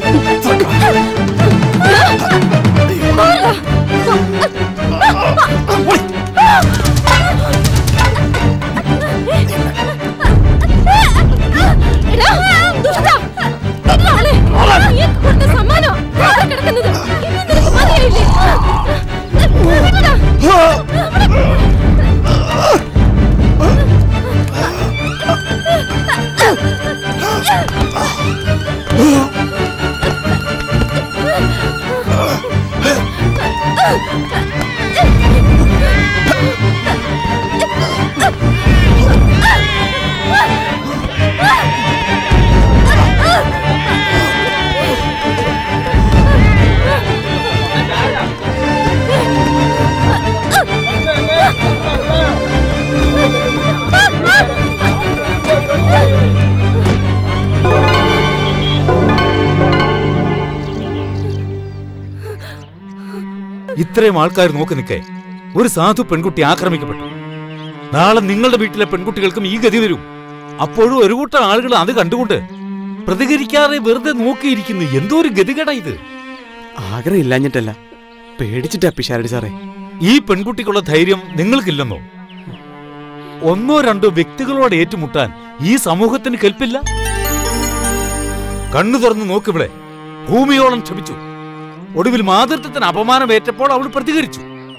S4: ഇത്രയും ആൾക്കാർ നോക്കി നിൽക്കേ ഒരു സാധു പെൺകുട്ടി ആക്രമിക്കപ്പെട്ടു നാളെ നിങ്ങളുടെ വീട്ടിലെ പെൺകുട്ടികൾക്കും ഈ ഗതി വരും അപ്പോഴും ഒരു കൂട്ടം ആളുകൾ അത് കണ്ടുകൊണ്ട് പ്രതികരിക്കാതെ വെറുതെ നോക്കിയിരിക്കുന്നു എന്തോ ഒരു ഗതികേടാ ഇത്
S1: ആഗ്രഹം ഇല്ലാഞ്ഞിട്ടല്ല പേടിച്ചിട്ടാ പിഷാരടി സാറേ
S4: ഈ പെൺകുട്ടിക്കുള്ള ധൈര്യം നിങ്ങൾക്കില്ലെന്നോ ഒന്നോ രണ്ടോ വ്യക്തികളോട് ഏറ്റുമുട്ടാൻ ഈ സമൂഹത്തിന് കെൽപ്പില്ല കണ്ണു തുറന്ന് നോക്കിവിടെ ഭൂമിയോളം ക്ഷമിച്ചു ഒടുവിൽ മാതൃത്വത്തിന് അപമാനമേറ്റപ്പോൾ അവൾ പ്രതികരിച്ചു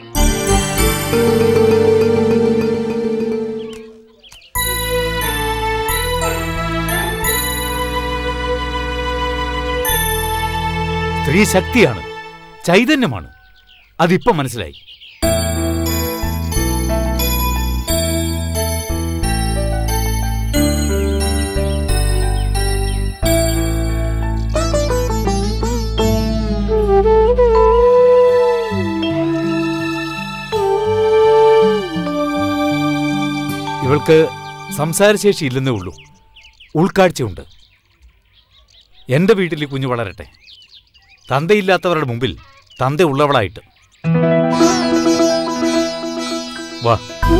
S4: സ്ത്രീ ശക്തിയാണ് ചൈതന്യമാണ് അതിപ്പോ മനസ്സിലായി ഇവൾക്ക് സംസാരശേഷി ഇല്ലെന്നേ ഉള്ളൂ ഉൾക്കാഴ്ചയുണ്ട് എന്റെ വീട്ടിൽ ഈ കുഞ്ഞു വളരട്ടെ തന്തയില്ലാത്തവരുടെ മുമ്പിൽ തന്ത ഉള്ളവളായിട്ട് വാ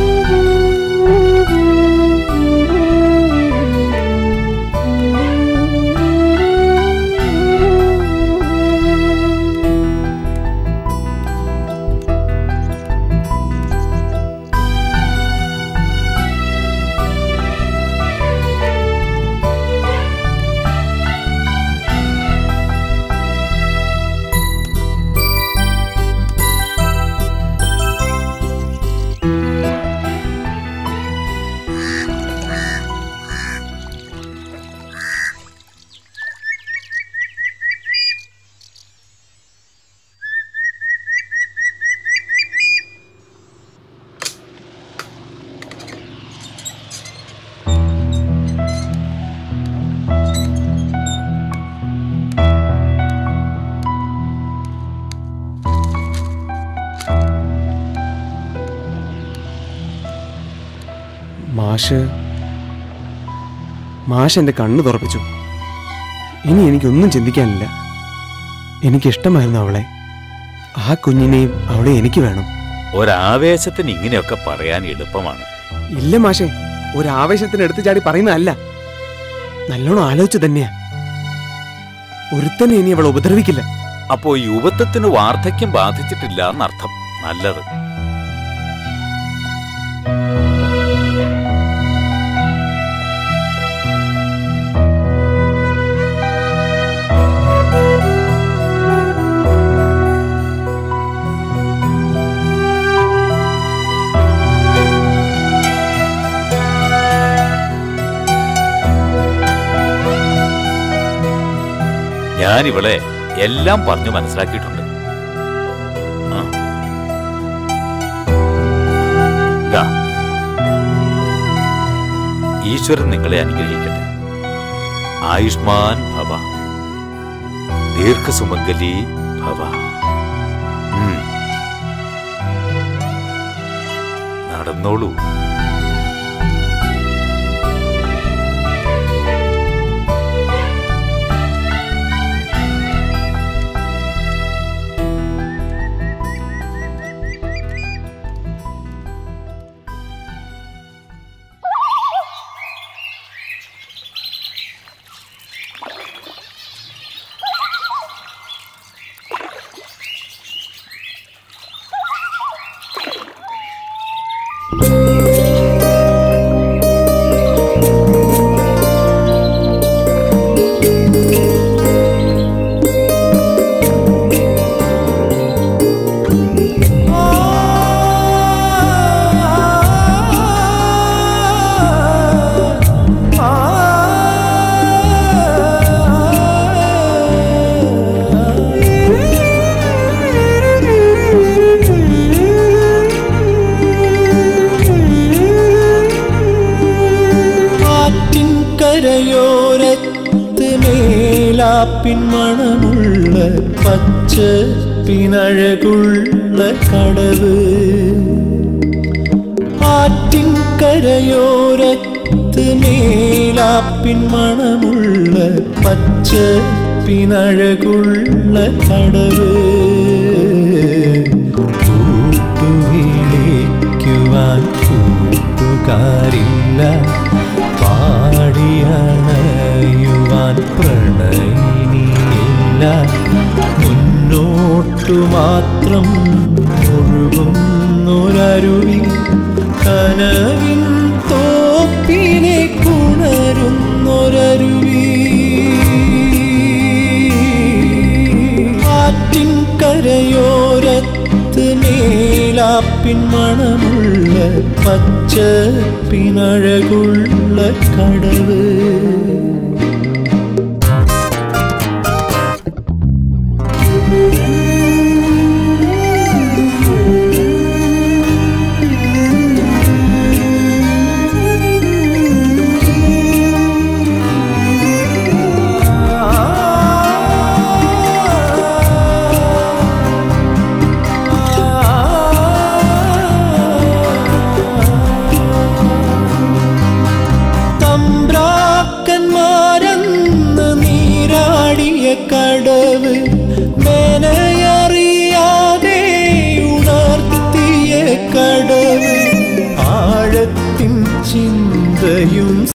S1: മാഷ് മാഷ് എൻ്റെ കണ്ണ് തുറപ്പിച്ചു ഇനി എനിക്കൊന്നും ചിന്തിക്കാനില്ല എനിക്കിഷ്ടമായിരുന്നു അവളെ ആ കുഞ്ഞിനെയും അവളെ എനിക്ക് വേണം
S4: ഒരാവേശത്തിന് ഇങ്ങനെയൊക്കെ പറയാൻ എളുപ്പമാണ്
S1: ഇല്ല മാഷേ ഒരു ആവേശത്തിന് എടുത്തു ചാടി പറയുന്നതല്ല നല്ലോണം ആലോചിച്ചു തന്നെയാ ഒരുത്തനെ ഇനി അവൾ ഉപദ്രവിക്കില്ല
S4: അപ്പോ യുവത്വത്തിന് വാർദ്ധക്യം ബാധിച്ചിട്ടില്ല എന്നർത്ഥം നല്ലത് ഞാൻ ഇവളെ എല്ലാം പറഞ്ഞു മനസ്സിലാക്കിയിട്ടുണ്ട് ആ. ദാ. ഈശ്വരൻ നിങ്ങളെ അനുഗ്രഹിക്കട്ടെ ആയുഷ്മാൻ ഭവ ദീർഘസുമംഗലി ഭവ ഉം. നടന്നോളൂ
S9: ആറ്റിൻ കരയോരത്ത് മേലാപ്പിൻ മണമുള്ള പച്ച പിനഴകുള്ള കടവ് ആറ്റിൻ കരയോരത്ത് മേലാപ്പിൻ മണമുള്ള പച്ച പിനഴകുള്ള കടവ് വിളിക്കുവാൻ കൂട്ടുകാരില്ല പാടിയണയുവാൻ പ്രണയിനിയില്ല മുന്നോട്ടു മാത്രം ഒഴുകുന്നൊരരുവി കനവിൻ തോപ്പിനെ കുണരുന്നൊരരുവി ആറ്റിൻ കരയോരത്ത് മേലാപ്പിൻ മണമുള്ള പച്ചപ്പിനഴകുള്ള കടവ് തമ്പ്രാക്കന്മാരെന്ന് നീരാടിയ കടവ് മെനയറിയാതെ ഉണർത്തിയ കടവ് ആഴത്തിൻ ചിന്തയും